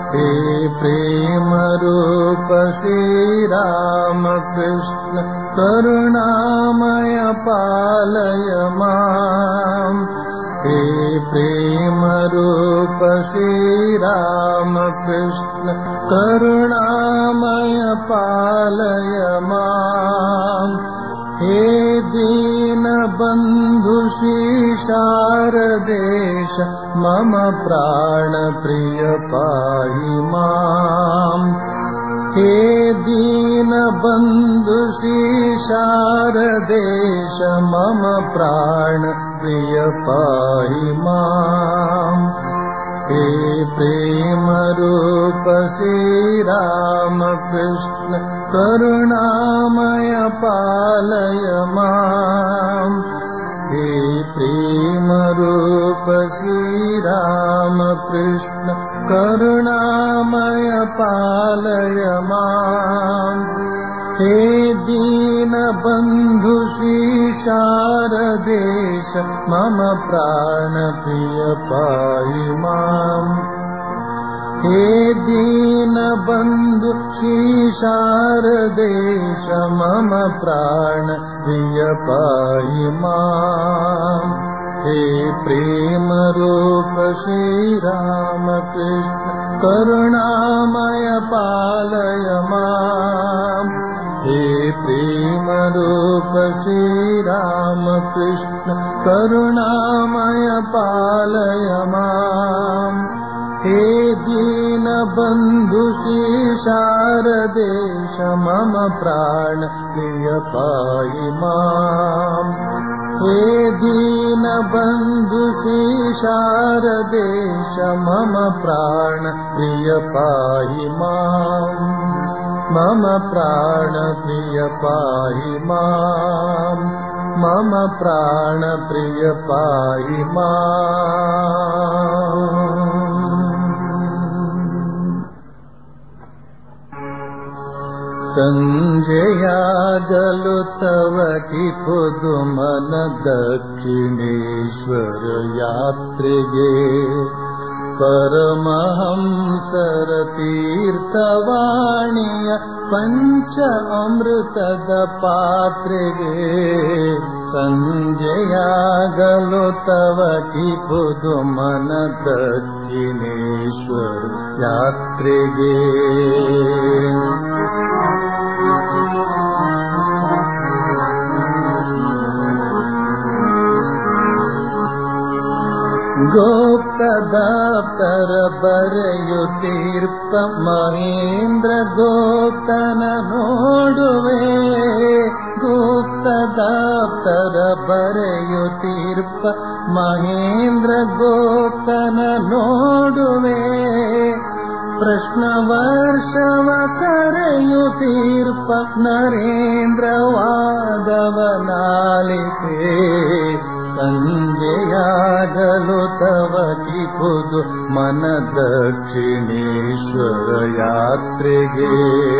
हे प्रेम रूप श्रीरामकृष्ण करुणामय पालय माम् हे प्रेम रूप श्रीरामकृष्ण करुणामय पालय माम् हे दीनबन्धु शारदेश मम प्राणप्रिय पाहि माम् हे दीनबन्धु शारदेश मम प्राणप्रिय पाहि माम् हे प्रेमरूप श्रीरामकृष्ण करुणामय पालय माम् हे प्रेमरूप श्रीरामकृष्ण करुणामय पालय माम् हे दीनबन्धु शारदेश मम प्राणप्रिय पाहि माम् हे दीनबन्धु शारदेश मम प्राणप्रिय पाहि माम् हे प्रेमरूप श्रीरामकृष्ण करुणामय पालय माम् हे प्रेमरूप श्रीरामकृष्ण करुणामय पालय माम् हे दीनबन्धु शारदेश मम प्राण प्रिय पाहि माम् हे दीनबन्धु शारदेश मम प्राण प्रिय पाहि माम् मम प्राणप्रिय पाहि माम् मम प्राणप्रिय पाहि माम् सञ्जयागलु तव कि पुदुमन दक्षिणेश्वर यात्रिगे परमहंसर तीर्थवाणीय पञ्च अमृतद पात्रिगे सञ्जयागलो तव कि पुदुमन दक्षिणेश्वर यात्रिगे ಗೋಪ್ತದಾಪ್ತರ ಬರೆಯುತ್ತೀರ್ಪ ಮಹೇಂದ್ರ ಗೋಪ್ತನ ನೋಡುವೆ ಗುಪ್ತದಾಪ್ತರ ಬರೆಯುತ್ತೀರ್ಪ ಮಹೇಂದ್ರ ಗೋಪ್ತನ ನೋಡುವೆ ಪ್ರಶ್ನ ವರ್ಷವ ಕರೆಯುತ್ತೀರ್ಪ ನರೇಂದ್ರ ವಾದವನಾಲಿಕೆ ಸಂಜೆಯಾಗಲು ತವ ಕಿಪುದು ಮನ ದಕ್ಷಿಣೇಶ್ವರ ಯಾತ್ರೆಗೆ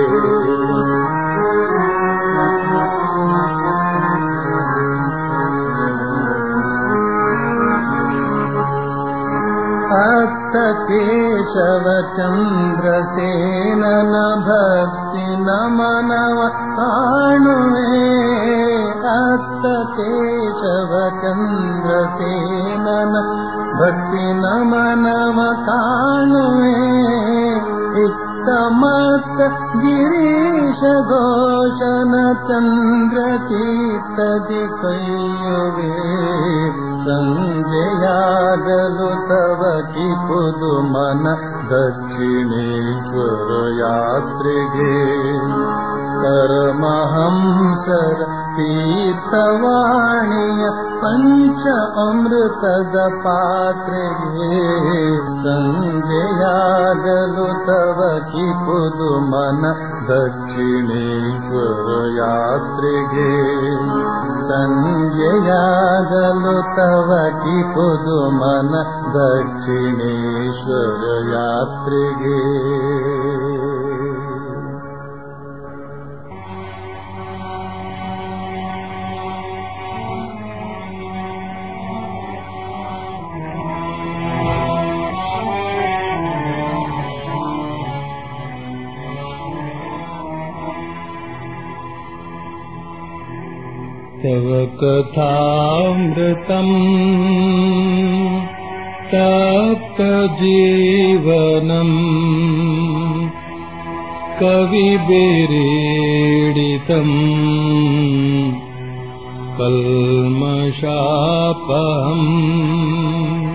ಅತ್ತ ಕೇಶವ ಚಂದ್ರಸೇನನ ಭಕ್ತಿ ನಮನವ ಕಾಣುವೆ ಅತ್ತ ಕೇಶವ ಚಂದ್ರಸೇನನ ಭಕ್ತಿ ನಮನವ ಕಾಣುವೆ ಇತ್ತ ಮತ್ತ ಗಿರೀಶ ಘೋಷನ ಚಂದ್ರ ಚೀತದಿ ಕೈಯುವೆ ಸಂಜೆಯಾಗಲು ತವ ಕಿಪುದು ಮನ ದಕ್ಷಿಣೇಶ್ವರ ಯಾತ್ರೆಗೆ ಪರಮಹಂಸರ ತೀರ್ಥವಾಣಿಯ ಪಂಚ ಅಮೃತದ ಪಾತ್ರೆಗೆ ಸಂಜೆಯಾಗಲು ತವ ಕಿಪುದು ಮನ ದಕ್ಷಿಣೇಶ್ವರ ಯಾತ್ರೆಗೆ ಸಂಜೆಯಾಗಲು ತವ ಕಿಪುದು ಮನ ದಕ್ಷಿಣೇಶ್ವರ ಯಾತ್ರೆಗೆ तव कथामृतम् तप्तजीवनम् कविभिरीडितम् कल्मषापहम्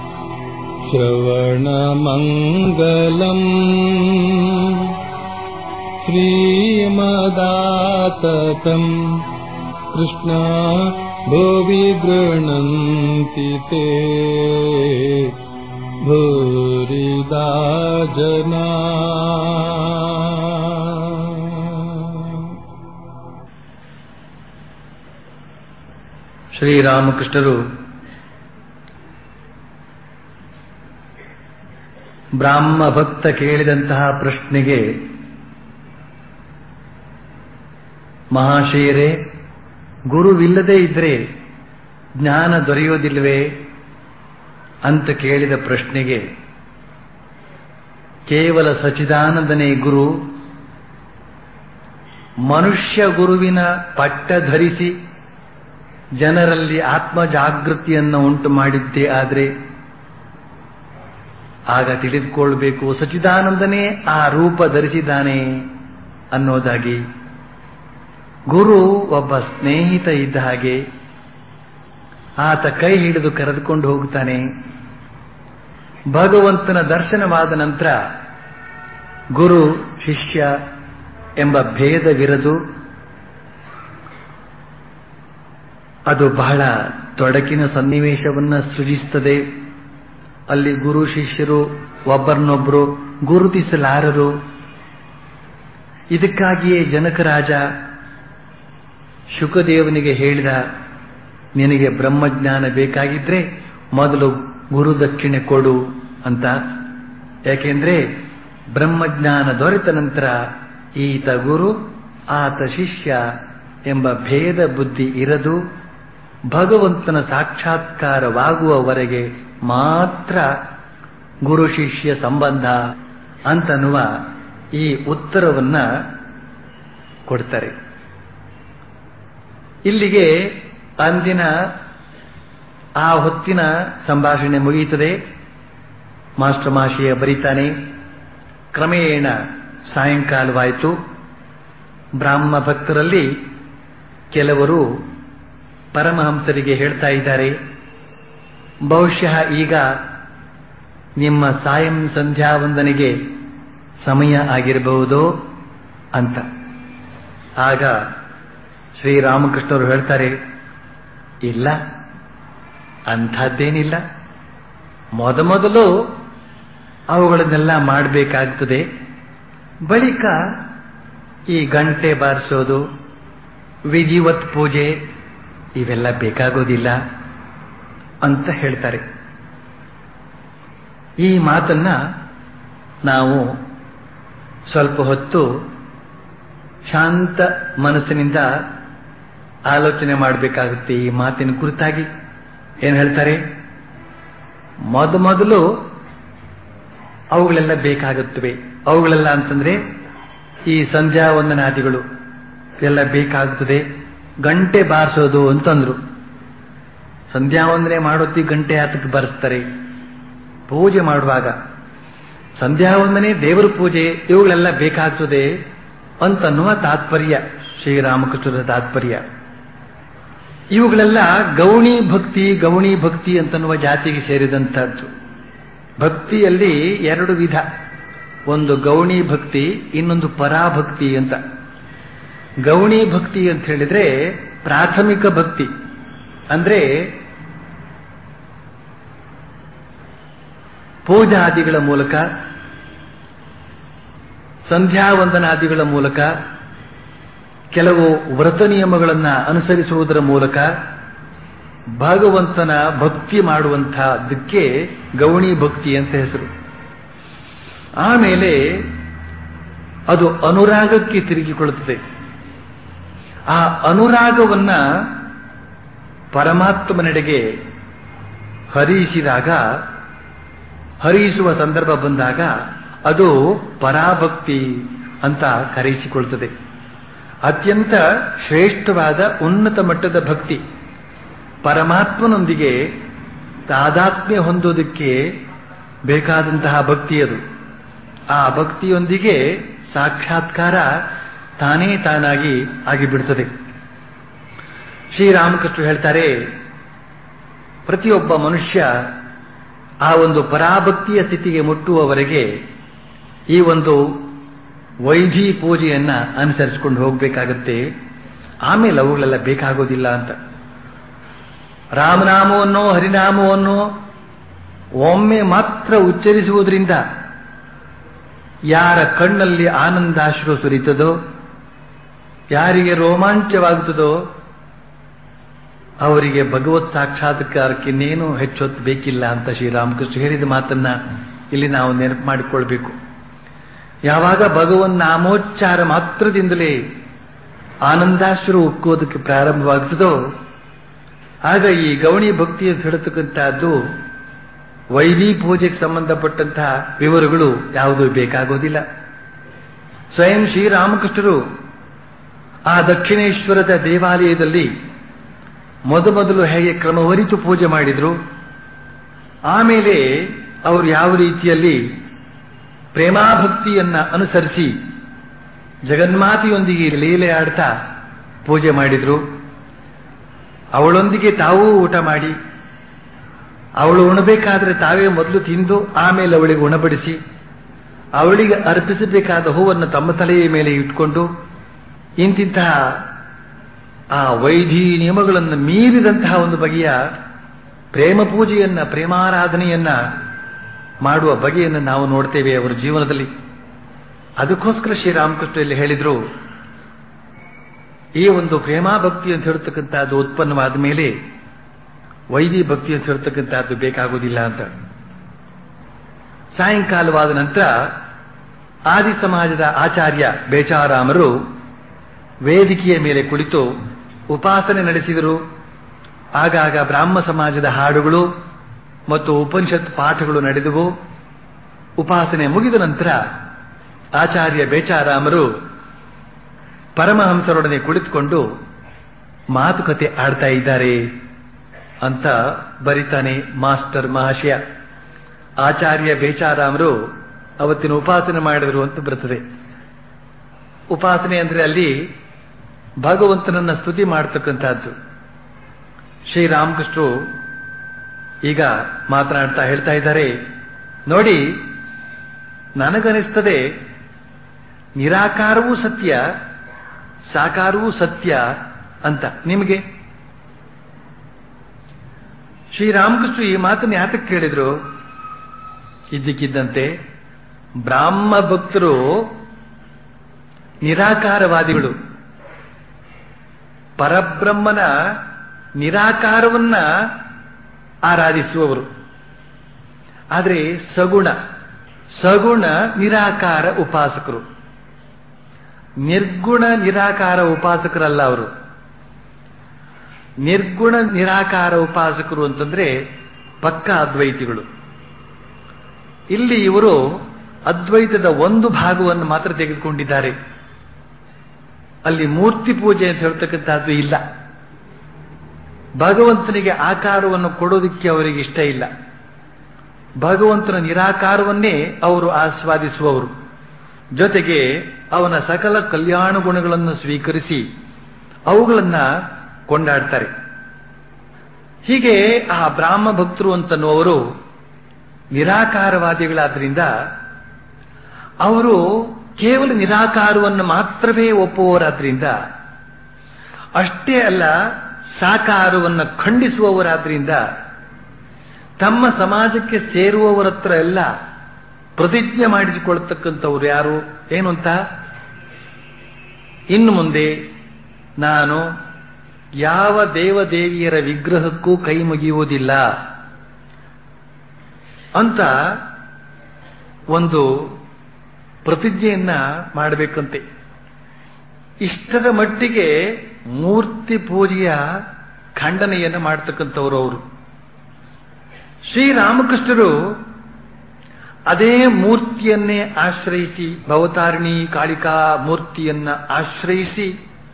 श्रवणमङ्गलम् श्रीमदाततम् कृष्णा भुवि गृह्णन्ति ते भूरिदा जना ಶ್ರೀರಾಮಕೃಷ್ಣರು ಬ್ರಾಹ್ಮ ಭಕ್ತ ಕೇಳಿದಂತಹ ಪ್ರಶ್ನೆಗೆ ಮಹಾಶಯರೇ ಗುರುವಿಲ್ಲದೆ ಇದ್ರೆ ಜ್ಞಾನ ದೊರೆಯೋದಿಲ್ವೇ ಅಂತ ಕೇಳಿದ ಪ್ರಶ್ನೆಗೆ ಕೇವಲ ಸಚಿದಾನಂದನೇ ಗುರು ಮನುಷ್ಯ ಗುರುವಿನ ಪಟ್ಟ ಧರಿಸಿ ಜನರಲ್ಲಿ ಆತ್ಮ ಜಾಗೃತಿಯನ್ನು ಉಂಟು ಮಾಡಿದ್ದೇ ಆದರೆ ಆಗ ತಿಳಿದುಕೊಳ್ಬೇಕು ಸಚಿದಾನಂದನೇ ಆ ರೂಪ ಧರಿಸಿದ್ದಾನೆ ಅನ್ನೋದಾಗಿ ಗುರು ಒಬ್ಬ ಸ್ನೇಹಿತ ಇದ್ದ ಹಾಗೆ ಆತ ಕೈ ಹಿಡಿದು ಕರೆದುಕೊಂಡು ಹೋಗುತ್ತಾನೆ ಭಗವಂತನ ದರ್ಶನವಾದ ನಂತರ ಗುರು ಶಿಷ್ಯ ಎಂಬ ಭೇದವಿರದು ಅದು ಬಹಳ ತೊಡಕಿನ ಸನ್ನಿವೇಶವನ್ನು ಸೃಜಿಸುತ್ತದೆ ಅಲ್ಲಿ ಗುರು ಶಿಷ್ಯರು ಒಬ್ಬರನ್ನೊಬ್ಬರು ಗುರುತಿಸಲಾರರು ಇದಕ್ಕಾಗಿಯೇ ಜನಕರಾಜ ಶುಕದೇವನಿಗೆ ಹೇಳಿದ ನಿನಗೆ ಬ್ರಹ್ಮಜ್ಞಾನ ಬೇಕಾಗಿದ್ರೆ ಮೊದಲು ಗುರು ದಕ್ಷಿಣೆ ಕೊಡು ಅಂತ ಯಾಕೆಂದ್ರೆ ಬ್ರಹ್ಮಜ್ಞಾನ ದೊರೆತ ನಂತರ ಈತ ಗುರು ಆತ ಶಿಷ್ಯ ಎಂಬ ಭೇದ ಬುದ್ಧಿ ಇರದು ಭಗವಂತನ ಸಾಕ್ಷಾತ್ಕಾರವಾಗುವವರೆಗೆ ಮಾತ್ರ ಗುರು ಶಿಷ್ಯ ಸಂಬಂಧ ಅಂತನ್ನುವ ಈ ಉತ್ತರವನ್ನ ಕೊಡ್ತಾರೆ ಇಲ್ಲಿಗೆ ಅಂದಿನ ಆ ಹೊತ್ತಿನ ಸಂಭಾಷಣೆ ಮುಗಿಯುತ್ತದೆ ಮಾಸ್ಟರ್ ಮಾಶಿಯ ಬರೀತಾನೆ ಕ್ರಮೇಣ ಸಾಯಂಕಾಲವಾಯಿತು ಬ್ರಾಹ್ಮ ಭಕ್ತರಲ್ಲಿ ಕೆಲವರು ಪರಮಹಂಸರಿಗೆ ಹೇಳ್ತಾ ಇದ್ದಾರೆ ಬಹುಶಃ ಈಗ ನಿಮ್ಮ ಸಾಯಂ ಸಂಧ್ಯಾ ವಂದನೆಗೆ ಸಮಯ ಆಗಿರಬಹುದೋ ಅಂತ ಆಗ ಶ್ರೀರಾಮಕೃಷ್ಣರು ಹೇಳ್ತಾರೆ ಇಲ್ಲ ಅಂಥದ್ದೇನಿಲ್ಲ ಮೊದಮೊದಲು ಅವುಗಳನ್ನೆಲ್ಲ ಮಾಡಬೇಕಾಗ್ತದೆ ಬಳಿಕ ಈ ಗಂಟೆ ಬಾರಿಸೋದು ವಿಧಿವತ್ ಪೂಜೆ ಇವೆಲ್ಲ ಬೇಕಾಗೋದಿಲ್ಲ ಅಂತ ಹೇಳ್ತಾರೆ ಈ ಮಾತನ್ನ ನಾವು ಸ್ವಲ್ಪ ಹೊತ್ತು ಶಾಂತ ಮನಸ್ಸಿನಿಂದ ಆಲೋಚನೆ ಮಾಡಬೇಕಾಗುತ್ತೆ ಈ ಮಾತಿನ ಕುರಿತಾಗಿ ಏನು ಹೇಳ್ತಾರೆ ಮೊದಮೊದಲು ಅವುಗಳೆಲ್ಲ ಬೇಕಾಗುತ್ತವೆ ಅವುಗಳೆಲ್ಲ ಅಂತಂದ್ರೆ ಈ ಸಂಧ್ಯಾ ವಂದನಾದಿಗಳು ಎಲ್ಲ ಬೇಕಾಗುತ್ತದೆ ಗಂಟೆ ಬಾರಿಸೋದು ಅಂತಂದ್ರು ಸಂಧ್ಯಾ ವಂದನೆ ಮಾಡೋತಿ ಗಂಟೆ ಆತಕ್ಕೆ ಬಾರಿಸ್ತಾರೆ ಪೂಜೆ ಮಾಡುವಾಗ ಸಂಧ್ಯಾ ವಂದನೆ ದೇವರ ಪೂಜೆ ಇವುಗಳೆಲ್ಲ ಬೇಕಾಗ್ತದೆ ಅಂತನ್ನುವ ತಾತ್ಪರ್ಯ ಶ್ರೀರಾಮಕೃಷ್ಣರ ತಾತ್ಪರ್ಯ ಇವುಗಳೆಲ್ಲ ಗೌಣಿ ಭಕ್ತಿ ಗೌಣಿ ಭಕ್ತಿ ಅಂತನ್ನುವ ಜಾತಿಗೆ ಸೇರಿದಂತಹದ್ದು ಭಕ್ತಿಯಲ್ಲಿ ಎರಡು ವಿಧ ಒಂದು ಗೌಣಿ ಭಕ್ತಿ ಇನ್ನೊಂದು ಪರಾಭಕ್ತಿ ಅಂತ ಗೌಣಿ ಭಕ್ತಿ ಅಂತ ಹೇಳಿದ್ರೆ ಪ್ರಾಥಮಿಕ ಭಕ್ತಿ ಅಂದ್ರೆ ಪೂಜಾದಿಗಳ ಮೂಲಕ ಸಂಧ್ಯಾವಂದನಾದಿಗಳ ಮೂಲಕ ಕೆಲವು ವ್ರತ ನಿಯಮಗಳನ್ನು ಅನುಸರಿಸುವುದರ ಮೂಲಕ ಭಗವಂತನ ಭಕ್ತಿ ಮಾಡುವಂತಹದಕ್ಕೆ ಗೌಣಿ ಭಕ್ತಿ ಅಂತ ಹೆಸರು ಆಮೇಲೆ ಅದು ಅನುರಾಗಕ್ಕೆ ತಿರುಗಿಕೊಳ್ಳುತ್ತದೆ ಆ ಅನುರಾಗವನ್ನ ಪರಮಾತ್ಮನೆಡೆಗೆ ಹರಿಸಿದಾಗ ಹರಿಸುವ ಸಂದರ್ಭ ಬಂದಾಗ ಅದು ಪರಾಭಕ್ತಿ ಅಂತ ಕರೆಯಿಸಿಕೊಳ್ತದೆ ಅತ್ಯಂತ ಶ್ರೇಷ್ಠವಾದ ಉನ್ನತ ಮಟ್ಟದ ಭಕ್ತಿ ಪರಮಾತ್ಮನೊಂದಿಗೆ ತಾದಾತ್ಮ್ಯ ಹೊಂದೋದಕ್ಕೆ ಬೇಕಾದಂತಹ ಭಕ್ತಿ ಅದು ಆ ಭಕ್ತಿಯೊಂದಿಗೆ ಸಾಕ್ಷಾತ್ಕಾರ ತಾನೇ ತಾನಾಗಿ ಆಗಿಬಿಡ್ತದೆ ಶ್ರೀರಾಮಕೃಷ್ಣ ಹೇಳ್ತಾರೆ ಪ್ರತಿಯೊಬ್ಬ ಮನುಷ್ಯ ಆ ಒಂದು ಪರಾಭಕ್ತಿಯ ಸ್ಥಿತಿಗೆ ಮುಟ್ಟುವವರೆಗೆ ಈ ಒಂದು ವೈಧಿ ಪೂಜೆಯನ್ನ ಅನುಸರಿಸಿಕೊಂಡು ಹೋಗಬೇಕಾಗತ್ತೆ ಆಮೇಲೆ ಅವುಗಳೆಲ್ಲ ಬೇಕಾಗೋದಿಲ್ಲ ಅಂತ ರಾಮನಾಮವನ್ನು ಹರಿನಾಮವನ್ನು ಒಮ್ಮೆ ಮಾತ್ರ ಉಚ್ಚರಿಸುವುದರಿಂದ ಯಾರ ಕಣ್ಣಲ್ಲಿ ಆನಂದಾಶ್ರು ಸುರಿತದೋ ಯಾರಿಗೆ ರೋಮಾಂಚವಾಗುತ್ತದೋ ಅವರಿಗೆ ಭಗವತ್ ಸಾಕ್ಷಾತ್ಕಾರಕ್ಕಿನ್ನೇನು ಹೆಚ್ಚೊತ್ತು ಬೇಕಿಲ್ಲ ಅಂತ ಶ್ರೀರಾಮಕೃಷ್ಣ ಹೇಳಿದ ಮಾತನ್ನ ಇಲ್ಲಿ ನಾವು ನೆನಪು ಮಾಡಿಕೊಳ್ಬೇಕು ಯಾವಾಗ ಭಗವನ್ ನಾಮೋಚ್ಚಾರ ಮಾತ್ರದಿಂದಲೇ ಆನಂದಾಶ್ರು ಉಕ್ಕೋದಕ್ಕೆ ಪ್ರಾರಂಭವಾಗುತ್ತದೋ ಆಗ ಈ ಗೌಣಿ ಭಕ್ತಿ ಅಂತ ಹೇಳ್ತಕ್ಕಂಥದ್ದು ವೈದಿ ಪೂಜೆಗೆ ಸಂಬಂಧಪಟ್ಟಂತಹ ವಿವರಗಳು ಯಾವುದೂ ಬೇಕಾಗೋದಿಲ್ಲ ಸ್ವಯಂ ಶ್ರೀರಾಮಕೃಷ್ಣರು ಆ ದಕ್ಷಿಣೇಶ್ವರದ ದೇವಾಲಯದಲ್ಲಿ ಮೊದಮೊದಲು ಹೇಗೆ ಕ್ರಮವರಿತು ಪೂಜೆ ಮಾಡಿದ್ರು ಆಮೇಲೆ ಅವರು ಯಾವ ರೀತಿಯಲ್ಲಿ ಪ್ರೇಮಾಭಕ್ತಿಯನ್ನ ಅನುಸರಿಸಿ ಜಗನ್ಮಾತೆಯೊಂದಿಗೆ ಲೀಲೆ ಆಡ್ತಾ ಪೂಜೆ ಮಾಡಿದ್ರು ಅವಳೊಂದಿಗೆ ತಾವೂ ಊಟ ಮಾಡಿ ಅವಳು ಉಣಬೇಕಾದ್ರೆ ತಾವೇ ಮೊದಲು ತಿಂದು ಆಮೇಲೆ ಅವಳಿಗೆ ಉಣಬಡಿಸಿ ಅವಳಿಗೆ ಅರ್ಪಿಸಬೇಕಾದ ಹೂವನ್ನು ತಮ್ಮ ತಲೆಯ ಮೇಲೆ ಇಟ್ಕೊಂಡು ಇಂತಿಂತಹ ಆ ವೈಧಿ ನಿಯಮಗಳನ್ನು ಮೀರಿದಂತಹ ಒಂದು ಬಗೆಯ ಪ್ರೇಮ ಪೂಜೆಯನ್ನ ಪ್ರೇಮಾರಾಧನೆಯನ್ನ ಮಾಡುವ ಬಗೆಯನ್ನು ನಾವು ನೋಡ್ತೇವೆ ಅವರ ಜೀವನದಲ್ಲಿ ಅದಕ್ಕೋಸ್ಕರ ಶ್ರೀರಾಮಕೃಷ್ಣ ಇಲ್ಲಿ ಹೇಳಿದ್ರು ಈ ಒಂದು ಪ್ರೇಮಾಭಕ್ತಿ ಅಂತ ಹೇಳ್ತಕ್ಕಂಥದ್ದು ಉತ್ಪನ್ನವಾದ ಮೇಲೆ ವೈದಿ ಭಕ್ತಿ ಅಂತ ಹೇಳ್ತಕ್ಕಂಥದ್ದು ಬೇಕಾಗುವುದಿಲ್ಲ ಅಂತ ಸಾಯಂಕಾಲವಾದ ನಂತರ ಆದಿ ಸಮಾಜದ ಆಚಾರ್ಯ ಬೇಚಾರಾಮರು ವೇದಿಕೆಯ ಮೇಲೆ ಕುಳಿತು ಉಪಾಸನೆ ನಡೆಸಿದರು ಆಗಾಗ ಬ್ರಾಹ್ಮ ಸಮಾಜದ ಹಾಡುಗಳು ಮತ್ತು ಉಪನಿಷತ್ ಪಾಠಗಳು ನಡೆದವು ಉಪಾಸನೆ ಮುಗಿದ ನಂತರ ಆಚಾರ್ಯ ಬೇಚಾರಾಮರು ಪರಮಹಂಸರೊಡನೆ ಕುಳಿತುಕೊಂಡು ಮಾತುಕತೆ ಆಡ್ತಾ ಇದ್ದಾರೆ ಅಂತ ಬರಿತಾನೆ ಮಾಸ್ಟರ್ ಮಹಾಶಯ ಆಚಾರ್ಯ ಬೇಚಾರಾಮರು ಅವತ್ತಿನ ಉಪಾಸನೆ ಮಾಡಿದರು ಅಂತ ಬರ್ತದೆ ಉಪಾಸನೆ ಅಂದ್ರೆ ಅಲ್ಲಿ ಭಗವಂತನನ್ನ ಸ್ತುತಿ ಮಾಡತಕ್ಕಂಥದ್ದು ಶ್ರೀರಾಮಕೃಷ್ಣರು ಈಗ ಮಾತನಾಡ್ತಾ ಹೇಳ್ತಾ ಇದ್ದಾರೆ ನೋಡಿ ನನಗನಿಸ್ತದೆ ನಿರಾಕಾರವೂ ಸತ್ಯ ಸಾಕಾರವೂ ಸತ್ಯ ಅಂತ ನಿಮಗೆ ಶ್ರೀರಾಮಕೃಷ್ಣ ಈ ಮಾತನ್ನು ಯಾತಕ್ಕೆ ಕೇಳಿದ್ರು ಇದ್ದಕ್ಕಿದ್ದಂತೆ ಬ್ರಾಹ್ಮ ಭಕ್ತರು ನಿರಾಕಾರವಾದಿಗಳು ಪರಬ್ರಹ್ಮನ ನಿರಾಕಾರವನ್ನ ಆರಾಧಿಸುವವರು ಆದರೆ ಸಗುಣ ಸಗುಣ ನಿರಾಕಾರ ಉಪಾಸಕರು ನಿರ್ಗುಣ ನಿರಾಕಾರ ಉಪಾಸಕರಲ್ಲ ಅವರು ನಿರ್ಗುಣ ನಿರಾಕಾರ ಉಪಾಸಕರು ಅಂತಂದ್ರೆ ಪಕ್ಕ ಅದ್ವೈತಿಗಳು ಇಲ್ಲಿ ಇವರು ಅದ್ವೈತದ ಒಂದು ಭಾಗವನ್ನು ಮಾತ್ರ ತೆಗೆದುಕೊಂಡಿದ್ದಾರೆ ಅಲ್ಲಿ ಮೂರ್ತಿ ಪೂಜೆ ಅಂತ ಹೇಳ್ತಕ್ಕಂಥದ್ದು ಇಲ್ಲ ಭಗವಂತನಿಗೆ ಆಕಾರವನ್ನು ಕೊಡೋದಕ್ಕೆ ಅವರಿಗೆ ಇಷ್ಟ ಇಲ್ಲ ಭಗವಂತನ ನಿರಾಕಾರವನ್ನೇ ಅವರು ಆಸ್ವಾದಿಸುವವರು ಜೊತೆಗೆ ಅವನ ಸಕಲ ಕಲ್ಯಾಣ ಗುಣಗಳನ್ನು ಸ್ವೀಕರಿಸಿ ಅವುಗಳನ್ನ ಕೊಂಡಾಡ್ತಾರೆ ಹೀಗೆ ಆ ಬ್ರಾಹ್ಮ ಭಕ್ತರು ಅಂತನ್ನುವರು ನಿರಾಕಾರವಾದಿಗಳಾದ್ರಿಂದ ಅವರು ಕೇವಲ ನಿರಾಕಾರವನ್ನು ಮಾತ್ರವೇ ಒಪ್ಪುವವರಾದ್ರಿಂದ ಅಷ್ಟೇ ಅಲ್ಲ ಸಾಕಾರವನ್ನು ಖಂಡಿಸುವವರಾದ್ರಿಂದ ತಮ್ಮ ಸಮಾಜಕ್ಕೆ ಸೇರುವವರ ಹತ್ರ ಎಲ್ಲ ಪ್ರತಿಜ್ಞೆ ಮಾಡಿಸಿಕೊಳ್ತಕ್ಕಂಥವ್ರು ಯಾರು ಏನು ಅಂತ ಇನ್ನು ಮುಂದೆ ನಾನು ಯಾವ ದೇವದೇವಿಯರ ವಿಗ್ರಹಕ್ಕೂ ಕೈ ಮುಗಿಯುವುದಿಲ್ಲ ಅಂತ ಒಂದು ಪ್ರತಿಜ್ಞೆಯನ್ನ ಮಾಡಬೇಕಂತೆ ಇಷ್ಟರ ಮಟ್ಟಿಗೆ ಮೂರ್ತಿ ಪೂಜೆಯ ಖಂಡನೆಯನ್ನು ಮಾಡ್ತಕ್ಕಂಥವ್ರು ಅವರು ಶ್ರೀರಾಮಕೃಷ್ಣರು ಅದೇ ಮೂರ್ತಿಯನ್ನೇ ಆಶ್ರಯಿಸಿ ಭವತಾರಿಣಿ ಕಾಳಿಕಾ ಮೂರ್ತಿಯನ್ನ ಆಶ್ರಯಿಸಿ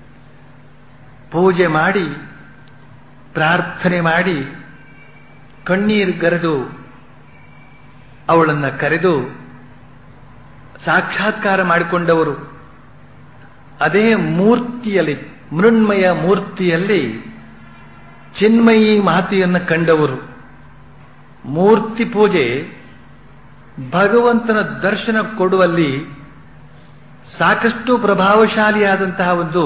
ಪೂಜೆ ಮಾಡಿ ಪ್ರಾರ್ಥನೆ ಮಾಡಿ ಕಣ್ಣೀರು ಗರೆದು ಅವಳನ್ನ ಕರೆದು ಸಾಕ್ಷಾತ್ಕಾರ ಮಾಡಿಕೊಂಡವರು ಅದೇ ಮೂರ್ತಿಯಲ್ಲಿ ಮೃಣ್ಮಯ ಮೂರ್ತಿಯಲ್ಲಿ ಚಿನ್ಮಯಿ ಮಾತೆಯನ್ನು ಕಂಡವರು ಮೂರ್ತಿ ಪೂಜೆ ಭಗವಂತನ ದರ್ಶನ ಕೊಡುವಲ್ಲಿ ಸಾಕಷ್ಟು ಪ್ರಭಾವಶಾಲಿಯಾದಂತಹ ಒಂದು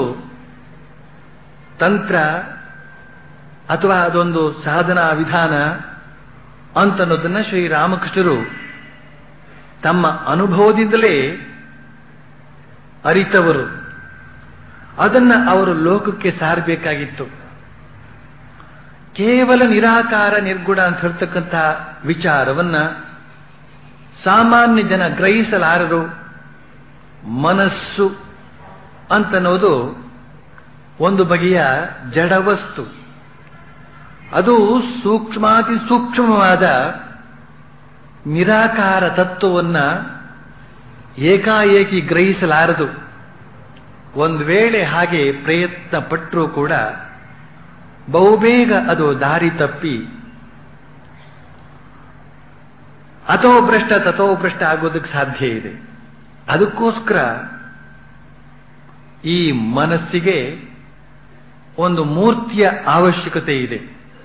ತಂತ್ರ ಅಥವಾ ಅದೊಂದು ಸಾಧನಾ ವಿಧಾನ ಅಂತನ್ನೋದನ್ನ ಶ್ರೀರಾಮಕೃಷ್ಣರು ತಮ್ಮ ಅನುಭವದಿಂದಲೇ ಅರಿತವರು ಅದನ್ನ ಅವರು ಲೋಕಕ್ಕೆ ಸಾರಬೇಕಾಗಿತ್ತು ಕೇವಲ ನಿರಾಕಾರ ನಿರ್ಗುಣ ಅಂತ ಹೇಳ್ತಕ್ಕಂಥ ವಿಚಾರವನ್ನ ಸಾಮಾನ್ಯ ಜನ ಗ್ರಹಿಸಲಾರರು ಮನಸ್ಸು ಅಂತನ್ನೋದು ಒಂದು ಬಗೆಯ ಜಡವಸ್ತು ಅದು ಸೂಕ್ಷ್ಮಾತಿ ಸೂಕ್ಷ್ಮವಾದ ನಿರಾಕಾರ ತತ್ವವನ್ನ ಏಕಾಏಕಿ ಗ್ರಹಿಸಲಾರದು ಒಂದು ವೇಳೆ ಹಾಗೆ ಪ್ರಯತ್ನ ಪಟ್ಟರೂ ಕೂಡ ಬಹುಬೇಗ ಅದು ದಾರಿ ತಪ್ಪಿ ಅಥೋ ಭ್ರಷ್ಟ ತಥೋ ಭ್ರಷ್ಟ ಆಗೋದಕ್ಕೆ ಸಾಧ್ಯ ಇದೆ ಅದಕ್ಕೋಸ್ಕರ ಈ ಮನಸ್ಸಿಗೆ ಒಂದು ಮೂರ್ತಿಯ ಅವಶ್ಯಕತೆ ಇದೆ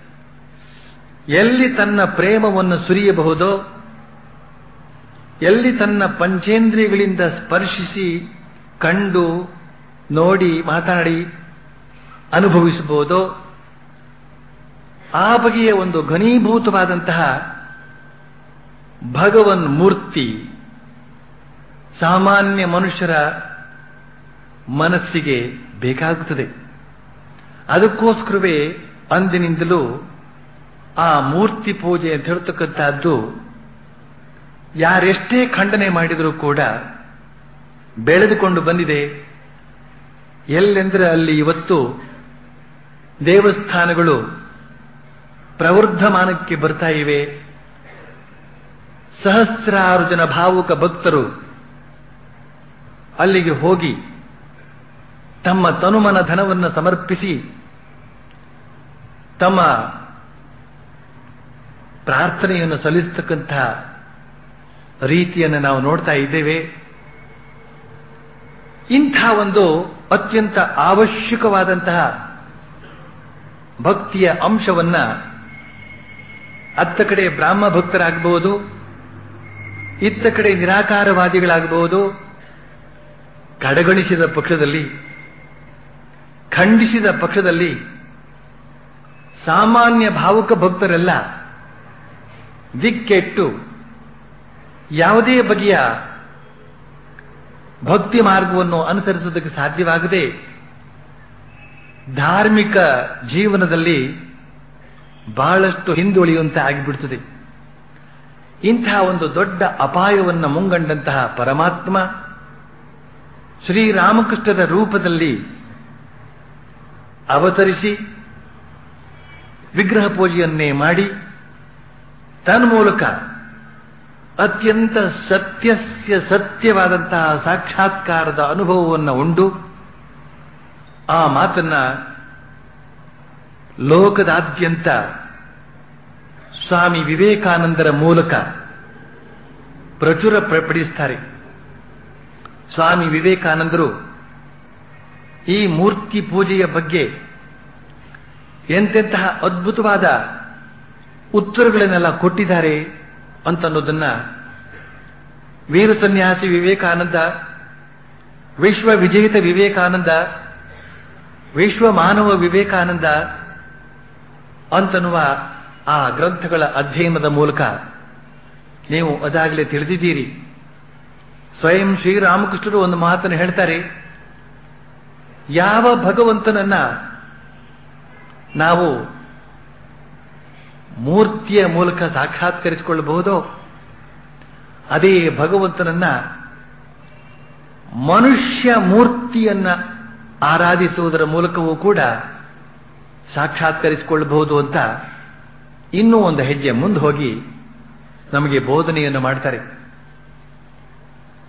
ಎಲ್ಲಿ ತನ್ನ ಪ್ರೇಮವನ್ನು ಸುರಿಯಬಹುದೋ ಎಲ್ಲಿ ತನ್ನ ಪಂಚೇಂದ್ರಿಯಗಳಿಂದ ಸ್ಪರ್ಶಿಸಿ ಕಂಡು ನೋಡಿ ಮಾತಾಡಿ ಅನುಭವಿಸಬಹುದೋ ಆ ಬಗೆಯ ಒಂದು ಘನೀಭೂತವಾದಂತಹ ಭಗವನ್ ಮೂರ್ತಿ ಸಾಮಾನ್ಯ ಮನುಷ್ಯರ ಮನಸ್ಸಿಗೆ ಬೇಕಾಗುತ್ತದೆ ಅದಕ್ಕೋಸ್ಕರವೇ ಅಂದಿನಿಂದಲೂ ಆ ಮೂರ್ತಿ ಪೂಜೆ ಅಂತ ಹೇಳ್ತಕ್ಕಂಥದ್ದು ಯಾರೆಷ್ಟೇ ಖಂಡನೆ ಮಾಡಿದರೂ ಕೂಡ ಬೆಳೆದುಕೊಂಡು ಬಂದಿದೆ ಎಲ್ಲೆಂದರೆ ಅಲ್ಲಿ ಇವತ್ತು ದೇವಸ್ಥಾನಗಳು ಪ್ರವರ್ಧಮಾನಕ್ಕೆ ಬರ್ತಾ ಇವೆ ಸಹಸ್ರಾರು ಜನ ಭಾವುಕ ಭಕ್ತರು ಅಲ್ಲಿಗೆ ಹೋಗಿ ತಮ್ಮ ತನುಮನ ಧನವನ್ನು ಸಮರ್ಪಿಸಿ ತಮ್ಮ ಪ್ರಾರ್ಥನೆಯನ್ನು ಸಲ್ಲಿಸತಕ್ಕಂಥ ರೀತಿಯನ್ನು ನಾವು ನೋಡ್ತಾ ಇದ್ದೇವೆ ಇಂಥ ಒಂದು ಅತ್ಯಂತ ಅವಶ್ಯಕವಾದಂತಹ ಭಕ್ತಿಯ ಅಂಶವನ್ನ ಅತ್ತ ಕಡೆ ಬ್ರಾಹ್ಮ ಭಕ್ತರಾಗಬಹುದು ಇತ್ತ ಕಡೆ ನಿರಾಕಾರವಾದಿಗಳಾಗಬಹುದು ಕಡೆಗಣಿಸಿದ ಪಕ್ಷದಲ್ಲಿ ಖಂಡಿಸಿದ ಪಕ್ಷದಲ್ಲಿ ಸಾಮಾನ್ಯ ಭಾವುಕ ಭಕ್ತರೆಲ್ಲ ದಿಕ್ಕೆಟ್ಟು ಯಾವುದೇ ಬಗೆಯ ಭಕ್ತಿ ಮಾರ್ಗವನ್ನು ಅನುಸರಿಸುವುದಕ್ಕೆ ಸಾಧ್ಯವಾಗದೆ ಧಾರ್ಮಿಕ ಜೀವನದಲ್ಲಿ ಬಹಳಷ್ಟು ಹಿಂದುಳಿಯುವಂತೆ ಆಗಿಬಿಡುತ್ತದೆ ಇಂತಹ ಒಂದು ದೊಡ್ಡ ಅಪಾಯವನ್ನು ಮುಂಗಂಡಂತಹ ಪರಮಾತ್ಮ ಶ್ರೀರಾಮಕೃಷ್ಣರ ರೂಪದಲ್ಲಿ ಅವತರಿಸಿ ವಿಗ್ರಹ ಪೂಜೆಯನ್ನೇ ಮಾಡಿ ತನ್ಮೂಲಕ ಅತ್ಯಂತ ಸತ್ಯಸ್ಯ ಸತ್ಯವಾದಂತಹ ಸಾಕ್ಷಾತ್ಕಾರದ ಅನುಭವವನ್ನು ಉಂಡು ಆ ಮಾತನ್ನ ಲೋಕದಾದ್ಯಂತ ಸ್ವಾಮಿ ವಿವೇಕಾನಂದರ ಮೂಲಕ ಪ್ರಚುರ ಪಡಿಸ್ತಾರೆ ಸ್ವಾಮಿ ವಿವೇಕಾನಂದರು ಈ ಮೂರ್ತಿ ಪೂಜೆಯ ಬಗ್ಗೆ ಎಂತೆಂತಹ ಅದ್ಭುತವಾದ ಉತ್ತರಗಳನ್ನೆಲ್ಲ ಕೊಟ್ಟಿದ್ದಾರೆ ಅಂತನ್ನೋದನ್ನ ವೀರ ಸನ್ಯಾಸಿ ವಿವೇಕಾನಂದ ವಿಶ್ವ ವಿಜೇತ ವಿವೇಕಾನಂದ ವಿಶ್ವ ಮಾನವ ವಿವೇಕಾನಂದ ಅಂತನ್ನುವ ಆ ಗ್ರಂಥಗಳ ಅಧ್ಯಯನದ ಮೂಲಕ ನೀವು ಅದಾಗಲೇ ತಿಳಿದಿದ್ದೀರಿ ಸ್ವಯಂ ಶ್ರೀರಾಮಕೃಷ್ಣರು ಒಂದು ಮಾತನ್ನು ಹೇಳ್ತಾರೆ ಯಾವ ಭಗವಂತನನ್ನ ನಾವು ಮೂರ್ತಿಯ ಮೂಲಕ ಸಾಕ್ಷಾತ್ಕರಿಸಿಕೊಳ್ಳಬಹುದೋ ಅದೇ ಭಗವಂತನನ್ನ ಮನುಷ್ಯ ಮೂರ್ತಿಯನ್ನ ಆರಾಧಿಸುವುದರ ಮೂಲಕವೂ ಕೂಡ ಸಾಕ್ಷಾತ್ಕರಿಸಿಕೊಳ್ಳಬಹುದು ಅಂತ ಇನ್ನೂ ಒಂದು ಹೆಜ್ಜೆ ಮುಂದೆ ಹೋಗಿ ನಮಗೆ ಬೋಧನೆಯನ್ನು ಮಾಡ್ತಾರೆ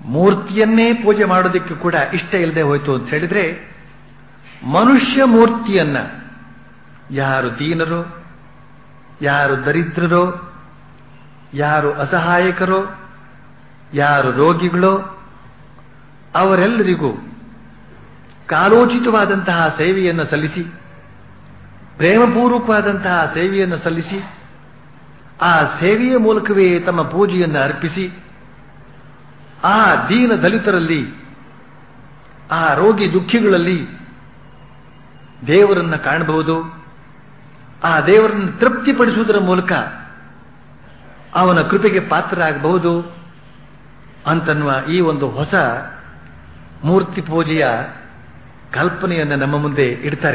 ಮೂರ್ತಿಯನ್ನೇ ಪೂಜೆ ಮಾಡೋದಕ್ಕೆ ಕೂಡ ಇಷ್ಟ ಇಲ್ಲದೆ ಹೋಯ್ತು ಅಂತ ಹೇಳಿದ್ರೆ ಮನುಷ್ಯ ಮೂರ್ತಿಯನ್ನ ಯಾರು ದೀನರೋ ಯಾರು ದರಿದ್ರರೋ ಯಾರು ಅಸಹಾಯಕರೋ ಯಾರು ರೋಗಿಗಳೋ ಅವರೆಲ್ಲರಿಗೂ ಕಾಲೋಚಿತವಾದಂತಹ ಸೇವೆಯನ್ನು ಸಲ್ಲಿಸಿ ಪ್ರೇಮಪೂರ್ವಕವಾದಂತಹ ಸೇವೆಯನ್ನು ಸಲ್ಲಿಸಿ ಆ ಸೇವೆಯ ಮೂಲಕವೇ ತಮ್ಮ ಪೂಜೆಯನ್ನು ಅರ್ಪಿಸಿ ಆ ದೀನ ದಲಿತರಲ್ಲಿ ಆ ರೋಗಿ ದುಃಖಿಗಳಲ್ಲಿ ದೇವರನ್ನ ಕಾಣಬಹುದು ಆ ದೇವರನ್ನು ತೃಪ್ತಿಪಡಿಸುವುದರ ಮೂಲಕ ಅವನ ಕೃಪೆಗೆ ಪಾತ್ರರಾಗಬಹುದು ಅಂತನ್ನುವ ಈ ಒಂದು ಹೊಸ ಮೂರ್ತಿ ಪೂಜೆಯ ಕಲ್ಪನೆಯನ್ನು ನಮ್ಮ ಮುಂದೆ ಇಡ್ತಾರೆ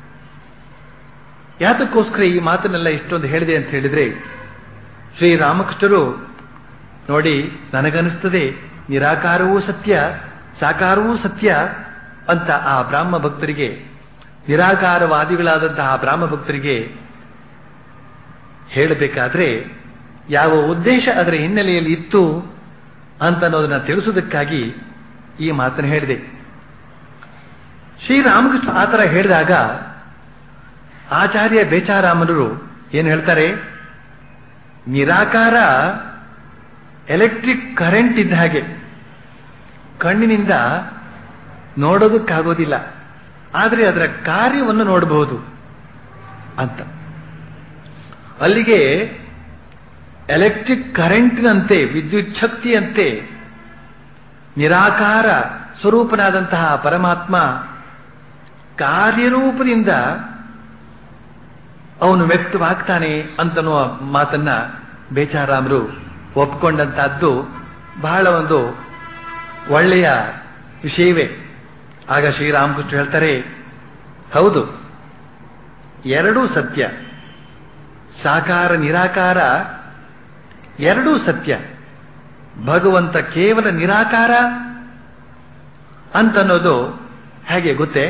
ಯಾತಕ್ಕೋಸ್ಕರ ಈ ಮಾತನ್ನೆಲ್ಲ ಇಷ್ಟೊಂದು ಹೇಳಿದೆ ಅಂತ ಹೇಳಿದ್ರೆ ಶ್ರೀರಾಮಕೃಷ್ಣರು ನೋಡಿ ನನಗನಿಸ್ತದೆ ನಿರಾಕಾರವೂ ಸತ್ಯ ಸಾಕಾರವೂ ಸತ್ಯ ಅಂತ ಆ ಬ್ರಾಹ್ಮ ಭಕ್ತರಿಗೆ ನಿರಾಕಾರವಾದಿಗಳಾದಂತಹ ಬ್ರಾಹ್ಮ ಭಕ್ತರಿಗೆ ಹೇಳಬೇಕಾದ್ರೆ ಯಾವ ಉದ್ದೇಶ ಅದರ ಹಿನ್ನೆಲೆಯಲ್ಲಿ ಇತ್ತು ಅಂತ ಅನ್ನೋದನ್ನ ತಿಳಿಸುವುದಕ್ಕಾಗಿ ಈ ಮಾತನ್ನು ಹೇಳಿದೆ ಶ್ರೀರಾಮಕೃಷ್ಣ ಆ ಥರ ಹೇಳಿದಾಗ ಆಚಾರ್ಯ ಬೇಚಾರಾಮನರು ಏನು ಹೇಳ್ತಾರೆ ನಿರಾಕಾರ ಎಲೆಕ್ಟ್ರಿಕ್ ಕರೆಂಟ್ ಇದ್ದ ಹಾಗೆ ಕಣ್ಣಿನಿಂದ ನೋಡೋದಕ್ಕಾಗೋದಿಲ್ಲ ಆದರೆ ಅದರ ಕಾರ್ಯವನ್ನು ನೋಡಬಹುದು ಅಂತ ಅಲ್ಲಿಗೆ ಎಲೆಕ್ಟ್ರಿಕ್ ಕರೆಂಟ್ನಂತೆ ವಿದ್ಯುತ್ ಶಕ್ತಿಯಂತೆ ನಿರಾಕಾರ ಸ್ವರೂಪನಾದಂತಹ ಪರಮಾತ್ಮ ಕಾರ್ಯರೂಪದಿಂದ ಅವನು ವ್ಯಕ್ತವಾಗ್ತಾನೆ ಅಂತನ್ನುವ ಮಾತನ್ನ ಬೇಚಾರಾಮರು ಒಪ್ಪಿಕೊಂಡಂತಹದ್ದು ಬಹಳ ಒಂದು ಒಳ್ಳೆಯ ವಿಷಯವೇ ಆಗ ಶ್ರೀರಾಮಕೃಷ್ಣ ಹೇಳ್ತಾರೆ ಹೌದು ಎರಡೂ ಸತ್ಯ ಸಾಕಾರ ನಿರಾಕಾರ ಎರಡೂ ಸತ್ಯ ಭಗವಂತ ಕೇವಲ ನಿರಾಕಾರ ಅಂತನ್ನೋದು ಹೇಗೆ ಗೊತ್ತೇ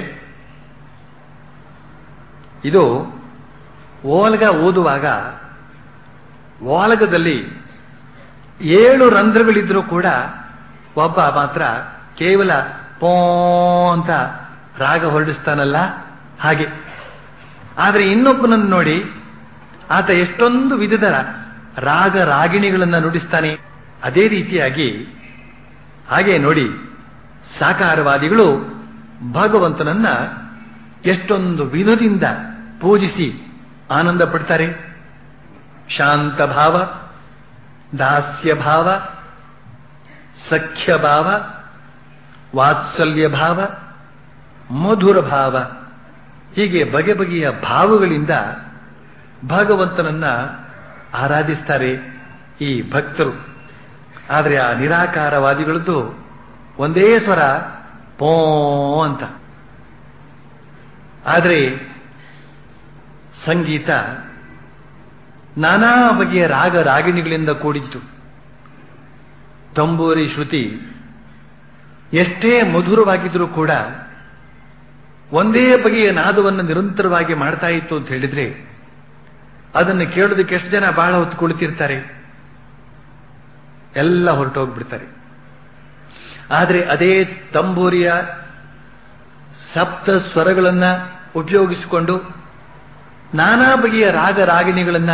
ಇದು ಓಲಗ ಓದುವಾಗ ಓಲಗದಲ್ಲಿ ಏಳು ರಂಧ್ರಗಳಿದ್ರೂ ಕೂಡ ಒಬ್ಬ ಮಾತ್ರ ಕೇವಲ ಪೋ ಅಂತ ರಾಗ ಹೊರಡಿಸ್ತಾನಲ್ಲ ಹಾಗೆ ಆದರೆ ಇನ್ನೊಬ್ಬನನ್ನು ನೋಡಿ ಆತ ಎಷ್ಟೊಂದು ವಿಧದ ರಾಗ ರಾಗಿಣಿಗಳನ್ನು ನುಡಿಸ್ತಾನೆ ಅದೇ ರೀತಿಯಾಗಿ ಹಾಗೆ ನೋಡಿ ಸಾಕಾರವಾದಿಗಳು ಭಗವಂತನನ್ನ ಎಷ್ಟೊಂದು ವಿಧದಿಂದ ಪೂಜಿಸಿ ಆನಂದ ಪಡ್ತಾರೆ ಶಾಂತ ಭಾವ ದಾಸ್ಯ ಭಾವ ಸಖ್ಯ ಭಾವ ವಾತ್ಸಲ್ಯ ಭಾವ ಮಧುರ ಭಾವ ಹೀಗೆ ಬಗೆ ಬಗೆಯ ಭಾವಗಳಿಂದ ಭಗವಂತನನ್ನ ಆರಾಧಿಸ್ತಾರೆ ಈ ಭಕ್ತರು ಆದರೆ ಆ ನಿರಾಕಾರವಾದಿಗಳದ್ದು ಒಂದೇ ಸ್ವರ ಪೋ ಅಂತ ಆದರೆ ಸಂಗೀತ ನಾನಾ ಬಗೆಯ ರಾಗ ರಾಗಿಣಿಗಳಿಂದ ಕೂಡಿತ್ತು ತಂಬೂರಿ ಶ್ರುತಿ ಎಷ್ಟೇ ಮಧುರವಾಗಿದ್ರೂ ಕೂಡ ಒಂದೇ ಬಗೆಯ ನಾದವನ್ನು ನಿರಂತರವಾಗಿ ಮಾಡ್ತಾ ಇತ್ತು ಅಂತ ಹೇಳಿದ್ರೆ ಅದನ್ನು ಕೇಳೋದಕ್ಕೆ ಎಷ್ಟು ಜನ ಬಹಳ ಹೊತ್ತು ಕುಳಿತಿರ್ತಾರೆ ಎಲ್ಲ ಹೊರಟೋಗ್ಬಿಡ್ತಾರೆ ಆದರೆ ಅದೇ ತಂಬೂರಿಯ ಸಪ್ತ ಸ್ವರಗಳನ್ನ ಉಪಯೋಗಿಸಿಕೊಂಡು ನಾನಾ ಬಗೆಯ ರಾಗ ರಾಗಿಣಿಗಳನ್ನ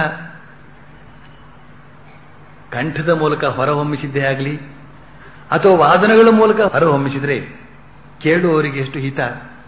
ಕಂಠದ ಮೂಲಕ ಹೊರಹೊಮ್ಮಿಸಿದ್ದೇ ಆಗಲಿ ಅಥವಾ ವಾದನಗಳ ಮೂಲಕ ಹೊರಹೊಮ್ಮಿಸಿದ್ರೆ ಕೇಳುವವರಿಗೆ ಎಷ್ಟು ಹಿತ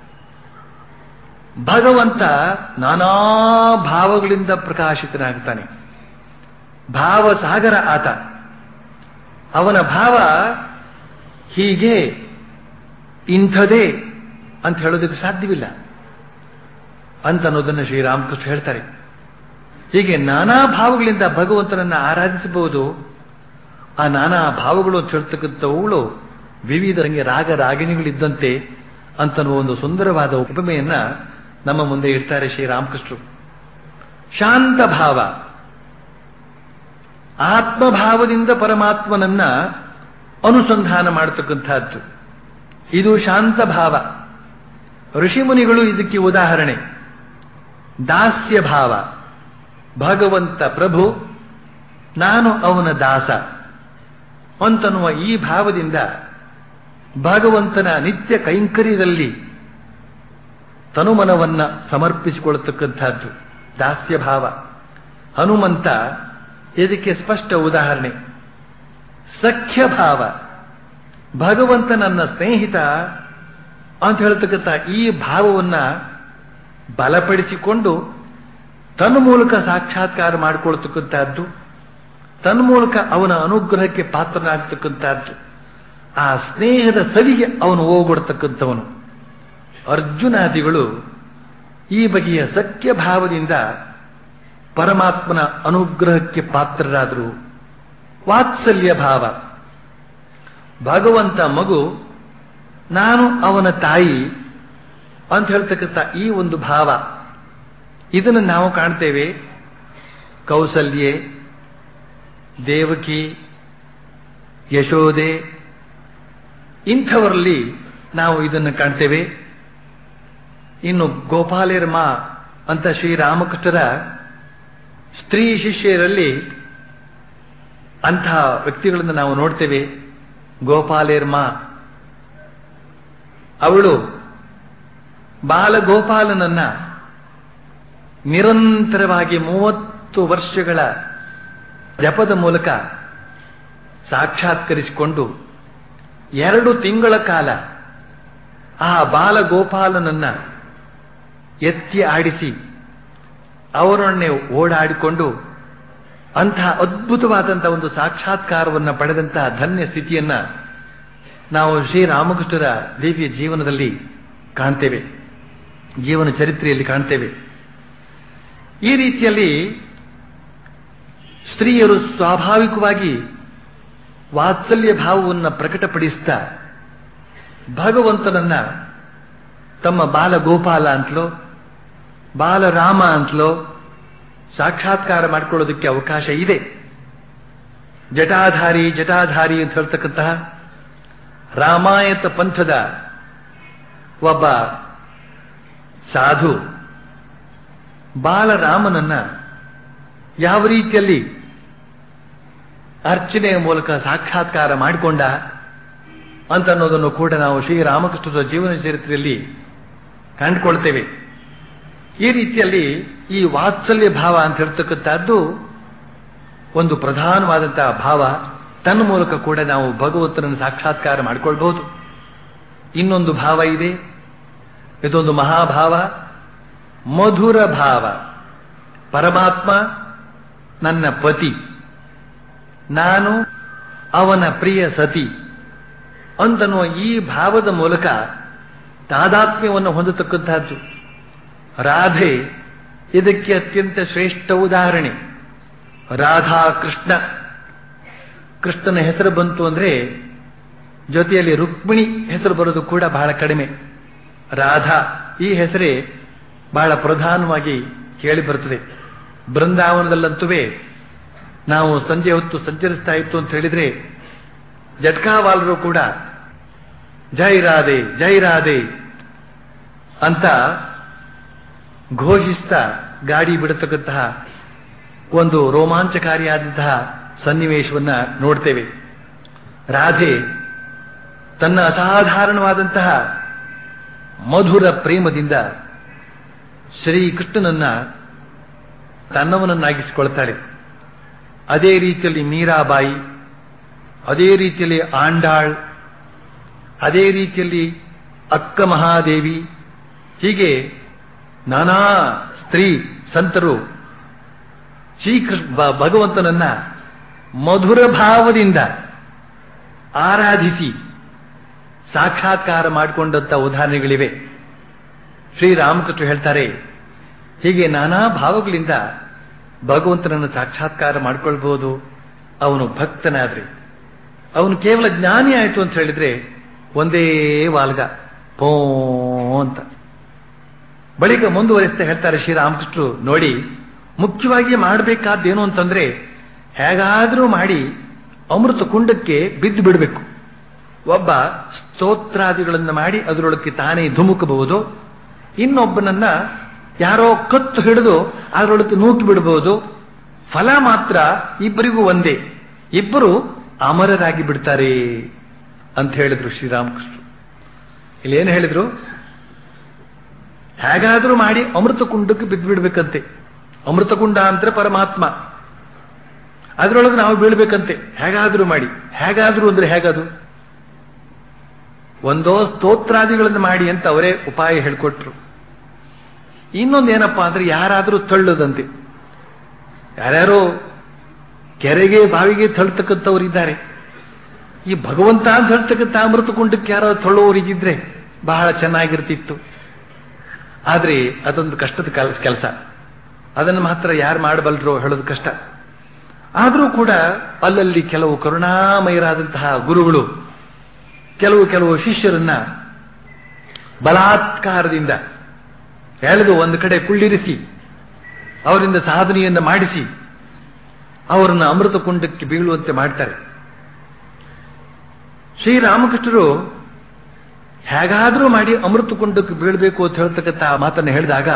ಭಗವಂತ ನಾನಾ ಭಾವಗಳಿಂದ ಪ್ರಕಾಶಿತನಾಗ್ತಾನೆ ಭಾವಸಾಗರ ಆತ ಅವನ ಭಾವ ಹೀಗೆ ಇಂಥದೇ ಅಂತ ಹೇಳೋದಕ್ಕೆ ಸಾಧ್ಯವಿಲ್ಲ ಅಂತ ಅನ್ನೋದನ್ನು ಶ್ರೀರಾಮಕೃಷ್ಣ ಹೇಳ್ತಾರೆ ಹೀಗೆ ನಾನಾ ಭಾವಗಳಿಂದ ಭಗವಂತನನ್ನ ಆರಾಧಿಸಬಹುದು ಆ ನಾನಾ ಭಾವಗಳು ಅಂತ ಹೇಳ್ತಕ್ಕಂಥವುಗಳು ವಿವಿಧ ರಂಗೆ ರಾಗ ರಾಗಿಣಿಗಳಿದ್ದಂತೆ ಅಂತನ್ನುವ ಒಂದು ಸುಂದರವಾದ ಉಪಮೆಯನ್ನ ನಮ್ಮ ಮುಂದೆ ಇಡ್ತಾರೆ ಶ್ರೀರಾಮಕೃಷ್ಣರು ಶಾಂತ ಭಾವ ಆತ್ಮಭಾವದಿಂದ ಪರಮಾತ್ಮನನ್ನ ಅನುಸಂಧಾನ ಮಾಡತಕ್ಕಂಥದ್ದು ಇದು ಶಾಂತ ಭಾವ ಋಷಿಮುನಿಗಳು ಇದಕ್ಕೆ ಉದಾಹರಣೆ ದಾಸ್ಯ ಭಾವ ಭಗವಂತ ಪ್ರಭು ನಾನು ಅವನ ದಾಸ ಅಂತನ್ನುವ ಈ ಭಾವದಿಂದ ಭಗವಂತನ ನಿತ್ಯ ಕೈಂಕರ್ಯದಲ್ಲಿ ತನುಮನವನ್ನ ಸಮರ್ಪಿಸಿಕೊಳ್ಳತಕ್ಕಂಥದ್ದು ದಾಸ್ಯ ಭಾವ ಹನುಮಂತ ಇದಕ್ಕೆ ಸ್ಪಷ್ಟ ಉದಾಹರಣೆ ಸಖ್ಯ ಭಾವ ಭಗವಂತ ನನ್ನ ಸ್ನೇಹಿತ ಅಂತ ಹೇಳ್ತಕ್ಕಂಥ ಈ ಭಾವವನ್ನ ಬಲಪಡಿಸಿಕೊಂಡು ತನ್ನ ಮೂಲಕ ಸಾಕ್ಷಾತ್ಕಾರ ಮಾಡಿಕೊಳ್ತಕ್ಕಂಥದ್ದು ತನ್ನ ಮೂಲಕ ಅವನ ಅನುಗ್ರಹಕ್ಕೆ ಪಾತ್ರನಾಗ್ತಕ್ಕಂಥದ್ದು ಆ ಸ್ನೇಹದ ಸವಿಗೆ ಅವನು ಹೋಗೊಡ್ತಕ್ಕಂಥವನು ಅರ್ಜುನಾದಿಗಳು ಈ ಬಗೆಯ ಸತ್ಯ ಭಾವದಿಂದ ಪರಮಾತ್ಮನ ಅನುಗ್ರಹಕ್ಕೆ ಪಾತ್ರರಾದರು ವಾತ್ಸಲ್ಯ ಭಾವ ಭಗವಂತ ಮಗು ನಾನು ಅವನ ತಾಯಿ ಅಂತ ಹೇಳ್ತಕ್ಕಂಥ ಈ ಒಂದು ಭಾವ ಇದನ್ನು ನಾವು ಕಾಣ್ತೇವೆ ಕೌಸಲ್ಯೆ ದೇವಕಿ ಯಶೋದೆ ಇಂಥವರಲ್ಲಿ ನಾವು ಇದನ್ನು ಕಾಣ್ತೇವೆ ಇನ್ನು ಗೋಪಾಲೇರ್ಮ ಅಂತ ಶ್ರೀರಾಮಕೃಷ್ಣರ ಸ್ತ್ರೀ ಶಿಷ್ಯರಲ್ಲಿ ಅಂಥ ವ್ಯಕ್ತಿಗಳನ್ನು ನಾವು ನೋಡ್ತೇವೆ ಗೋಪಾಲೇರ್ಮ ಅವಳು ಬಾಲಗೋಪಾಲನನ್ನ ನಿರಂತರವಾಗಿ ಮೂವತ್ತು ವರ್ಷಗಳ ಜಪದ ಮೂಲಕ ಸಾಕ್ಷಾತ್ಕರಿಸಿಕೊಂಡು ಎರಡು ತಿಂಗಳ ಕಾಲ ಆ ಬಾಲಗೋಪಾಲನನ್ನ ಎತ್ತಿ ಆಡಿಸಿ ಅವರನ್ನೇ ಓಡಾಡಿಕೊಂಡು ಅಂತಹ ಅದ್ಭುತವಾದಂತಹ ಒಂದು ಸಾಕ್ಷಾತ್ಕಾರವನ್ನು ಪಡೆದಂತಹ ಧನ್ಯ ಸ್ಥಿತಿಯನ್ನ ನಾವು ಶ್ರೀರಾಮಕೃಷ್ಣರ ದೇವಿಯ ಜೀವನದಲ್ಲಿ ಕಾಣ್ತೇವೆ ಜೀವನ ಚರಿತ್ರೆಯಲ್ಲಿ ಕಾಣ್ತೇವೆ ಈ ರೀತಿಯಲ್ಲಿ ಸ್ತ್ರೀಯರು ಸ್ವಾಭಾವಿಕವಾಗಿ ವಾತ್ಸಲ್ಯ ಭಾವವನ್ನು ಪ್ರಕಟಪಡಿಸ್ತಾ ಭಗವಂತನನ್ನ ತಮ್ಮ ಬಾಲಗೋಪಾಲ ಅಂತಲೋ ಬಾಲರಾಮ ಅಂತಲೋ ಸಾಕ್ಷಾತ್ಕಾರ ಮಾಡಿಕೊಳ್ಳೋದಕ್ಕೆ ಅವಕಾಶ ಇದೆ ಜಟಾಧಾರಿ ಜಟಾಧಾರಿ ಅಂತ ಹೇಳ್ತಕ್ಕಂತಹ ರಾಮಾಯತ ಪಂಥದ ಒಬ್ಬ ಸಾಧು ಬಾಲರಾಮನನ್ನ ಯಾವ ರೀತಿಯಲ್ಲಿ ಅರ್ಚನೆಯ ಮೂಲಕ ಸಾಕ್ಷಾತ್ಕಾರ ಮಾಡಿಕೊಂಡ ಅಂತ ಅನ್ನೋದನ್ನು ಕೂಡ ನಾವು ಶ್ರೀರಾಮಕೃಷ್ಣರ ಜೀವನ ಚರಿತ್ರೆಯಲ್ಲಿ ಕಂಡುಕೊಳ್ತೇವೆ ಈ ರೀತಿಯಲ್ಲಿ ಈ ವಾತ್ಸಲ್ಯ ಭಾವ ಅಂತ ಹೇಳ್ತಕ್ಕಂಥದ್ದು ಒಂದು ಪ್ರಧಾನವಾದಂತಹ ಭಾವ ತನ್ನ ಮೂಲಕ ಕೂಡ ನಾವು ಭಗವಂತನನ್ನು ಸಾಕ್ಷಾತ್ಕಾರ ಮಾಡಿಕೊಳ್ಬಹುದು ಇನ್ನೊಂದು ಭಾವ ಇದೆ ಇದೊಂದು ಮಹಾಭಾವ ಮಧುರ ಭಾವ ಪರಮಾತ್ಮ ನನ್ನ ಪತಿ ನಾನು ಅವನ ಪ್ರಿಯ ಸತಿ ಅಂತನ್ನುವ ಈ ಭಾವದ ಮೂಲಕ ತಾದಾತ್ಮ್ಯವನ್ನು ಹೊಂದತಕ್ಕಂತಹದ್ದು ರಾಧೆ ಇದಕ್ಕೆ ಅತ್ಯಂತ ಶ್ರೇಷ್ಠ ಉದಾಹರಣೆ ರಾಧಾ ಕೃಷ್ಣ ಕೃಷ್ಣನ ಹೆಸರು ಬಂತು ಅಂದ್ರೆ ಜೊತೆಯಲ್ಲಿ ರುಕ್ಮಿಣಿ ಹೆಸರು ಬರೋದು ಕೂಡ ಬಹಳ ಕಡಿಮೆ ರಾಧಾ ಈ ಹೆಸರೇ ಬಹಳ ಪ್ರಧಾನವಾಗಿ ಕೇಳಿ ಬರುತ್ತದೆ ಬೃಂದಾವನದಲ್ಲಂತುವೇ ನಾವು ಸಂಜೆ ಹೊತ್ತು ಸಂಚರಿಸ್ತಾ ಇತ್ತು ಅಂತ ಹೇಳಿದ್ರೆ ಜಟ್ಕಾವಾಲರು ಕೂಡ ಜೈ ರಾಧೆ ಜೈ ರಾಧೆ ಅಂತ ಘೋಷಿಸ್ತಾ ಗಾಡಿ ಬಿಡತಕ್ಕಂತಹ ಒಂದು ರೋಮಾಂಚಕಾರಿಯಾದಂತಹ ಸನ್ನಿವೇಶವನ್ನ ನೋಡ್ತೇವೆ ರಾಧೆ ತನ್ನ ಅಸಾಧಾರಣವಾದಂತಹ ಮಧುರ ಪ್ರೇಮದಿಂದ ಶ್ರೀಕೃಷ್ಣನನ್ನ ತನ್ನವನನ್ನಾಗಿಸಿಕೊಳ್ತಾಳೆ ಅದೇ ರೀತಿಯಲ್ಲಿ ಮೀರಾಬಾಯಿ ಅದೇ ರೀತಿಯಲ್ಲಿ ಆಂಡಾಳ್ ಅದೇ ರೀತಿಯಲ್ಲಿ ಅಕ್ಕ ಮಹಾದೇವಿ ಹೀಗೆ ನಾನಾ ಸ್ತ್ರೀ ಸಂತರು ಶ್ರೀಕೃಷ್ಣ ಭಗವಂತನನ್ನ ಮಧುರ ಭಾವದಿಂದ ಆರಾಧಿಸಿ ಸಾಕ್ಷಾತ್ಕಾರ ಮಾಡಿಕೊಂಡಂತ ಉದಾಹರಣೆಗಳಿವೆ ಶ್ರೀರಾಮಕೃಷ್ಣ ಹೇಳ್ತಾರೆ ಹೀಗೆ ನಾನಾ ಭಾವಗಳಿಂದ ಭಗವಂತನನ್ನು ಸಾಕ್ಷಾತ್ಕಾರ ಮಾಡಿಕೊಳ್ಬಹುದು ಅವನು ಭಕ್ತನಾದ್ರೆ ಅವನು ಕೇವಲ ಜ್ಞಾನಿ ಆಯಿತು ಅಂತ ಹೇಳಿದ್ರೆ ಒಂದೇ ವಾಲ್ಗ ಪೋ ಅಂತ ಬಳಿಕ ಮುಂದುವರಿಸ್ತಾ ಹೇಳ್ತಾರೆ ಶ್ರೀರಾಮಕೃಷ್ಣರು ನೋಡಿ ಮುಖ್ಯವಾಗಿ ಮಾಡಬೇಕಾದ್ದೇನು ಅಂತಂದ್ರೆ ಹೇಗಾದರೂ ಮಾಡಿ ಅಮೃತ ಕುಂಡಕ್ಕೆ ಬಿದ್ದು ಬಿಡಬೇಕು ಒಬ್ಬ ಸ್ತೋತ್ರಾದಿಗಳನ್ನು ಮಾಡಿ ಅದರೊಳಕ್ಕೆ ತಾನೇ ಧುಮುಕಬಹುದು ಇನ್ನೊಬ್ಬನನ್ನ ಯಾರೋ ಕತ್ತು ಹಿಡಿದು ಅದರೊಳಕ್ಕೆ ನೂಕಿ ಬಿಡಬಹುದು ಫಲ ಮಾತ್ರ ಇಬ್ಬರಿಗೂ ಒಂದೇ ಇಬ್ಬರು ಅಮರರಾಗಿ ಬಿಡ್ತಾರೆ ಅಂತ ಹೇಳಿದ್ರು ಶ್ರೀರಾಮಕೃಷ್ಣ ಇಲ್ಲಿ ಏನು ಹೇಳಿದ್ರು ಹೇಗಾದರೂ ಮಾಡಿ ಅಮೃತ ಕುಂಡಕ್ಕೆ ಬಿದ್ದು ಬಿಡ್ಬೇಕಂತೆ ಅಮೃತ ಕುಂಡ ಅಂದ್ರೆ ಪರಮಾತ್ಮ ಅದರೊಳಗೆ ನಾವು ಬೀಳ್ಬೇಕಂತೆ ಹೇಗಾದರೂ ಮಾಡಿ ಹೇಗಾದರೂ ಅಂದ್ರೆ ಹೇಗದು ಒಂದೋ ಸ್ತೋತ್ರಾದಿಗಳನ್ನು ಮಾಡಿ ಅಂತ ಅವರೇ ಉಪಾಯ ಹೇಳ್ಕೊಟ್ರು ಇನ್ನೊಂದು ಏನಪ್ಪಾ ಅಂದ್ರೆ ಯಾರಾದರೂ ತಳ್ಳದಂತೆ ಯಾರ್ಯಾರೋ ಕೆರೆಗೆ ಬಾವಿಗೆ ತಳ್ತಕ್ಕಂಥವ್ರು ಇದ್ದಾರೆ ಈ ಭಗವಂತ ಅಂತ ಹೇಳ್ತಕ್ಕಂಥ ಅಮೃತ ಕುಂಡಕ್ಕೆ ಯಾರೋ ತಳ್ಳೋರಿಗಿದ್ರೆ ಬಹಳ ಚೆನ್ನಾಗಿರ್ತಿತ್ತು ಆದ್ರೆ ಅದೊಂದು ಕಷ್ಟದ ಕೆಲಸ ಅದನ್ನು ಮಾತ್ರ ಯಾರು ಮಾಡಬಲ್ಲರೋ ಹೇಳೋದು ಕಷ್ಟ ಆದರೂ ಕೂಡ ಅಲ್ಲಲ್ಲಿ ಕೆಲವು ಕರುಣಾಮಯರಾದಂತಹ ಗುರುಗಳು ಕೆಲವು ಕೆಲವು ಶಿಷ್ಯರನ್ನ ಬಲಾತ್ಕಾರದಿಂದ ಎಳೆದು ಒಂದು ಕಡೆ ಕುಳ್ಳಿರಿಸಿ ಅವರಿಂದ ಸಾಧನೆಯನ್ನು ಮಾಡಿಸಿ ಅವರನ್ನು ಅಮೃತ ಕುಂಡಕ್ಕೆ ಬೀಳುವಂತೆ ಮಾಡ್ತಾರೆ ಶ್ರೀರಾಮಕೃಷ್ಣರು ಹೇಗಾದರೂ ಮಾಡಿ ಅಮೃತ ಕುಂಡಕ್ಕೆ ಬೀಳಬೇಕು ಅಂತ ಹೇಳ್ತಕ್ಕಂಥ ಮಾತನ್ನು ಹೇಳಿದಾಗ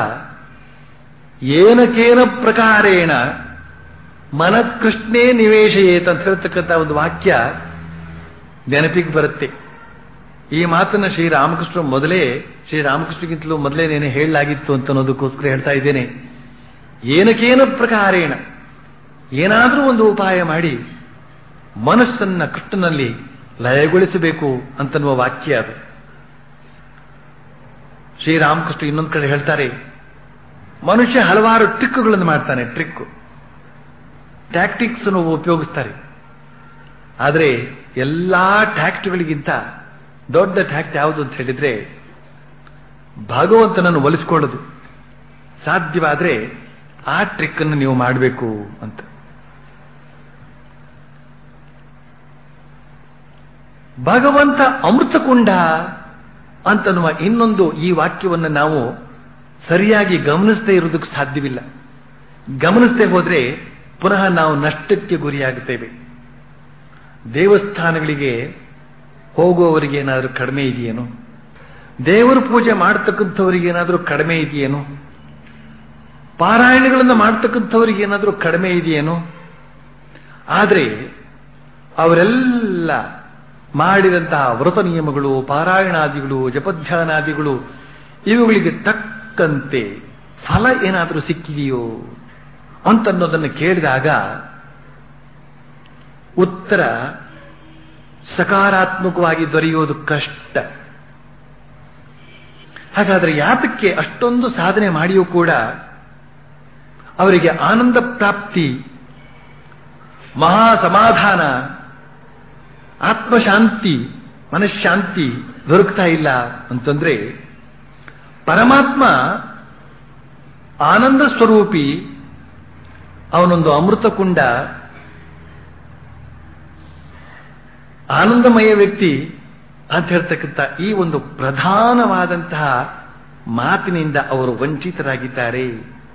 ಏನಕೇನ ಪ್ರಕಾರೇಣ ಮನಕೃಷ್ಣೇ ನಿವೇಶಯೇತ್ ಅಂತ ಹೇಳ್ತಕ್ಕಂಥ ಒಂದು ವಾಕ್ಯ ನೆನಪಿಗೆ ಬರುತ್ತೆ ಈ ಮಾತನ್ನ ಶ್ರೀರಾಮಕೃಷ್ಣ ಮೊದಲೇ ಶ್ರೀರಾಮಕೃಷ್ಣಗಿಂತಲೂ ಮೊದಲೇ ನೇನೆ ಹೇಳಲಾಗಿತ್ತು ಅಂತ ಅನ್ನೋದಕ್ಕೋಸ್ಕರ ಹೇಳ್ತಾ ಇದ್ದೇನೆ ಏನಕೇನ ಪ್ರಕಾರೇಣ ಏನಾದರೂ ಒಂದು ಉಪಾಯ ಮಾಡಿ ಮನಸ್ಸನ್ನ ಕೃಷ್ಣನಲ್ಲಿ ಲಯಗೊಳಿಸಬೇಕು ಅಂತನ್ನುವ ವಾಕ್ಯ ಅದು ಶ್ರೀರಾಮಕೃಷ್ಣ ಇನ್ನೊಂದು ಕಡೆ ಹೇಳ್ತಾರೆ ಮನುಷ್ಯ ಹಲವಾರು ಟ್ರಿಕ್ಗಳನ್ನು ಮಾಡ್ತಾನೆ ಟ್ರಿಕ್ ಟ್ಯಾಕ್ಟಿಕ್ಸ್ ಉಪಯೋಗಿಸ್ತಾರೆ ಆದರೆ ಎಲ್ಲಾ ಟ್ಯಾಕ್ಟ್ಗಳಿಗಿಂತ ದೊಡ್ಡ ಟ್ಯಾಕ್ಟ್ ಯಾವುದು ಅಂತ ಹೇಳಿದ್ರೆ ಭಗವಂತನನ್ನು ಒಲಿಸ್ಕೊಳ್ಳೋದು ಸಾಧ್ಯವಾದ್ರೆ ಆ ಟ್ರಿಕ್ ಅನ್ನು ನೀವು ಮಾಡಬೇಕು ಅಂತ ಭಗವಂತ ಅಮೃತಕುಂಡ ಅಂತನ್ನುವ ಇನ್ನೊಂದು ಈ ವಾಕ್ಯವನ್ನು ನಾವು ಸರಿಯಾಗಿ ಗಮನಿಸದೇ ಇರೋದಕ್ಕೆ ಸಾಧ್ಯವಿಲ್ಲ ಗಮನಿಸದೆ ಹೋದ್ರೆ ಪುನಃ ನಾವು ನಷ್ಟಕ್ಕೆ ಗುರಿಯಾಗುತ್ತೇವೆ ದೇವಸ್ಥಾನಗಳಿಗೆ ಹೋಗುವವರಿಗೆ ಏನಾದರೂ ಕಡಿಮೆ ಇದೆಯೇನೋ ದೇವರ ಪೂಜೆ ಮಾಡತಕ್ಕಂಥವರಿಗೆ ಏನಾದರೂ ಕಡಿಮೆ ಇದೆಯೇನೋ ಪಾರಾಯಣಗಳನ್ನು ಮಾಡ್ತಕ್ಕಂಥವರಿಗೆ ಏನಾದರೂ ಕಡಿಮೆ ಇದೆಯೇನೋ ಆದರೆ ಅವರೆಲ್ಲ ಮಾಡಿದಂತಹ ವ್ರತ ನಿಯಮಗಳು ಪಾರಾಯಣಾದಿಗಳು ಜಪಧ್ಯಾನಾದಿಗಳು ಇವುಗಳಿಗೆ ತಕ್ಕಂತೆ ಫಲ ಏನಾದರೂ ಸಿಕ್ಕಿದೆಯೋ ಅಂತನ್ನೋದನ್ನು ಕೇಳಿದಾಗ ಉತ್ತರ ಸಕಾರಾತ್ಮಕವಾಗಿ ದೊರೆಯುವುದು ಕಷ್ಟ ಹಾಗಾದ್ರೆ ಯಾತಕ್ಕೆ ಅಷ್ಟೊಂದು ಸಾಧನೆ ಮಾಡಿಯೂ ಕೂಡ ಅವರಿಗೆ ಆನಂದ ಪ್ರಾಪ್ತಿ ಮಹಾ ಸಮಾಧಾನ ಆತ್ಮಶಾಂತಿ ಮನಃಶಾಂತಿ ದೊರಕ್ತಾ ಇಲ್ಲ ಅಂತಂದ್ರೆ ಪರಮಾತ್ಮ ಆನಂದ ಸ್ವರೂಪಿ ಅವನೊಂದು ಅಮೃತಕುಂಡ ಆನಂದಮಯ ವ್ಯಕ್ತಿ ಅಂತ ಹೇಳ್ತಕ್ಕಂಥ ಈ ಒಂದು ಪ್ರಧಾನವಾದಂತಹ ಮಾತಿನಿಂದ ಅವರು ವಂಚಿತರಾಗಿದ್ದಾರೆ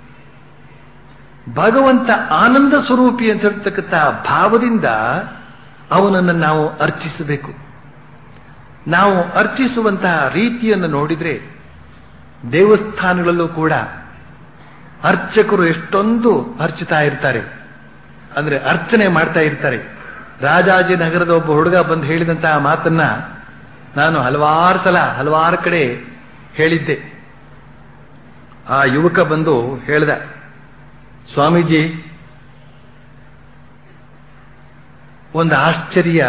ಭಗವಂತ ಆನಂದ ಸ್ವರೂಪಿ ಅಂತ ಹೇಳ್ತಕ್ಕಂಥ ಭಾವದಿಂದ ಅವನನ್ನು ನಾವು ಅರ್ಚಿಸಬೇಕು ನಾವು ಅರ್ಚಿಸುವಂತಹ ರೀತಿಯನ್ನು ನೋಡಿದ್ರೆ ದೇವಸ್ಥಾನಗಳಲ್ಲೂ ಕೂಡ ಅರ್ಚಕರು ಎಷ್ಟೊಂದು ಅರ್ಚಿತಾ ಇರ್ತಾರೆ ಅಂದ್ರೆ ಅರ್ಚನೆ ಮಾಡ್ತಾ ಇರ್ತಾರೆ ರಾಜಾಜಿನಗರದ ಒಬ್ಬ ಹುಡುಗ ಬಂದು ಹೇಳಿದಂತಹ ಮಾತನ್ನ ನಾನು ಹಲವಾರು ಸಲ ಹಲವಾರು ಕಡೆ ಹೇಳಿದ್ದೆ ಆ ಯುವಕ ಬಂದು ಹೇಳ್ದ ಸ್ವಾಮೀಜಿ ಒಂದು ಆಶ್ಚರ್ಯ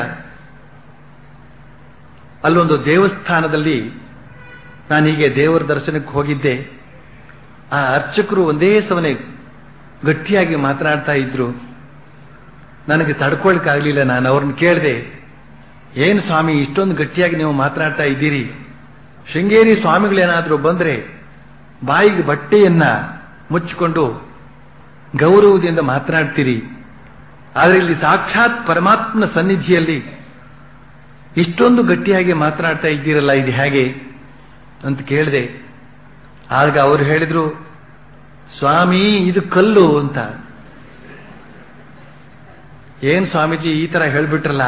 ಅಲ್ಲೊಂದು ದೇವಸ್ಥಾನದಲ್ಲಿ ನಾನೀಗೆ ದೇವರ ದರ್ಶನಕ್ಕೆ ಹೋಗಿದ್ದೆ ಆ ಅರ್ಚಕರು ಒಂದೇ ಸಮನೆ ಗಟ್ಟಿಯಾಗಿ ಮಾತನಾಡ್ತಾ ಇದ್ರು ನನಗೆ ತಡ್ಕೊಳ್ಕಾಗ್ಲಿಲ್ಲ ನಾನು ಅವ್ರನ್ನ ಕೇಳಿದೆ ಏನು ಸ್ವಾಮಿ ಇಷ್ಟೊಂದು ಗಟ್ಟಿಯಾಗಿ ನೀವು ಮಾತನಾಡ್ತಾ ಇದ್ದೀರಿ ಶೃಂಗೇರಿ ಸ್ವಾಮಿಗಳೇನಾದರೂ ಬಂದ್ರೆ ಬಾಯಿಗೆ ಬಟ್ಟೆಯನ್ನ ಮುಚ್ಚಿಕೊಂಡು ಗೌರವದಿಂದ ಮಾತನಾಡ್ತೀರಿ ಆದರೆ ಇಲ್ಲಿ ಸಾಕ್ಷಾತ್ ಪರಮಾತ್ಮನ ಸನ್ನಿಧಿಯಲ್ಲಿ ಇಷ್ಟೊಂದು ಗಟ್ಟಿಯಾಗಿ ಮಾತನಾಡ್ತಾ ಇದ್ದೀರಲ್ಲ ಇದು ಹೇಗೆ ಅಂತ ಕೇಳಿದೆ ಆಗ ಅವರು ಹೇಳಿದ್ರು ಸ್ವಾಮಿ ಇದು ಕಲ್ಲು ಅಂತ ಏನ್ ಸ್ವಾಮೀಜಿ ಈ ತರ ಹೇಳ್ಬಿಟ್ರಲ್ಲ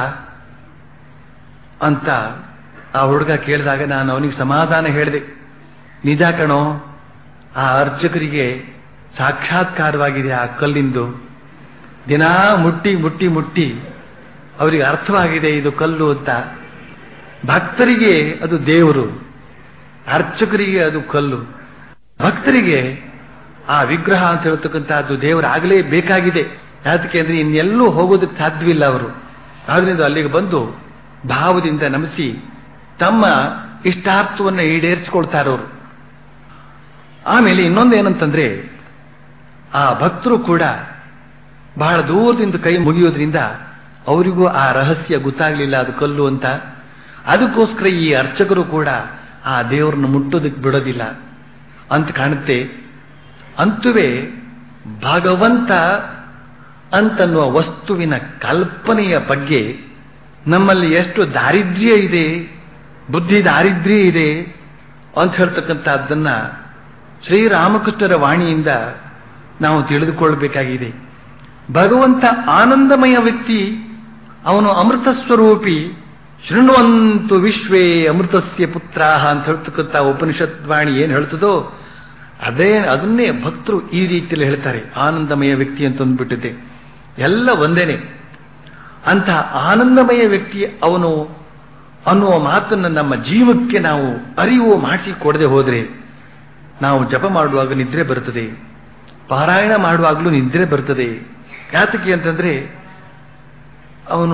ಅಂತ ಆ ಹುಡುಗ ಕೇಳಿದಾಗ ನಾನು ಅವನಿಗೆ ಸಮಾಧಾನ ಹೇಳಿದೆ ನಿಜ ಕಣೋ ಆ ಅರ್ಚಕರಿಗೆ ಸಾಕ್ಷಾತ್ಕಾರವಾಗಿದೆ ಆ ಕಲ್ಲಿಂದು ದಿನಾ ಮುಟ್ಟಿ ಮುಟ್ಟಿ ಮುಟ್ಟಿ ಅವರಿಗೆ ಅರ್ಥವಾಗಿದೆ ಇದು ಕಲ್ಲು ಅಂತ ಭಕ್ತರಿಗೆ ಅದು ದೇವರು ಅರ್ಚಕರಿಗೆ ಅದು ಕಲ್ಲು ಭಕ್ತರಿಗೆ ಆ ವಿಗ್ರಹ ಅಂತ ಹೇಳ್ತಕ್ಕಂಥದ್ದು ದೇವರಾಗಲೇ ಬೇಕಾಗಿದೆ ಯಾತಕ್ಕೆ ಅಂದ್ರೆ ಇನ್ನೆಲ್ಲೂ ಹೋಗೋದಕ್ಕೆ ಸಾಧ್ಯವಿಲ್ಲ ಅವರು ಆದ್ರಿಂದ ಅಲ್ಲಿಗೆ ಬಂದು ಭಾವದಿಂದ ನಮಿಸಿ ತಮ್ಮ ಇಷ್ಟಾರ್ಥವನ್ನು ಈಡೇರಿಸಿಕೊಳ್ತಾರವರು ಆಮೇಲೆ ಇನ್ನೊಂದೇನಂತಂದ್ರೆ ಆ ಭಕ್ತರು ಕೂಡ ಬಹಳ ದೂರದಿಂದ ಕೈ ಮುಗಿಯೋದ್ರಿಂದ ಅವರಿಗೂ ಆ ರಹಸ್ಯ ಗೊತ್ತಾಗ್ಲಿಲ್ಲ ಅದು ಕಲ್ಲು ಅಂತ ಅದಕ್ಕೋಸ್ಕರ ಈ ಅರ್ಚಕರು ಕೂಡ ಆ ದೇವರನ್ನು ಮುಟ್ಟೋದಕ್ಕೆ ಬಿಡೋದಿಲ್ಲ ಅಂತ ಕಾಣುತ್ತೆ ಅಂತುವೇ ಭಗವಂತ ಅಂತನ್ನುವ ವಸ್ತುವಿನ ಕಲ್ಪನೆಯ ಬಗ್ಗೆ ನಮ್ಮಲ್ಲಿ ಎಷ್ಟು ದಾರಿದ್ರ್ಯ ಇದೆ ಬುದ್ಧಿ ದಾರಿದ್ರ್ಯ ಇದೆ ಅಂತ ಹೇಳ್ತಕ್ಕಂಥದ್ದನ್ನ ಶ್ರೀರಾಮಕೃಷ್ಣರ ವಾಣಿಯಿಂದ ನಾವು ತಿಳಿದುಕೊಳ್ಳಬೇಕಾಗಿದೆ ಭಗವಂತ ಆನಂದಮಯ ವ್ಯಕ್ತಿ ಅವನು ಅಮೃತ ಸ್ವರೂಪಿ ಶೃಣ್ವಂತು ವಿಶ್ವೇ ಅಮೃತಸ್ಯ ಪುತ್ರ ಅಂತ ಹೇಳ್ತಕ್ಕಂಥ ಉಪನಿಷತ್ ವಾಣಿ ಏನು ಹೇಳ್ತದೋ ಅದೇ ಅದನ್ನೇ ಭಕ್ತರು ಈ ರೀತಿಯಲ್ಲಿ ಹೇಳ್ತಾರೆ ಆನಂದಮಯ ವ್ಯಕ್ತಿ ಅಂತ ಅಂದ್ಬಿಟ್ಟಿದೆ ಎಲ್ಲ ಒಂದೇನೆ ಅಂತಹ ಆನಂದಮಯ ವ್ಯಕ್ತಿ ಅವನು ಅನ್ನುವ ಮಾತನ್ನು ನಮ್ಮ ಜೀವಕ್ಕೆ ನಾವು ಅರಿವು ಮಾಡಿಸಿ ಕೊಡದೆ ಹೋದರೆ ನಾವು ಜಪ ಮಾಡುವಾಗ ನಿದ್ರೆ ಬರುತ್ತದೆ ಪಾರಾಯಣ ಮಾಡುವಾಗಲೂ ನಿದ್ರೆ ಬರ್ತದೆ ಯಾತಕ್ಕೆ ಅಂತಂದ್ರೆ ಅವನು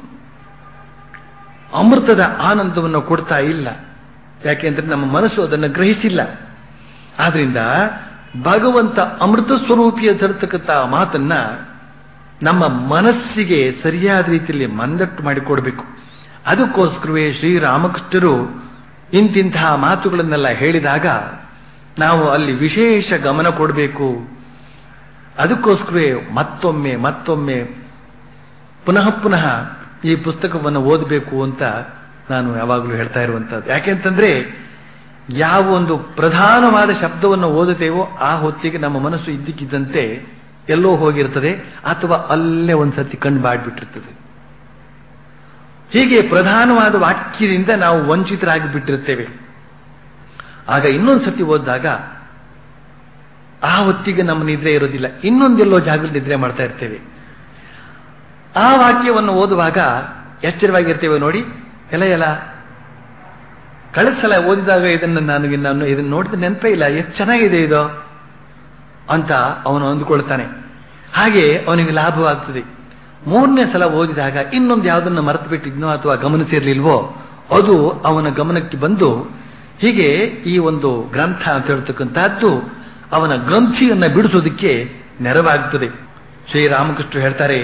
ಅಮೃತದ ಆನಂದವನ್ನು ಕೊಡ್ತಾ ಇಲ್ಲ ಯಾಕೆಂದ್ರೆ ನಮ್ಮ ಮನಸ್ಸು ಅದನ್ನು ಗ್ರಹಿಸಿಲ್ಲ ಆದ್ರಿಂದ ಭಗವಂತ ಅಮೃತ ಸ್ವರೂಪಿಯ ತರತಕ್ಕಂಥ ಮಾತನ್ನ ನಮ್ಮ ಮನಸ್ಸಿಗೆ ಸರಿಯಾದ ರೀತಿಯಲ್ಲಿ ಮಂದಟ್ಟು ಮಾಡಿಕೊಡ್ಬೇಕು ಅದಕ್ಕೋಸ್ಕರವೇ ಶ್ರೀರಾಮಕೃಷ್ಣರು ಇಂತಿಂತಹ ಮಾತುಗಳನ್ನೆಲ್ಲ ಹೇಳಿದಾಗ ನಾವು ಅಲ್ಲಿ ವಿಶೇಷ ಗಮನ ಕೊಡಬೇಕು ಅದಕ್ಕೋಸ್ಕರವೇ ಮತ್ತೊಮ್ಮೆ ಮತ್ತೊಮ್ಮೆ ಪುನಃ ಪುನಃ ಈ ಪುಸ್ತಕವನ್ನು ಓದಬೇಕು ಅಂತ ನಾನು ಯಾವಾಗಲೂ ಹೇಳ್ತಾ ಇರುವಂತದ್ದು ಯಾಕೆಂತಂದ್ರೆ ಯಾವ ಒಂದು ಪ್ರಧಾನವಾದ ಶಬ್ದವನ್ನು ಓದುತ್ತೇವೋ ಆ ಹೊತ್ತಿಗೆ ನಮ್ಮ ಮನಸ್ಸು ಇದ್ದಕ್ಕಿದ್ದಂತೆ ಎಲ್ಲೋ ಹೋಗಿರ್ತದೆ ಅಥವಾ ಅಲ್ಲೇ ಒಂದ್ಸತಿ ಕಣ್ಣು ಬಾಡ್ಬಿಟ್ಟಿರ್ತದೆ ಹೀಗೆ ಪ್ರಧಾನವಾದ ವಾಕ್ಯದಿಂದ ನಾವು ವಂಚಿತರಾಗಿ ಬಿಟ್ಟಿರ್ತೇವೆ ಆಗ ಇನ್ನೊಂದು ಸತಿ ಓದಿದಾಗ ಆ ಹೊತ್ತಿಗೆ ನಮ್ಮ ನಿದ್ರೆ ಇರೋದಿಲ್ಲ ಇನ್ನೊಂದೆಲ್ಲೋ ಜಾಗದಲ್ಲಿ ನಿದ್ರೆ ಮಾಡ್ತಾ ಇರ್ತೇವೆ ಆ ವಾಕ್ಯವನ್ನು ಓದುವಾಗ ಎಚ್ಚರವಾಗಿರ್ತೇವೆ ನೋಡಿ ಎಲ್ಲ ಎಲ್ಲ ಕಳೆದ ಸಲ ಓದಿದಾಗ ಇದನ್ನು ನನಗೆ ನಾನು ಇದನ್ನು ನೋಡಿದ ನೆನಪೇ ಇಲ್ಲ ಎಷ್ಟು ಚೆನ್ನಾಗಿದೆ ಇದು ಅಂತ ಅವನು ಅಂದುಕೊಳ್ತಾನೆ ಹಾಗೆ ಅವನಿಗೆ ಲಾಭವಾಗ್ತದೆ ಮೂರನೇ ಸಲ ಓದಿದಾಗ ಇನ್ನೊಂದು ಯಾವುದನ್ನು ಮರೆತು ಬಿಟ್ಟಿದ್ನೋ ಅಥವಾ ಗಮನಿಸಿರ್ಲಿಲ್ವೋ ಅದು ಅವನ ಗಮನಕ್ಕೆ ಬಂದು ಹೀಗೆ ಈ ಒಂದು ಗ್ರಂಥ ಅಂತ ಹೇಳ್ತಕ್ಕಂಥದ್ದು ಅವನ ಗ್ರಂಥಿಯನ್ನ ಬಿಡಿಸೋದಕ್ಕೆ ನೆರವಾಗ್ತದೆ ಶ್ರೀರಾಮಕೃಷ್ಣ ಹೇಳ್ತಾರೆ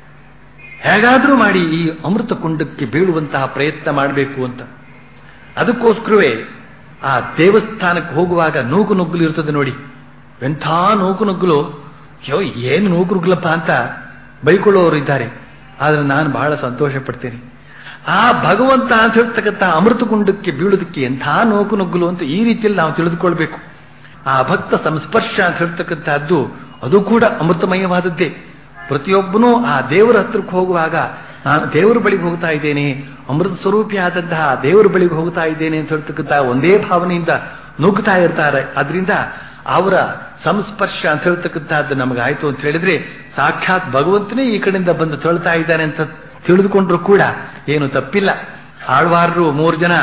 ಹೇಗಾದ್ರೂ ಮಾಡಿ ಈ ಅಮೃತ ಕುಂಡಕ್ಕೆ ಬೀಳುವಂತಹ ಪ್ರಯತ್ನ ಮಾಡಬೇಕು ಅಂತ ಅದಕ್ಕೋಸ್ಕರವೇ ಆ ದೇವಸ್ಥಾನಕ್ಕೆ ಹೋಗುವಾಗ ನೂಕು ನುಗ್ಗಲು ಇರ್ತದೆ ನೋಡಿ ಎಂಥ ನೂಕು ನುಗ್ಗಲು ಯೋ ಏನು ನೂಕು ನುಗ್ಗಲಪ್ಪ ಅಂತ ಬೈಕೊಳ್ಳೋರು ಇದ್ದಾರೆ ಆದ್ರೆ ನಾನು ಬಹಳ ಸಂತೋಷ ಪಡ್ತೇನೆ ಆ ಭಗವಂತ ಅಂತ ಹೇಳ್ತಕ್ಕಂಥ ಅಮೃತ ಕುಂಡಕ್ಕೆ ಬೀಳೋದಕ್ಕೆ ಎಂಥ ನೂಕು ನುಗ್ಗಲು ಅಂತ ಈ ರೀತಿಯಲ್ಲಿ ನಾವು ತಿಳಿದುಕೊಳ್ಬೇಕು ಆ ಭಕ್ತ ಸಂಸ್ಪರ್ಶ ಅಂತ ಹೇಳ್ತಕ್ಕಂಥದ್ದು ಅದು ಕೂಡ ಅಮೃತಮಯವಾದದ್ದೇ ಪ್ರತಿಯೊಬ್ಬನೂ ಆ ದೇವರ ಹತ್ರಕ್ಕೆ ಹೋಗುವಾಗ ನಾನು ದೇವರ ಬಳಿಗೆ ಹೋಗ್ತಾ ಇದ್ದೇನೆ ಅಮೃತ ಸ್ವರೂಪಿಯಾದಂತಹ ದೇವರ ಬಳಿಗೆ ಹೋಗ್ತಾ ಇದ್ದೇನೆ ಅಂತ ಹೇಳ್ತಕ್ಕಂಥ ಒಂದೇ ಭಾವನೆಯಿಂದ ನುಗ್ಗುತ್ತಾ ಇರ್ತಾರೆ ಅದರಿಂದ ಅವರ ಸಂಸ್ಪರ್ಶ ಅಂತ ಹೇಳ್ತಕ್ಕಂಥದ್ದು ನಮಗಾಯ್ತು ಅಂತ ಹೇಳಿದ್ರೆ ಸಾಕ್ಷಾತ್ ಭಗವಂತನೇ ಈ ಕಡೆಯಿಂದ ಬಂದು ತೊಳ್ತಾ ಇದ್ದಾನೆ ಅಂತ ತಿಳಿದುಕೊಂಡ್ರು ಕೂಡ ಏನು ತಪ್ಪಿಲ್ಲ ಆಳ್ವಾರರು ಮೂರು ಜನ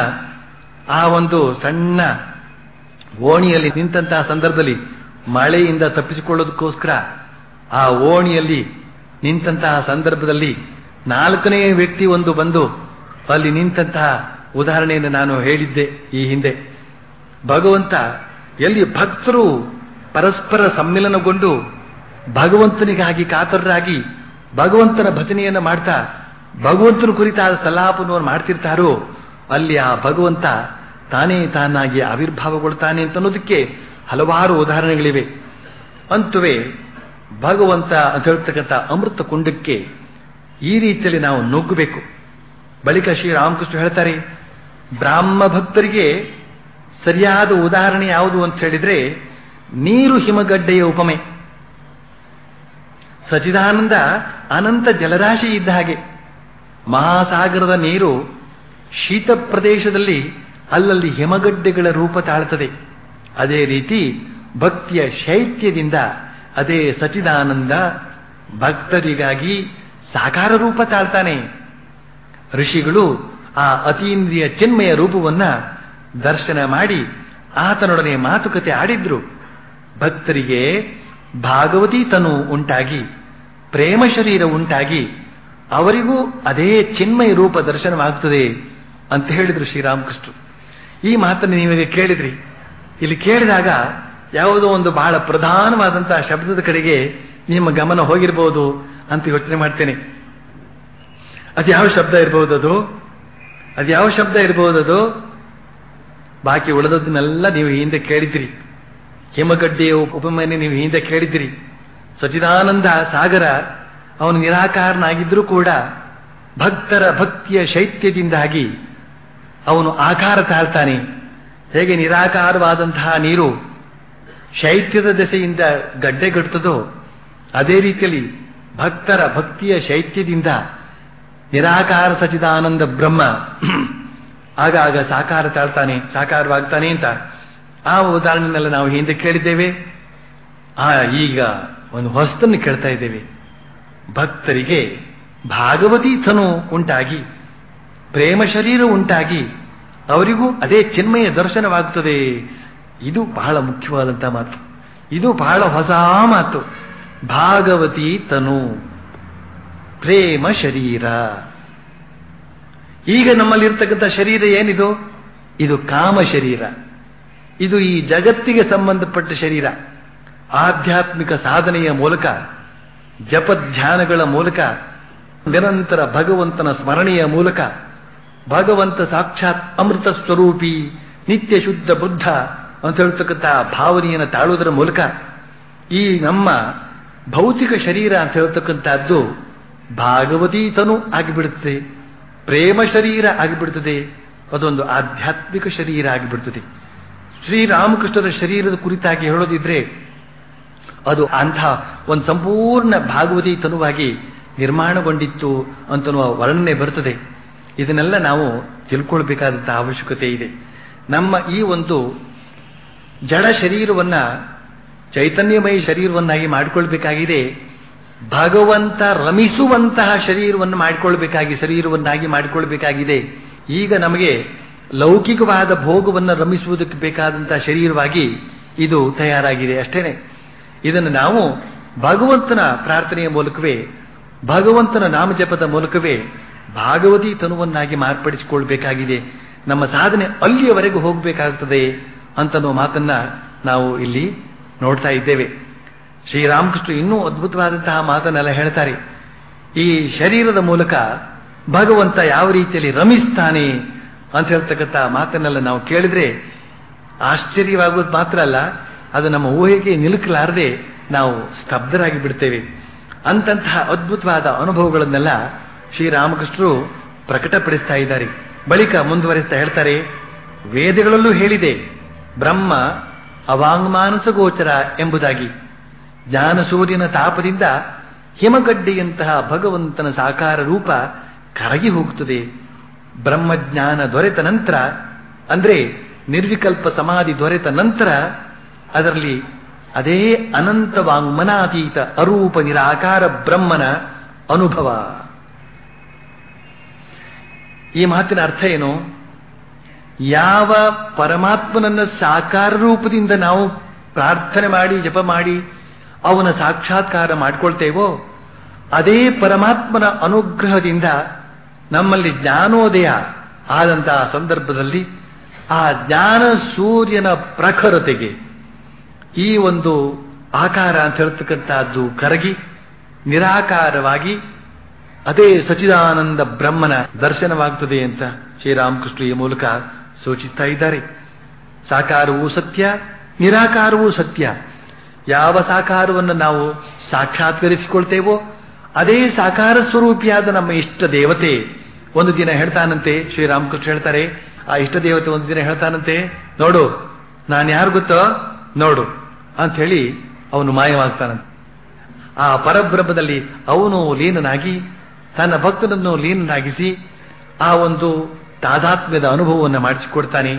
ಆ ಒಂದು ಸಣ್ಣ ಓಣಿಯಲ್ಲಿ ನಿಂತಹ ಸಂದರ್ಭದಲ್ಲಿ ಮಳೆಯಿಂದ ತಪ್ಪಿಸಿಕೊಳ್ಳೋದಕ್ಕೋಸ್ಕರ ಆ ಓಣಿಯಲ್ಲಿ ನಿಂತಹ ಸಂದರ್ಭದಲ್ಲಿ ನಾಲ್ಕನೇ ವ್ಯಕ್ತಿ ಒಂದು ಬಂದು ಅಲ್ಲಿ ನಿಂತಹ ಉದಾಹರಣೆಯನ್ನು ನಾನು ಹೇಳಿದ್ದೆ ಈ ಹಿಂದೆ ಭಗವಂತ ಎಲ್ಲಿ ಭಕ್ತರು ಪರಸ್ಪರ ಸಮ್ಮಿಲನಗೊಂಡು ಭಗವಂತನಿಗಾಗಿ ಕಾತರರಾಗಿ ಭಗವಂತನ ಭಜನೆಯನ್ನು ಮಾಡ್ತಾ ಭಗವಂತನ ಕುರಿತಾದ ಸಲಾಪನವನ್ನು ಮಾಡ್ತಿರ್ತಾರೋ ಅಲ್ಲಿ ಆ ಭಗವಂತ ತಾನೇ ತಾನಾಗಿ ಆವಿರ್ಭಾವಗೊಳ್ತಾನೆ ಅಂತ ಅನ್ನೋದಕ್ಕೆ ಹಲವಾರು ಉದಾಹರಣೆಗಳಿವೆ ಅಂತುವೇ ಭಗವಂತ ಅಂತ ಹೇಳ್ತಕ್ಕಂಥ ಅಮೃತ ಕುಂಡಕ್ಕೆ ಈ ರೀತಿಯಲ್ಲಿ ನಾವು ನುಗ್ಗಬೇಕು ಬಳಿಕ ಶ್ರೀರಾಮಕೃಷ್ಣ ಹೇಳ್ತಾರೆ ಬ್ರಾಹ್ಮ ಭಕ್ತರಿಗೆ ಸರಿಯಾದ ಉದಾಹರಣೆ ಯಾವುದು ಅಂತ ಹೇಳಿದ್ರೆ ನೀರು ಹಿಮಗಡ್ಡೆಯ ಉಪಮೆ ಸಚಿದಾನಂದ ಅನಂತ ಜಲರಾಶಿ ಇದ್ದ ಹಾಗೆ ಮಹಾಸಾಗರದ ನೀರು ಶೀತ ಪ್ರದೇಶದಲ್ಲಿ ಅಲ್ಲಲ್ಲಿ ಹಿಮಗಡ್ಡೆಗಳ ರೂಪ ತಾಳ್ತದೆ ಅದೇ ರೀತಿ ಭಕ್ತಿಯ ಶೈತ್ಯದಿಂದ ಅದೇ ಸಚಿದಾನಂದ ಭಕ್ತರಿಗಾಗಿ ಸಾಕಾರ ರೂಪ ತಾಳ್ತಾನೆ ಋಷಿಗಳು ಆ ಅತೀಂದ್ರಿಯ ಚಿನ್ಮಯ ರೂಪವನ್ನ ದರ್ಶನ ಮಾಡಿ ಆತನೊಡನೆ ಮಾತುಕತೆ ಆಡಿದ್ರು ಭಕ್ತರಿಗೆ ಭಾಗವತಿ ತನು ಉಂಟಾಗಿ ಪ್ರೇಮ ಶರೀರ ಉಂಟಾಗಿ ಅವರಿಗೂ ಅದೇ ಚಿನ್ಮಯ ರೂಪ ದರ್ಶನವಾಗ್ತದೆ ಅಂತ ಹೇಳಿದ್ರು ಶ್ರೀರಾಮಕೃಷ್ಣರು ಈ ಮಾತನ್ನು ನೀವೀಗ ಕೇಳಿದ್ರಿ ಇಲ್ಲಿ ಕೇಳಿದಾಗ ಯಾವುದೋ ಒಂದು ಬಹಳ ಪ್ರಧಾನವಾದಂತಹ ಶಬ್ದದ ಕಡೆಗೆ ನಿಮ್ಮ ಗಮನ ಹೋಗಿರಬಹುದು ಅಂತ ಯೋಚನೆ ಮಾಡ್ತೇನೆ ಅದು ಯಾವ ಶಬ್ದ ಇರಬಹುದು ಅದು ಅದು ಯಾವ ಶಬ್ದ ಇರಬಹುದು ಅದು ಬಾಕಿ ಉಳಿದದನ್ನೆಲ್ಲ ನೀವು ಹಿಂದೆ ಕೇಳಿದ್ರಿ ಹಿಮಗಡ್ಡೆಯ ಉಪಮೆಯನ್ನು ನೀವು ಹಿಂದೆ ಕೇಳಿದ್ರಿ ಸಚಿದಾನಂದ ಸಾಗರ ಅವನು ನಿರಾಕಾರನಾಗಿದ್ರೂ ಕೂಡ ಭಕ್ತರ ಭಕ್ತಿಯ ಶೈತ್ಯದಿಂದಾಗಿ ಅವನು ಆಕಾರ ತಾಳ್ತಾನೆ ಹೇಗೆ ನಿರಾಕಾರವಾದಂತಹ ನೀರು ಶೈತ್ಯದ ದೆಸೆಯಿಂದ ಗಡ್ಡೆಗಟ್ಟುತ್ತದೋ ಅದೇ ರೀತಿಯಲ್ಲಿ ಭಕ್ತರ ಭಕ್ತಿಯ ಶೈತ್ಯದಿಂದ ನಿರಾಕಾರ ಸಚಿದಾನಂದ ಬ್ರಹ್ಮ ಆಗ ಆಗ ಸಾಕಾರ ತಾಳ್ತಾನೆ ಸಾಕಾರವಾಗ್ತಾನೆ ಅಂತ ಆ ಉದಾಹರಣೆನೆಲ್ಲ ನಾವು ಹಿಂದೆ ಕೇಳಿದ್ದೇವೆ ಆ ಈಗ ಒಂದು ಹೊಸತನ್ನು ಕೇಳ್ತಾ ಇದ್ದೇವೆ ಭಕ್ತರಿಗೆ ಭಾಗವತಿ ತನು ಉಂಟಾಗಿ ಪ್ರೇಮ ಶರೀರ ಉಂಟಾಗಿ ಅವರಿಗೂ ಅದೇ ಚಿನ್ಮಯ ದರ್ಶನವಾಗುತ್ತದೆ ಇದು ಬಹಳ ಮುಖ್ಯವಾದಂತಹ ಮಾತು ಇದು ಬಹಳ ಹೊಸ ಮಾತು ಭಾಗವತಿ ತನು ಪ್ರೇಮ ಶರೀರ ಈಗ ನಮ್ಮಲ್ಲಿರ್ತಕ್ಕಂಥ ಶರೀರ ಏನಿದು ಇದು ಕಾಮ ಶರೀರ ಇದು ಈ ಜಗತ್ತಿಗೆ ಸಂಬಂಧಪಟ್ಟ ಶರೀರ ಆಧ್ಯಾತ್ಮಿಕ ಸಾಧನೆಯ ಮೂಲಕ ಜಪಧ್ಯಾನಗಳ ಮೂಲಕ ನಿರಂತರ ಭಗವಂತನ ಸ್ಮರಣೆಯ ಮೂಲಕ ಭಗವಂತ ಸಾಕ್ಷಾತ್ ಅಮೃತ ಸ್ವರೂಪಿ ನಿತ್ಯ ಶುದ್ಧ ಬುದ್ಧ ಅಂತ ಹೇಳ್ತಕ್ಕಂಥ ಭಾವನೆಯನ್ನು ತಾಳುವುದರ ಮೂಲಕ ಈ ನಮ್ಮ ಭೌತಿಕ ಶರೀರ ಅಂತ ಹೇಳ್ತಕ್ಕಂಥದ್ದು ಭಾಗವತೀತನು ಆಗಿಬಿಡುತ್ತದೆ ಪ್ರೇಮ ಶರೀರ ಆಗಿಬಿಡುತ್ತದೆ ಅದೊಂದು ಆಧ್ಯಾತ್ಮಿಕ ಶರೀರ ಆಗಿಬಿಡುತ್ತದೆ ಶ್ರೀರಾಮಕೃಷ್ಣರ ಶರೀರದ ಕುರಿತಾಗಿ ಹೇಳೋದಿದ್ರೆ ಅದು ಅಂಥ ಒಂದು ಸಂಪೂರ್ಣ ಭಾಗವತಿ ತನುವಾಗಿ ನಿರ್ಮಾಣಗೊಂಡಿತ್ತು ಅಂತನ್ನುವ ವರ್ಣನೆ ಬರುತ್ತದೆ ಇದನ್ನೆಲ್ಲ ನಾವು ತಿಳ್ಕೊಳ್ಬೇಕಾದಂತಹ ಅವಶ್ಯಕತೆ ಇದೆ ನಮ್ಮ ಈ ಒಂದು ಜಡ ಶರೀರವನ್ನ ಚೈತನ್ಯಮಯ ಶರೀರವನ್ನಾಗಿ ಮಾಡಿಕೊಳ್ಬೇಕಾಗಿದೆ ಭಗವಂತ ರಮಿಸುವಂತಹ ಶರೀರವನ್ನು ಮಾಡಿಕೊಳ್ಬೇಕಾಗಿ ಶರೀರವನ್ನಾಗಿ ಮಾಡಿಕೊಳ್ಬೇಕಾಗಿದೆ ಈಗ ನಮಗೆ ಲೌಕಿಕವಾದ ಭೋಗವನ್ನು ರಮಿಸುವುದಕ್ಕೆ ಬೇಕಾದಂತಹ ಶರೀರವಾಗಿ ಇದು ತಯಾರಾಗಿದೆ ಅಷ್ಟೇನೆ ಇದನ್ನು ನಾವು ಭಗವಂತನ ಪ್ರಾರ್ಥನೆಯ ಮೂಲಕವೇ ಭಗವಂತನ ನಾಮಜಪದ ಮೂಲಕವೇ ಭಾಗವತಿ ತನುವನ್ನಾಗಿ ಮಾರ್ಪಡಿಸಿಕೊಳ್ಬೇಕಾಗಿದೆ ನಮ್ಮ ಸಾಧನೆ ಅಲ್ಲಿಯವರೆಗೂ ಹೋಗಬೇಕಾಗುತ್ತದೆ ಅಂತನ್ನೋ ಮಾತನ್ನ ನಾವು ಇಲ್ಲಿ ನೋಡ್ತಾ ಇದ್ದೇವೆ ಶ್ರೀರಾಮಕೃಷ್ಣ ಇನ್ನೂ ಅದ್ಭುತವಾದಂತಹ ಮಾತನ್ನೆಲ್ಲ ಹೇಳ್ತಾರೆ ಈ ಶರೀರದ ಮೂಲಕ ಭಗವಂತ ಯಾವ ರೀತಿಯಲ್ಲಿ ರಮಿಸ್ತಾನೆ ಅಂತ ಹೇಳ್ತಕ್ಕಂಥ ಮಾತನ್ನೆಲ್ಲ ನಾವು ಕೇಳಿದ್ರೆ ಆಶ್ಚರ್ಯವಾಗೋದು ಮಾತ್ರ ಅಲ್ಲ ಅದು ನಮ್ಮ ಊಹೆಗೆ ನಿಲುಕಲಾರದೆ ನಾವು ಸ್ತಬ್ಧರಾಗಿ ಬಿಡ್ತೇವೆ ಅಂತಂತಹ ಅದ್ಭುತವಾದ ಅನುಭವಗಳನ್ನೆಲ್ಲ ಶ್ರೀರಾಮಕೃಷ್ಣರು ಪ್ರಕಟಪಡಿಸ್ತಾ ಇದ್ದಾರೆ ಬಳಿಕ ಮುಂದುವರಿಸ್ತಾ ಹೇಳ್ತಾರೆ ವೇದಗಳಲ್ಲೂ ಹೇಳಿದೆ ಬ್ರಹ್ಮ ಅವಾಂಗ್ಮಾನಸ ಗೋಚರ ಎಂಬುದಾಗಿ ಜ್ಞಾನ ಸೂರ್ಯನ ತಾಪದಿಂದ ಹಿಮಗಡ್ಡೆಯಂತಹ ಭಗವಂತನ ಸಾಕಾರ ರೂಪ ಕರಗಿ ಹೋಗುತ್ತದೆ ಬ್ರಹ್ಮಜ್ಞಾನ ದೊರೆತ ನಂತರ ಅಂದ್ರೆ ನಿರ್ವಿಕಲ್ಪ ಸಮಾಧಿ ದೊರೆತ ನಂತರ ಅದರಲ್ಲಿ ಅದೇ ಅನಂತ ವಾಂಗ್ಮನಾತೀತ ಅರೂಪ ನಿರಾಕಾರ ಬ್ರಹ್ಮನ ಅನುಭವ ಈ ಮಾತಿನ ಅರ್ಥ ಏನು ಯಾವ ಪರಮಾತ್ಮನನ್ನ ಸಾಕಾರ ರೂಪದಿಂದ ನಾವು ಪ್ರಾರ್ಥನೆ ಮಾಡಿ ಜಪ ಮಾಡಿ ಅವನ ಸಾಕ್ಷಾತ್ಕಾರ ಮಾಡಿಕೊಳ್ತೇವೋ ಅದೇ ಪರಮಾತ್ಮನ ಅನುಗ್ರಹದಿಂದ ನಮ್ಮಲ್ಲಿ ಜ್ಞಾನೋದಯ ಆದಂತಹ ಸಂದರ್ಭದಲ್ಲಿ ಆ ಜ್ಞಾನ ಸೂರ್ಯನ ಪ್ರಖರತೆಗೆ ಈ ಒಂದು ಆಕಾರ ಅಂತ ಹೇಳ್ತಕ್ಕಂಥದ್ದು ಕರಗಿ ನಿರಾಕಾರವಾಗಿ ಅದೇ ಸಚಿದಾನಂದ ಬ್ರಹ್ಮನ ದರ್ಶನವಾಗ್ತದೆ ಅಂತ ಶ್ರೀರಾಮಕೃಷ್ಣ ಈ ಮೂಲಕ ಸೂಚಿಸ್ತಾ ಇದ್ದಾರೆ ಸಾಕಾರವೂ ಸತ್ಯ ನಿರಾಕಾರವೂ ಸತ್ಯ ಯಾವ ಸಾಕಾರವನ್ನು ನಾವು ಸಾಕ್ಷಾತ್ಕರಿಸಿಕೊಳ್ತೇವೋ ಅದೇ ಸಾಕಾರ ಸ್ವರೂಪಿಯಾದ ನಮ್ಮ ಇಷ್ಟ ದೇವತೆ ಒಂದು ದಿನ ಹೇಳ್ತಾನಂತೆ ಶ್ರೀರಾಮಕೃಷ್ಣ ಹೇಳ್ತಾರೆ ಆ ಇಷ್ಟ ದೇವತೆ ಒಂದು ದಿನ ಹೇಳ್ತಾನಂತೆ ನೋಡು ನಾನು ಯಾರು ಗೊತ್ತೋ ನೋಡು ಅಂತ ಹೇಳಿ ಅವನು ಮಾಯವಾಗ್ತಾನಂತೆ ಆ ಪರಬ್ರಹ್ಮದಲ್ಲಿ ಅವನು ಲೀನನಾಗಿ ತನ್ನ ಭಕ್ತನನ್ನು ಲೀನನಾಗಿಸಿ ಆ ಒಂದು ತಾದಾತ್ಮ್ಯದ ಅನುಭವವನ್ನು ಮಾಡಿಸಿಕೊಡ್ತಾನೆ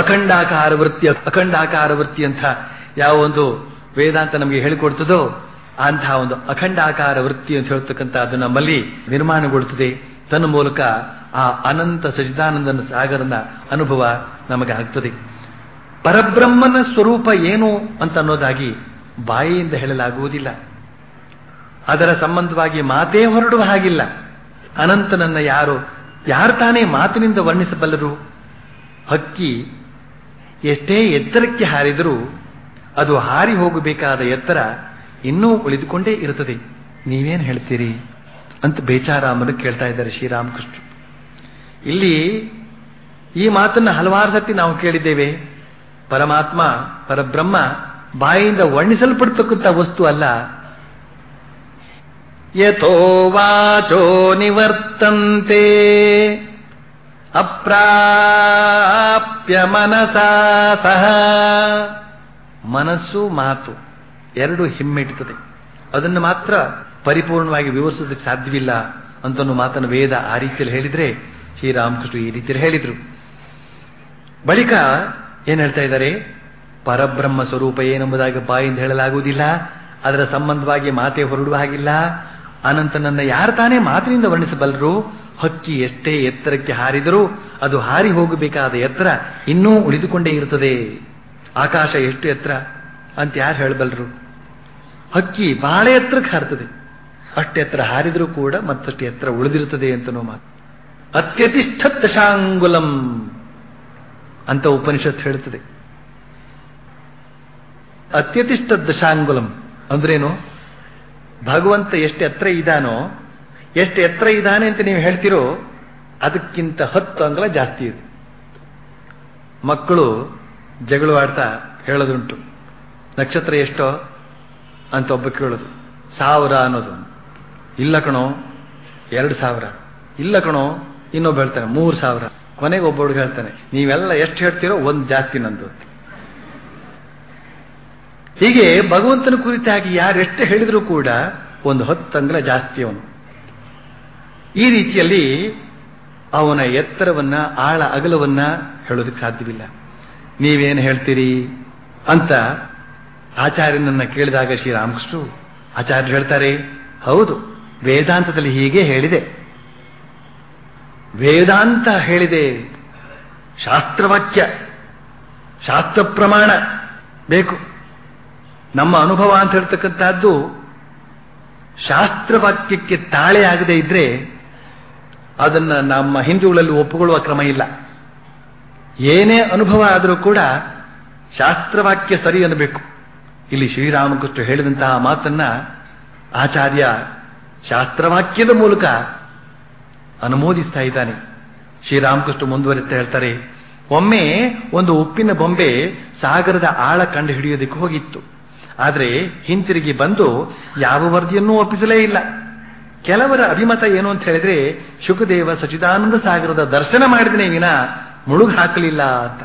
ಅಖಂಡಾಕಾರ ವೃತ್ತಿ ಅಖಂಡಾಕಾರ ವೃತ್ತಿ ಅಂತ ಯಾವ ಒಂದು ವೇದಾಂತ ನಮಗೆ ಹೇಳಿಕೊಡ್ತದೋ ಅಂತಹ ಒಂದು ಅಖಂಡಾಕಾರ ವೃತ್ತಿ ಅಂತ ಹೇಳ್ತಕ್ಕಂಥ ಅದು ನಮ್ಮಲ್ಲಿ ನಿರ್ಮಾಣಗೊಳ್ಳುತ್ತದೆ ತನ್ನ ಮೂಲಕ ಆ ಅನಂತ ಸಚಿದಾನಂದನ ಸಾಗರನ ಅನುಭವ ನಮಗೆ ಆಗ್ತದೆ ಪರಬ್ರಹ್ಮನ ಸ್ವರೂಪ ಏನು ಅಂತ ಅನ್ನೋದಾಗಿ ಬಾಯಿಯಿಂದ ಹೇಳಲಾಗುವುದಿಲ್ಲ ಅದರ ಸಂಬಂಧವಾಗಿ ಮಾತೇ ಹೊರಡುವ ಹಾಗಿಲ್ಲ ಅನಂತನನ್ನ ಯಾರು ಯಾರು ತಾನೇ ಮಾತಿನಿಂದ ವರ್ಣಿಸಬಲ್ಲರು ಹಕ್ಕಿ ಎಷ್ಟೇ ಎತ್ತರಕ್ಕೆ ಹಾರಿದರೂ ಅದು ಹಾರಿ ಹೋಗಬೇಕಾದ ಎತ್ತರ ಇನ್ನೂ ಉಳಿದುಕೊಂಡೇ ಇರುತ್ತದೆ ನೀವೇನು ಹೇಳ್ತೀರಿ ಅಂತ ಬೇಚಾರಾಮನು ಕೇಳ್ತಾ ಇದ್ದಾರೆ ಶ್ರೀರಾಮಕೃಷ್ಣ ಇಲ್ಲಿ ಈ ಮಾತನ್ನು ಹಲವಾರು ಸತಿ ನಾವು ಕೇಳಿದ್ದೇವೆ ಪರಮಾತ್ಮ ಪರಬ್ರಹ್ಮ ಬಾಯಿಯಿಂದ ವರ್ಣಿಸಲ್ಪಡ್ತಕ್ಕಂಥ ವಸ್ತು ಅಲ್ಲ ಯಥೋ ವಾಚೋ ನಿವರ್ತಂತೆ ಅಪ್ರಾಪ್ಯ ಮನಸಾ ಸಹ ಮನಸ್ಸು ಮಾತು ಎರಡು ಹಿಮ್ಮೆಟ್ಟುತ್ತದೆ ಅದನ್ನು ಮಾತ್ರ ಪರಿಪೂರ್ಣವಾಗಿ ವಿವರಿಸೋದಕ್ಕೆ ಸಾಧ್ಯವಿಲ್ಲ ಅಂತನೂ ಮಾತನ್ನು ವೇದ ಆ ರೀತಿಯಲ್ಲಿ ಹೇಳಿದ್ರೆ ಶ್ರೀರಾಮಕೃಷ್ಣ ಈ ರೀತಿಯಲ್ಲಿ ಹೇಳಿದ್ರು ಬಳಿಕ ಏನ್ ಹೇಳ್ತಾ ಇದ್ದಾರೆ ಪರಬ್ರಹ್ಮ ಸ್ವರೂಪ ಏನೆಂಬುದಾಗಿ ಬಾಯಿಂದ ಹೇಳಲಾಗುವುದಿಲ್ಲ ಅದರ ಸಂಬಂಧವಾಗಿ ಮಾತೆ ಹೊರಡುವ ಹಾಗಿಲ್ಲ ಅನಂತನನ್ನ ಯಾರು ತಾನೇ ಮಾತಿನಿಂದ ವರ್ಣಿಸಬಲ್ಲರು ಹಕ್ಕಿ ಎಷ್ಟೇ ಎತ್ತರಕ್ಕೆ ಹಾರಿದರೂ ಅದು ಹಾರಿ ಹೋಗಬೇಕಾದ ಎತ್ತರ ಇನ್ನೂ ಉಳಿದುಕೊಂಡೇ ಇರುತ್ತದೆ ಆಕಾಶ ಎಷ್ಟು ಎತ್ತರ ಅಂತ ಯಾರು ಹೇಳಬಲ್ಲರು ಹಕ್ಕಿ ಬಹಳ ಎತ್ತರಕ್ಕೆ ಹಾರುತ್ತದೆ ಅಷ್ಟು ಎತ್ತರ ಹಾರಿದರೂ ಕೂಡ ಮತ್ತಷ್ಟು ಎತ್ತರ ಉಳಿದಿರುತ್ತದೆ ಅಂತನೂ ಮಾತು ಅತ್ಯತಿಷ್ಠ ದಶಾಂಗುಲಂ ಅಂತ ಉಪನಿಷತ್ ಹೇಳುತ್ತದೆ ಅತ್ಯತಿಷ್ಠ ದಶಾಂಗುಲಂ ಅಂದ್ರೇನು ಭಗವಂತ ಎಷ್ಟು ಎತ್ತರ ಇದ್ದಾನೋ ಎಷ್ಟು ಎತ್ತರ ಇದ್ದಾನೆ ಅಂತ ನೀವು ಹೇಳ್ತಿರೋ ಅದಕ್ಕಿಂತ ಹತ್ತು ಅಂಗಲ ಜಾಸ್ತಿ ಇದೆ ಮಕ್ಕಳು ಜಗಳು ಆಡ್ತಾ ಹೇಳೋದುಂಟು ನಕ್ಷತ್ರ ಎಷ್ಟೋ ಅಂತ ಒಬ್ಬ ಕೇಳೋದು ಸಾವಿರ ಅನ್ನೋದು ಇಲ್ಲ ಕಣೋ ಎರಡು ಸಾವಿರ ಇಲ್ಲ ಕಣೋ ಇನ್ನೊಬ್ಬ ಹೇಳ್ತಾನೆ ಮೂರು ಸಾವಿರ ಕೊನೆಗೆ ಒಬ್ಬ ಹುಡುಗ ಹೇಳ್ತಾನೆ ನೀವೆಲ್ಲ ಎಷ್ಟು ಹೇಳ್ತೀರೋ ಒಂದು ಜಾಸ್ತಿ ನಂದು ಹೀಗೆ ಭಗವಂತನ ಕುರಿತಾಗಿ ಯಾರೆಷ್ಟು ಹೇಳಿದರೂ ಕೂಡ ಒಂದು ಹತ್ತು ಅಂಗಲ ಜಾಸ್ತಿ ಅವನು ಈ ರೀತಿಯಲ್ಲಿ ಅವನ ಎತ್ತರವನ್ನ ಆಳ ಅಗಲವನ್ನ ಹೇಳೋದಕ್ಕೆ ಸಾಧ್ಯವಿಲ್ಲ ನೀವೇನು ಹೇಳ್ತೀರಿ ಅಂತ ಆಚಾರ್ಯನನ್ನ ಕೇಳಿದಾಗ ಶ್ರೀರಾಮಕೃಷ್ಣರು ಆಚಾರ್ಯರು ಹೇಳ್ತಾರೆ ಹೌದು ವೇದಾಂತದಲ್ಲಿ ಹೀಗೆ ಹೇಳಿದೆ ವೇದಾಂತ ಹೇಳಿದೆ ಶಾಸ್ತ್ರವಾಕ್ಯ ಶಾಸ್ತ್ರ ಪ್ರಮಾಣ ಬೇಕು ನಮ್ಮ ಅನುಭವ ಅಂತ ಹೇಳ್ತಕ್ಕಂಥದ್ದು ಶಾಸ್ತ್ರವಾಕ್ಯಕ್ಕೆ ತಾಳೆ ಆಗದೆ ಇದ್ರೆ ಅದನ್ನ ನಮ್ಮ ಹಿಂದೂಗಳಲ್ಲಿ ಒಪ್ಪುಕೊಳ್ಳುವ ಕ್ರಮ ಇಲ್ಲ ಏನೇ ಅನುಭವ ಆದರೂ ಕೂಡ ಶಾಸ್ತ್ರವಾಕ್ಯ ಸರಿ ಅನ್ನಬೇಕು ಇಲ್ಲಿ ಶ್ರೀರಾಮಕೃಷ್ಣ ಹೇಳಿದಂತಹ ಮಾತನ್ನ ಆಚಾರ್ಯ ಶಾಸ್ತ್ರವಾಕ್ಯದ ಮೂಲಕ ಅನುಮೋದಿಸ್ತಾ ಇದ್ದಾನೆ ಶ್ರೀರಾಮಕೃಷ್ಣ ಮುಂದುವರಿಸ್ತಾ ಹೇಳ್ತಾರೆ ಒಮ್ಮೆ ಒಂದು ಉಪ್ಪಿನ ಬೊಂಬೆ ಸಾಗರದ ಆಳ ಕಂಡು ಹಿಡಿಯೋದಕ್ಕೆ ಹೋಗಿತ್ತು ಆದರೆ ಹಿಂತಿರುಗಿ ಬಂದು ಯಾವ ವರದಿಯನ್ನೂ ಒಪ್ಪಿಸಲೇ ಇಲ್ಲ ಕೆಲವರ ಅಭಿಮತ ಏನು ಅಂತ ಹೇಳಿದ್ರೆ ಶುಕದೇವ ಸಚಿದಾನಂದ ಸಾಗರದ ದರ್ಶನ ಮಾಡಿದನೇ ವಿನ ಮುಳುಗು ಹಾಕಲಿಲ್ಲ ಅಂತ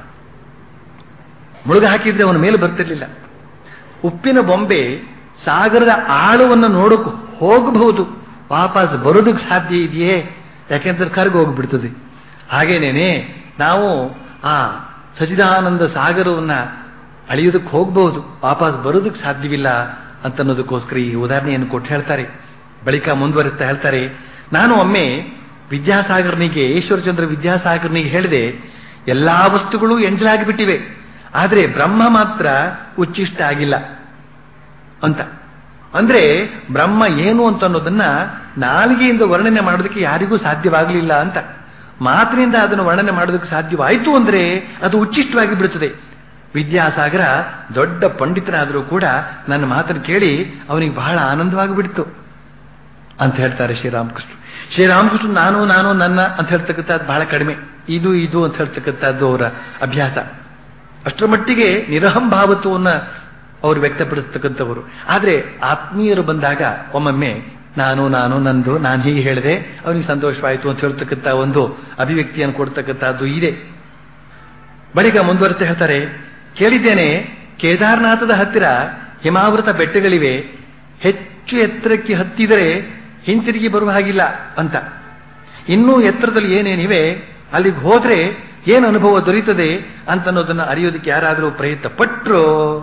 ಮುಳುಗು ಹಾಕಿದ್ರೆ ಅವನ ಮೇಲೆ ಬರ್ತಿರ್ಲಿಲ್ಲ ಉಪ್ಪಿನ ಬೊಂಬೆ ಸಾಗರದ ಆಳವನ್ನು ನೋಡಕ್ಕೆ ಹೋಗಬಹುದು ವಾಪಸ್ ಬರೋದಕ್ಕೆ ಸಾಧ್ಯ ಇದೆಯೇ ಯಾಕೆಂದ್ರೆ ಕರ್ಗ ಹೋಗ್ಬಿಡ್ತದೆ ಹಾಗೇನೇನೆ ನಾವು ಆ ಸಚಿದಾನಂದ ಸಾಗರವನ್ನ ಅಳಿಯೋದಕ್ಕೆ ಹೋಗಬಹುದು ವಾಪಸ್ ಬರೋದಕ್ಕೆ ಸಾಧ್ಯವಿಲ್ಲ ಅಂತ ಅನ್ನೋದಕ್ಕೋಸ್ಕರ ಈ ಉದಾಹರಣೆಯನ್ನು ಕೊಟ್ಟು ಹೇಳ್ತಾರೆ ಬಳಿಕ ಮುಂದುವರಿಸ್ತಾ ಹೇಳ್ತಾರೆ ನಾನು ಒಮ್ಮೆ ವಿದ್ಯಾಸಾಗರನಿಗೆ ಈಶ್ವರಚಂದ್ರ ವಿದ್ಯಾಸಾಗರನಿಗೆ ಹೇಳಿದೆ ಎಲ್ಲಾ ವಸ್ತುಗಳು ಎಂಜಲಾಗಿ ಬಿಟ್ಟಿವೆ ಆದರೆ ಬ್ರಹ್ಮ ಮಾತ್ರ ಉಚ್ಚಿಷ್ಟ ಆಗಿಲ್ಲ ಅಂತ ಅಂದ್ರೆ ಬ್ರಹ್ಮ ಏನು ಅಂತ ಅನ್ನೋದನ್ನ ನಾಲಿಗೆಯಿಂದ ವರ್ಣನೆ ಮಾಡೋದಕ್ಕೆ ಯಾರಿಗೂ ಸಾಧ್ಯವಾಗಲಿಲ್ಲ ಅಂತ ಮಾತಿನಿಂದ ಅದನ್ನು ವರ್ಣನೆ ಮಾಡೋದಕ್ಕೆ ಸಾಧ್ಯವಾಯಿತು ಅಂದ್ರೆ ಅದು ಉಚ್ಚಿಷ್ಟವಾಗಿ ಬಿಡುತ್ತದೆ ವಿದ್ಯಾಸಾಗರ ದೊಡ್ಡ ಪಂಡಿತನಾದರೂ ಕೂಡ ನನ್ನ ಮಾತನ್ನು ಕೇಳಿ ಅವನಿಗೆ ಬಹಳ ಆನಂದವಾಗಿ ಬಿಡ್ತು ಅಂತ ಹೇಳ್ತಾರೆ ಶ್ರೀರಾಮಕೃಷ್ಣ ಶ್ರೀರಾಮಕೃಷ್ಣ ನಾನು ನಾನು ನನ್ನ ಅಂತ ಹೇಳ್ತಕ್ಕಂಥದ್ದು ಬಹಳ ಕಡಿಮೆ ಇದು ಇದು ಅಂತ ಹೇಳ್ತಕ್ಕಂಥದ್ದು ಅವರ ಅಭ್ಯಾಸ ಅಷ್ಟರ ಮಟ್ಟಿಗೆ ನಿರಹಂಭಾವತ್ವವನ್ನ ಅವರು ವ್ಯಕ್ತಪಡಿಸ್ತಕ್ಕಂಥವರು ಆದ್ರೆ ಆತ್ಮೀಯರು ಬಂದಾಗ ಒಮ್ಮೊಮ್ಮೆ ನಾನು ನಾನು ನಂದು ನಾನು ಹೀಗೆ ಹೇಳಿದೆ ಅವನಿಗೆ ಸಂತೋಷವಾಯಿತು ಅಂತ ಹೇಳ್ತಕ್ಕಂಥ ಒಂದು ಅಭಿವ್ಯಕ್ತಿಯನ್ನು ಕೊಡ್ತಕ್ಕಂಥದ್ದು ಇದೆ ಬಳಿಕ ಮುಂದುವರೆತ ಹೇಳ್ತಾರೆ ಕೇಳಿದ್ದೇನೆ ಕೇದಾರನಾಥದ ಹತ್ತಿರ ಹಿಮಾವೃತ ಬೆಟ್ಟಗಳಿವೆ ಹೆಚ್ಚು ಎತ್ತರಕ್ಕೆ ಹತ್ತಿದರೆ ಹಿಂತಿರುಗಿ ಬರುವ ಹಾಗಿಲ್ಲ ಅಂತ ಇನ್ನೂ ಎತ್ತರದಲ್ಲಿ ಏನೇನಿವೆ ಅಲ್ಲಿಗೆ ಹೋದ್ರೆ ಏನು ಅನುಭವ ದೊರೀತದೆ ಅಂತ ಅನ್ನೋದನ್ನ ಅರಿಯೋದಕ್ಕೆ ಯಾರಾದರೂ ಪ್ರಯತ್ನ ಪಟ್ರೋ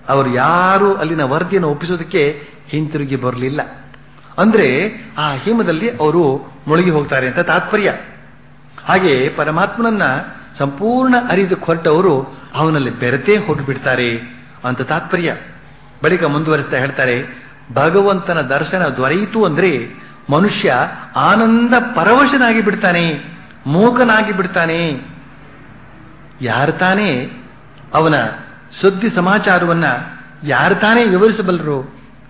ಅವರು ಯಾರು ಅಲ್ಲಿನ ವರದಿಯನ್ನು ಒಪ್ಪಿಸೋದಕ್ಕೆ ಹಿಂತಿರುಗಿ ಬರಲಿಲ್ಲ ಅಂದ್ರೆ ಆ ಹಿಮದಲ್ಲಿ ಅವರು ಮುಳುಗಿ ಹೋಗ್ತಾರೆ ಅಂತ ತಾತ್ಪರ್ಯ ಹಾಗೆ ಪರಮಾತ್ಮನನ್ನ ಸಂಪೂರ್ಣ ಅರಿದು ಹೊರಟವರು ಅವನಲ್ಲಿ ಬೆರೆತೇ ಹೋಗಿಬಿಡ್ತಾರೆ ಅಂತ ತಾತ್ಪರ್ಯ ಬಳಿಕ ಮುಂದುವರಿಸ್ತಾ ಹೇಳ್ತಾರೆ ಭಗವಂತನ ದರ್ಶನ ದೊರೆಯಿತು ಅಂದ್ರೆ ಮನುಷ್ಯ ಆನಂದ ಪರವಶನಾಗಿ ಬಿಡ್ತಾನೆ ಮೂಕನಾಗಿ ಬಿಡ್ತಾನೆ ಯಾರು ತಾನೇ ಅವನ ಸುದ್ದಿ ಸಮಾಚಾರವನ್ನ ಯಾರು ತಾನೇ ವಿವರಿಸಬಲ್ಲರು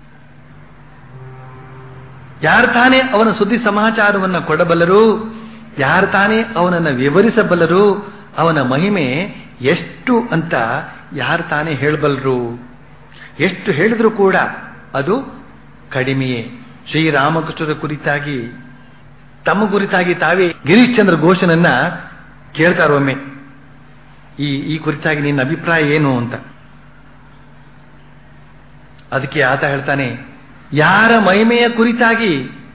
ಯಾರು ತಾನೇ ಅವನ ಸುದ್ದಿ ಸಮಾಚಾರವನ್ನ ಕೊಡಬಲ್ಲರು ಯಾರು ತಾನೇ ಅವನನ್ನ ವಿವರಿಸಬಲ್ಲರು ಅವನ ಮಹಿಮೆ ಎಷ್ಟು ಅಂತ ಯಾರು ತಾನೇ ಹೇಳಬಲ್ಲರು ಎಷ್ಟು ಹೇಳಿದ್ರು ಕೂಡ ಅದು ಕಡಿಮೆಯೇ ಶ್ರೀರಾಮಕೃಷ್ಣರ ಕುರಿತಾಗಿ ತಮ್ಮ ಕುರಿತಾಗಿ ತಾವೇ ಗಿರೀಶ್ ಚಂದ್ರ ಘೋಷನನ್ನ ಕೇಳ್ತಾರೊಮ್ಮೆ ಈ ಈ ಕುರಿತಾಗಿ ನಿನ್ನ ಅಭಿಪ್ರಾಯ ಏನು ಅಂತ ಅದಕ್ಕೆ ಆತ ಹೇಳ್ತಾನೆ ಯಾರ ಮಹಿಮೆಯ ಕುರಿತಾಗಿ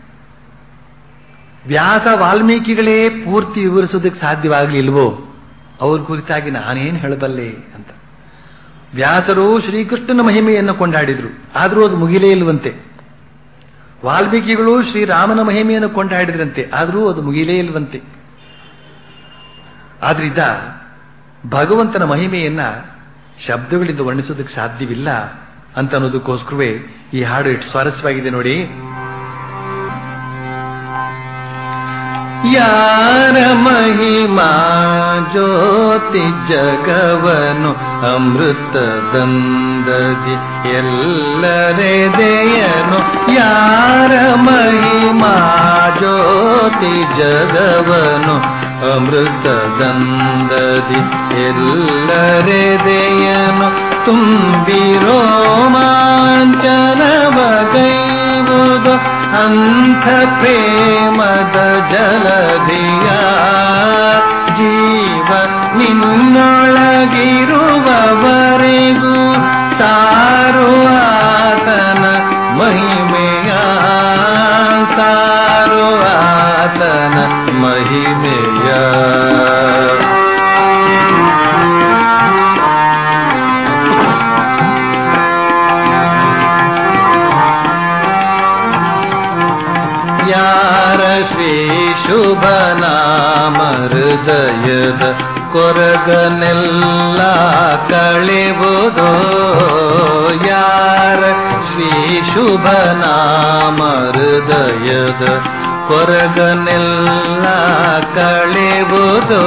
ವ್ಯಾಸ ವಾಲ್ಮೀಕಿಗಳೇ ಪೂರ್ತಿ ವಿವರಿಸೋದಕ್ಕೆ ಸಾಧ್ಯವಾಗಲಿಲ್ವೋ ಅವ್ರ ಕುರಿತಾಗಿ ನಾನೇನು ಹೇಳಬಲ್ಲೆ ಅಂತ ವ್ಯಾಸರು ಶ್ರೀಕೃಷ್ಣನ ಮಹಿಮೆಯನ್ನು ಕೊಂಡಾಡಿದ್ರು ಆದರೂ ಅದು ಮುಗಿಲೇ ಇಲ್ವಂತೆ ವಾಲ್ಮೀಕಿಗಳು ಶ್ರೀರಾಮನ ಮಹಿಮೆಯನ್ನು ಕೊಂಡಾಡಿದ್ರಂತೆ ಆದರೂ ಅದು ಮುಗಿಲೇ ಇಲ್ವಂತೆ ಆದ್ರಿಂದ ಭಗವಂತನ ಮಹಿಮೆಯನ್ನ ಶಬ್ದಗಳಿಂದ ವರ್ಣಿಸೋದಕ್ಕೆ ಸಾಧ್ಯವಿಲ್ಲ ಅಂತ ಅನ್ನೋದಕ್ಕೋಸ್ಕರವೇ ಈ ಹಾಡು ಎಷ್ಟು ಸ್ವಾರಸ್ಯವಾಗಿದೆ ನೋಡಿ ಯಾರ ಮಹಿಮಾ ಜ್ಯೋತಿ ಜಗವನು ಅಮೃತದಂದದಿ ಎಲ್ಲರೆದೆಯನು ಯಾರ ಮಹಿಮಾ ಜ್ಯೋತಿ ಜಗವನು ಅಮೃತದಂದದಿ ಎಲ್ಲರೆದೆಯನು ತುಂಬಿರೋ ಮಾಂಚನವಗೈವುದು ಅಂಥ ಪ್ರೇಮದ ಜಲಧಿಯ ಜೀವ ನಿನ್ನೊಳಗಿರುವವರೆಗೂ ಸಾರು ಆತನ ಮಹಿಮೆಯ ಸಾರು ಆತನ ಮಹಿಮೆಯ ಯಾರ ಶ್ರೀ ಶುಭ ನಾಮ ಹೃದಯದ ಕೊರಗನೆಲ್ಲ ಕಳೆವುದೋ ಯಾರ ಶ್ರೀ ಶುಭ ನಾಮ ಹೃದಯದ ಕೊರಗನೆಲ್ಲ ಕಳೆವುದೋ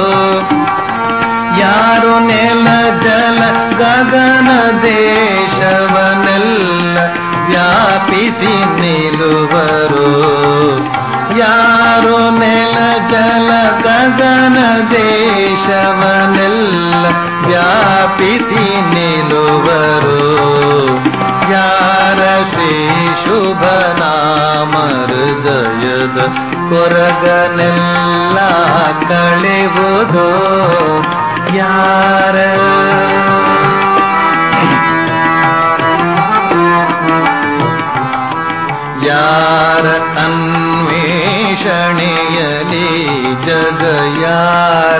ಯಾರು ನೆಲ ಜಲ ಗಗನ ದೇಶವನ್ನೆಲ್ಲ ವ್ಯಾಪಿಸಿ ನಿಲ್ಲುವರು ಯಾರು ನೆಲ ಜಲ ಗಗನ ದೇಶವನ್ನೆಲ್ಲ ವ್ಯಾಪಿಸಿ ನಿಲ್ಲುವರು ಯಾರ ಶ್ರೀ ಶುಭ ನಾಮ ಹೃದಯದ ಕೊರಗನೆಲ್ಲ ಕಳೆವುದೋ ಯಾರ ಯಾರ ಅನ್ವೇಷಣೆಯಲಿ ಜಗ ಯಾರ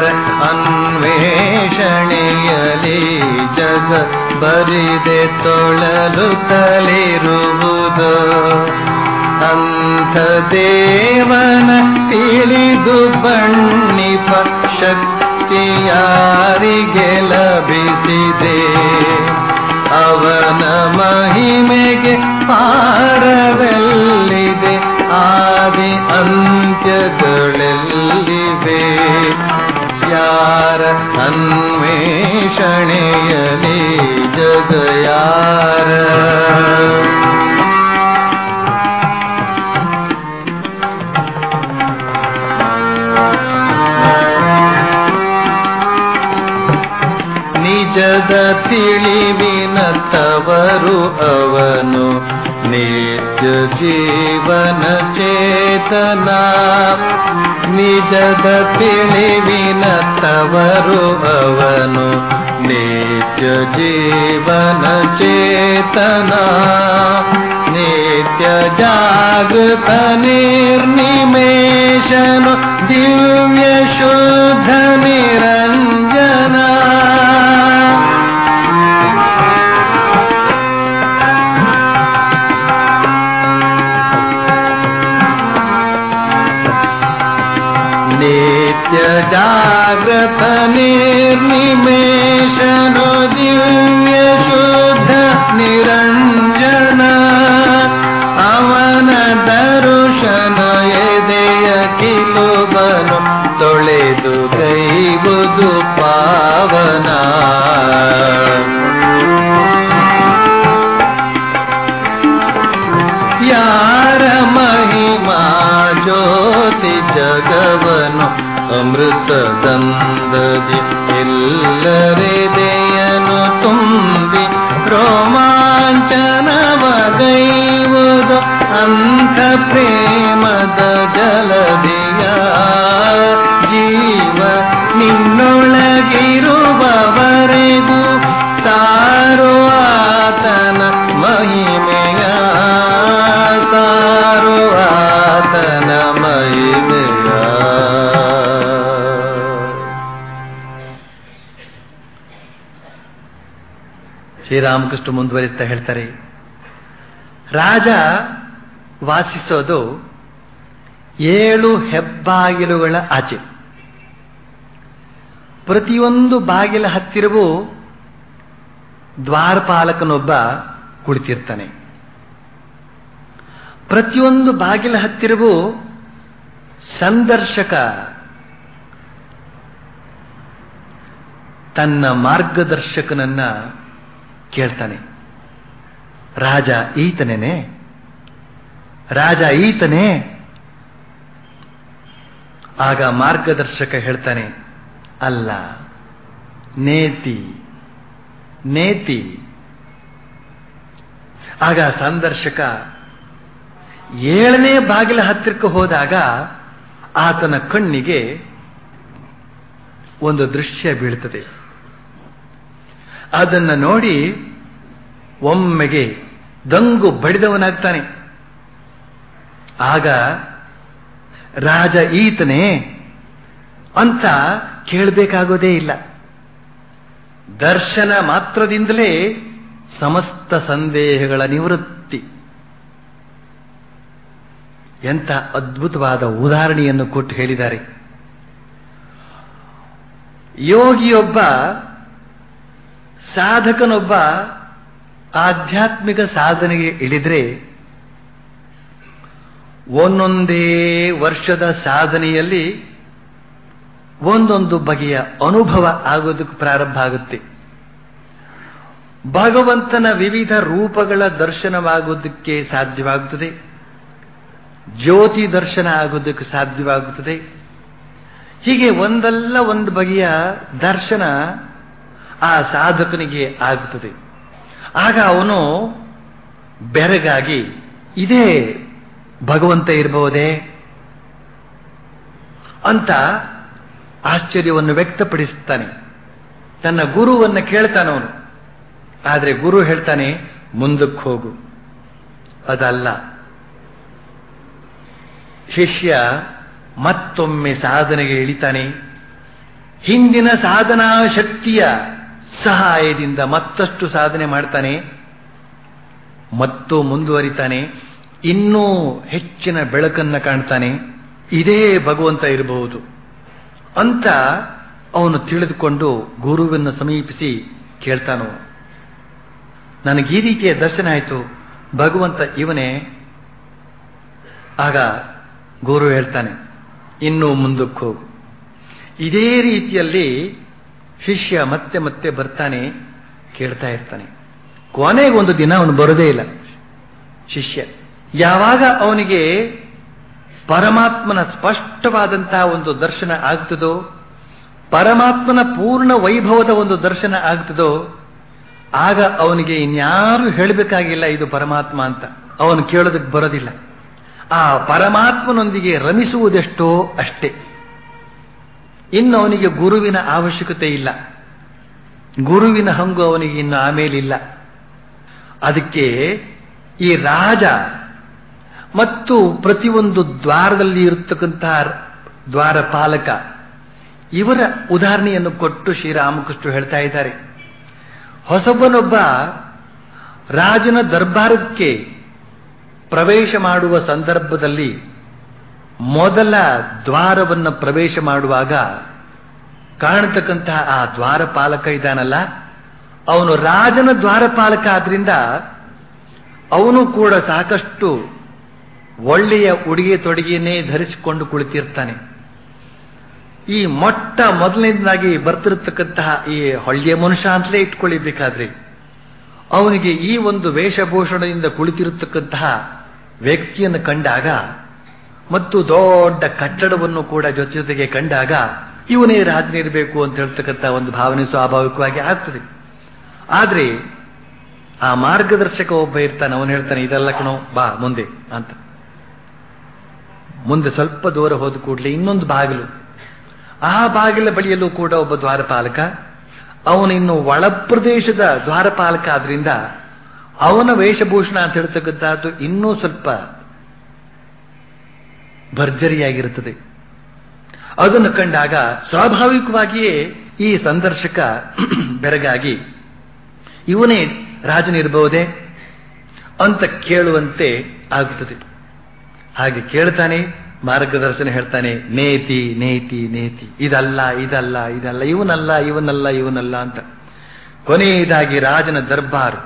ಅನ್ವೇಷಣೆಯಲಿ ಜಗ ಬರಿದೆ ತೊಳಲು ತಲಿರುವುದು ಅಂಥ ದೇವನ ತಿಳಿದು ಬಣ್ಣಿಪ ಶಕ್ತಿ ಯಾರಿಗೆ ಲಭಿಸಿದೆ ಅವನ ಮಹಿಮೆಗೆ ಪಾರವೆಲ್ಲಿದೆ ಆದಿ ಅಂತ್ಯಗಳೆಲ್ಲಿವೆ ಯಾರ ಅನ್ವೇಷಣೆಯಲಿ ಜಗ ಯಾರ ನಿಜದ ತಿಳಿವಿನ ತವರು ಅವನು ನಿತ್ಯ ಜೀವನ ಚೇತನ ನಿಜದ ತಿಳಿವಿನ ತವರು ಅವನು ನಿತ್ಯ ಜೀವನ ಚೇತನ ನಿತ್ಯ ಜಾಗೃತ ನಿರ್ನಿಮೇಶನು ದಿವ್ಯ ಶುದ್ಧ ನಿರಂಜನ ಜಾಗ್ರತ ನಿರ್ನಿಮೇಷನು ದಿವ್ಯ ಶುದ್ಧ ನಿರಂಜನ ಅವನ ದರುಶನ ಎದೆಯ ಕಿಲುಬನು ತೊಳೆದು ಕೈಬುದು ಪಾವನ ಯಾರ ಮಹಿಮಾ ಜ್ಯೋತಿ ಜಗವನು ಅಮೃತ ದಂದದಿ ಎಲ್ಲರೆದೆಯನು ತುಂಬಿ ರೋಮಾಂಚನವಗೈವುದು ಅಂಥ ಪ್ರೇಮದ ಜಲದಿಯ ಜೀವ ನಿನ್ನೊಳಗಿರುವವರೆಗೂ ಸಾರು ಆತನ ಮಹಿಮೆಯ ಸಾರು ಆತನ ಮಹಿಮೆಯ ಶ್ರೀರಾಮಕೃಷ್ಣ ಮುಂದುವರಿಸ್ತಾ ಹೇಳ್ತಾರೆ ರಾಜ ವಾಸಿಸೋದು ಏಳು ಹೆಬ್ಬಾಗಿಲುಗಳ ಆಚೆ ಪ್ರತಿಯೊಂದು ಬಾಗಿಲ ಹತ್ತಿರವೂ ದ್ವಾರಪಾಲಕನೊಬ್ಬ ಕುಳಿತಿರ್ತಾನೆ ಪ್ರತಿಯೊಂದು ಬಾಗಿಲ ಹತ್ತಿರವೂ ಸಂದರ್ಶಕ ತನ್ನ ಮಾರ್ಗದರ್ಶಕನನ್ನ ಕೇಳ್ತಾನೆ ರಾಜ ಈತನೇನೆ ರಾಜ ಈತನೇ ಆಗ ಮಾರ್ಗದರ್ಶಕ ಹೇಳ್ತಾನೆ ಅಲ್ಲ ನೇತಿ ನೇತಿ ಆಗ ಸಂದರ್ಶಕ ಏಳನೇ ಬಾಗಿಲ ಹತ್ತಿರಕ್ಕೆ ಹೋದಾಗ ಆತನ ಕಣ್ಣಿಗೆ ಒಂದು ದೃಶ್ಯ ಬೀಳ್ತದೆ ಅದನ್ನ ನೋಡಿ ಒಮ್ಮೆಗೆ ದಂಗು ಬಡಿದವನಾಗ್ತಾನೆ ಆಗ ರಾಜ ಈತನೇ ಅಂತ ಕೇಳಬೇಕಾಗೋದೇ ಇಲ್ಲ ದರ್ಶನ ಮಾತ್ರದಿಂದಲೇ ಸಮಸ್ತ ಸಂದೇಹಗಳ ನಿವೃತ್ತಿ ಎಂಥ ಅದ್ಭುತವಾದ ಉದಾಹರಣೆಯನ್ನು ಕೊಟ್ಟು ಹೇಳಿದ್ದಾರೆ ಯೋಗಿಯೊಬ್ಬ ಸಾಧಕನೊಬ್ಬ ಆಧ್ಯಾತ್ಮಿಕ ಸಾಧನೆಗೆ ಇಳಿದ್ರೆ ಒಂದೊಂದೇ ವರ್ಷದ ಸಾಧನೆಯಲ್ಲಿ ಒಂದೊಂದು ಬಗೆಯ ಅನುಭವ ಆಗೋದಕ್ಕೆ ಪ್ರಾರಂಭ ಆಗುತ್ತೆ ಭಗವಂತನ ವಿವಿಧ ರೂಪಗಳ ದರ್ಶನವಾಗೋದಕ್ಕೆ ಸಾಧ್ಯವಾಗುತ್ತದೆ ಜ್ಯೋತಿ ದರ್ಶನ ಆಗೋದಕ್ಕೆ ಸಾಧ್ಯವಾಗುತ್ತದೆ ಹೀಗೆ ಒಂದಲ್ಲ ಒಂದು ಬಗೆಯ ದರ್ಶನ ಆ ಸಾಧಕನಿಗೆ ಆಗುತ್ತದೆ ಆಗ ಅವನು ಬೆರಗಾಗಿ ಇದೇ ಭಗವಂತ ಇರಬಹುದೇ ಅಂತ ಆಶ್ಚರ್ಯವನ್ನು ವ್ಯಕ್ತಪಡಿಸುತ್ತಾನೆ ತನ್ನ ಗುರುವನ್ನು ಕೇಳ್ತಾನವನು ಆದರೆ ಗುರು ಹೇಳ್ತಾನೆ ಮುಂದಕ್ಕೆ ಹೋಗು ಅದಲ್ಲ ಶಿಷ್ಯ ಮತ್ತೊಮ್ಮೆ ಸಾಧನೆಗೆ ಇಳಿತಾನೆ ಹಿಂದಿನ ಸಾಧನಾ ಶಕ್ತಿಯ ಸಹಾಯದಿಂದ ಮತ್ತಷ್ಟು ಸಾಧನೆ ಮಾಡ್ತಾನೆ ಮತ್ತು ಮುಂದುವರಿತಾನೆ ಇನ್ನೂ ಹೆಚ್ಚಿನ ಬೆಳಕನ್ನು ಕಾಣ್ತಾನೆ ಇದೇ ಭಗವಂತ ಇರಬಹುದು ಅಂತ ಅವನು ತಿಳಿದುಕೊಂಡು ಗುರುವನ್ನು ಸಮೀಪಿಸಿ ಕೇಳ್ತಾನೋ ನನಗೆ ಈ ರೀತಿಯ ದರ್ಶನ ಆಯಿತು ಭಗವಂತ ಇವನೇ ಆಗ ಗುರು ಹೇಳ್ತಾನೆ ಇನ್ನೂ ಮುಂದಕ್ಕೆ ಹೋಗು ಇದೇ ರೀತಿಯಲ್ಲಿ ಶಿಷ್ಯ ಮತ್ತೆ ಮತ್ತೆ ಬರ್ತಾನೆ ಕೇಳ್ತಾ ಇರ್ತಾನೆ ಕೊನೆಗೆ ಒಂದು ದಿನ ಅವನು ಬರೋದೇ ಇಲ್ಲ ಶಿಷ್ಯ ಯಾವಾಗ ಅವನಿಗೆ ಪರಮಾತ್ಮನ ಸ್ಪಷ್ಟವಾದಂತಹ ಒಂದು ದರ್ಶನ ಆಗ್ತದೋ ಪರಮಾತ್ಮನ ಪೂರ್ಣ ವೈಭವದ ಒಂದು ದರ್ಶನ ಆಗ್ತದೋ ಆಗ ಅವನಿಗೆ ಇನ್ಯಾರು ಹೇಳಬೇಕಾಗಿಲ್ಲ ಇದು ಪರಮಾತ್ಮ ಅಂತ ಅವನು ಕೇಳೋದಕ್ಕೆ ಬರೋದಿಲ್ಲ ಆ ಪರಮಾತ್ಮನೊಂದಿಗೆ ರಮಿಸುವುದೆಷ್ಟೋ ಅಷ್ಟೇ ಇನ್ನು ಅವನಿಗೆ ಗುರುವಿನ ಅವಶ್ಯಕತೆ ಇಲ್ಲ ಗುರುವಿನ ಹಂಗು ಅವನಿಗೆ ಇನ್ನು ಆಮೇಲಿಲ್ಲ ಅದಕ್ಕೆ ಈ ರಾಜ ಮತ್ತು ಪ್ರತಿಯೊಂದು ದ್ವಾರದಲ್ಲಿ ಇರತಕ್ಕಂತಹ ದ್ವಾರಪಾಲಕ ಇವರ ಉದಾಹರಣೆಯನ್ನು ಕೊಟ್ಟು ಶ್ರೀರಾಮಕೃಷ್ಣ ಹೇಳ್ತಾ ಇದ್ದಾರೆ ಹೊಸಬನೊಬ್ಬ ರಾಜನ ದರ್ಬಾರಕ್ಕೆ ಪ್ರವೇಶ ಮಾಡುವ ಸಂದರ್ಭದಲ್ಲಿ ಮೊದಲ ದ್ವಾರವನ್ನು ಪ್ರವೇಶ ಮಾಡುವಾಗ ಕಾಣತಕ್ಕಂತಹ ಆ ದ್ವಾರಪಾಲಕ ಇದ್ದಾನಲ್ಲ ಅವನು ರಾಜನ ದ್ವಾರಪಾಲಕ ಆದ್ರಿಂದ ಅವನು ಕೂಡ ಸಾಕಷ್ಟು ಒಳ್ಳೆಯ ಉಡುಗೆ ತೊಡುಗೆಯನ್ನೇ ಧರಿಸಿಕೊಂಡು ಕುಳಿತಿರ್ತಾನೆ ಈ ಮೊಟ್ಟ ಮೊದಲನೇದಾಗಿ ಬರ್ತಿರತಕ್ಕಂತಹ ಈ ಹೊಳ್ಳಿಯ ಮನುಷ್ಯ ಅಂತಲೇ ಇಟ್ಕೊಳ್ಳಿಬೇಕಾದ್ರೆ ಅವನಿಗೆ ಈ ಒಂದು ವೇಷಭೂಷಣದಿಂದ ಕುಳಿತಿರತಕ್ಕಂತಹ ವ್ಯಕ್ತಿಯನ್ನು ಕಂಡಾಗ ಮತ್ತು ದೊಡ್ಡ ಕಟ್ಟಡವನ್ನು ಕೂಡ ಜೊತೆ ಜೊತೆಗೆ ಕಂಡಾಗ ಇವನೇ ರಾಜನಿರಬೇಕು ಅಂತ ಹೇಳ್ತಕ್ಕಂಥ ಒಂದು ಭಾವನೆ ಸ್ವಾಭಾವಿಕವಾಗಿ ಆಗ್ತದೆ ಆದ್ರೆ ಆ ಮಾರ್ಗದರ್ಶಕ ಒಬ್ಬ ಇರ್ತಾನೆ ಅವನು ಹೇಳ್ತಾನೆ ಇದೆಲ್ಲ ಕಣೋ ಬಾ ಮುಂದೆ ಅಂತ ಮುಂದೆ ಸ್ವಲ್ಪ ದೂರ ಹೋದ ಕೂಡಲೇ ಇನ್ನೊಂದು ಬಾಗಿಲು ಆ ಬಾಗಿಲ ಬಳಿಯಲ್ಲೂ ಕೂಡ ಒಬ್ಬ ದ್ವಾರಪಾಲಕ ಅವನು ಇನ್ನು ಒಳ ಪ್ರದೇಶದ ದ್ವಾರಪಾಲಕ ಆದ್ರಿಂದ ಅವನ ವೇಷಭೂಷಣ ಅಂತ ಹೇಳ್ತಕ್ಕಂಥದ್ದು ಇನ್ನೂ ಸ್ವಲ್ಪ ಭರ್ಜರಿಯಾಗಿರುತ್ತದೆ ಅದನ್ನು ಕಂಡಾಗ ಸ್ವಾಭಾವಿಕವಾಗಿಯೇ ಈ ಸಂದರ್ಶಕ ಬೆರಗಾಗಿ ಇವನೇ ರಾಜನಿರಬಹುದೇ ಅಂತ ಕೇಳುವಂತೆ ಆಗುತ್ತದೆ ಹಾಗೆ ಕೇಳ್ತಾನೆ ಮಾರ್ಗದರ್ಶನ ಹೇಳ್ತಾನೆ ನೇತಿ ನೇತಿ ನೇತಿ ಇದಲ್ಲ ಇದಲ್ಲ ಇದಲ್ಲ ಇವನಲ್ಲ ಇವನಲ್ಲ ಇವನಲ್ಲ ಅಂತ ಕೊನೆಯದಾಗಿ ರಾಜನ ದರ್ಬಾರು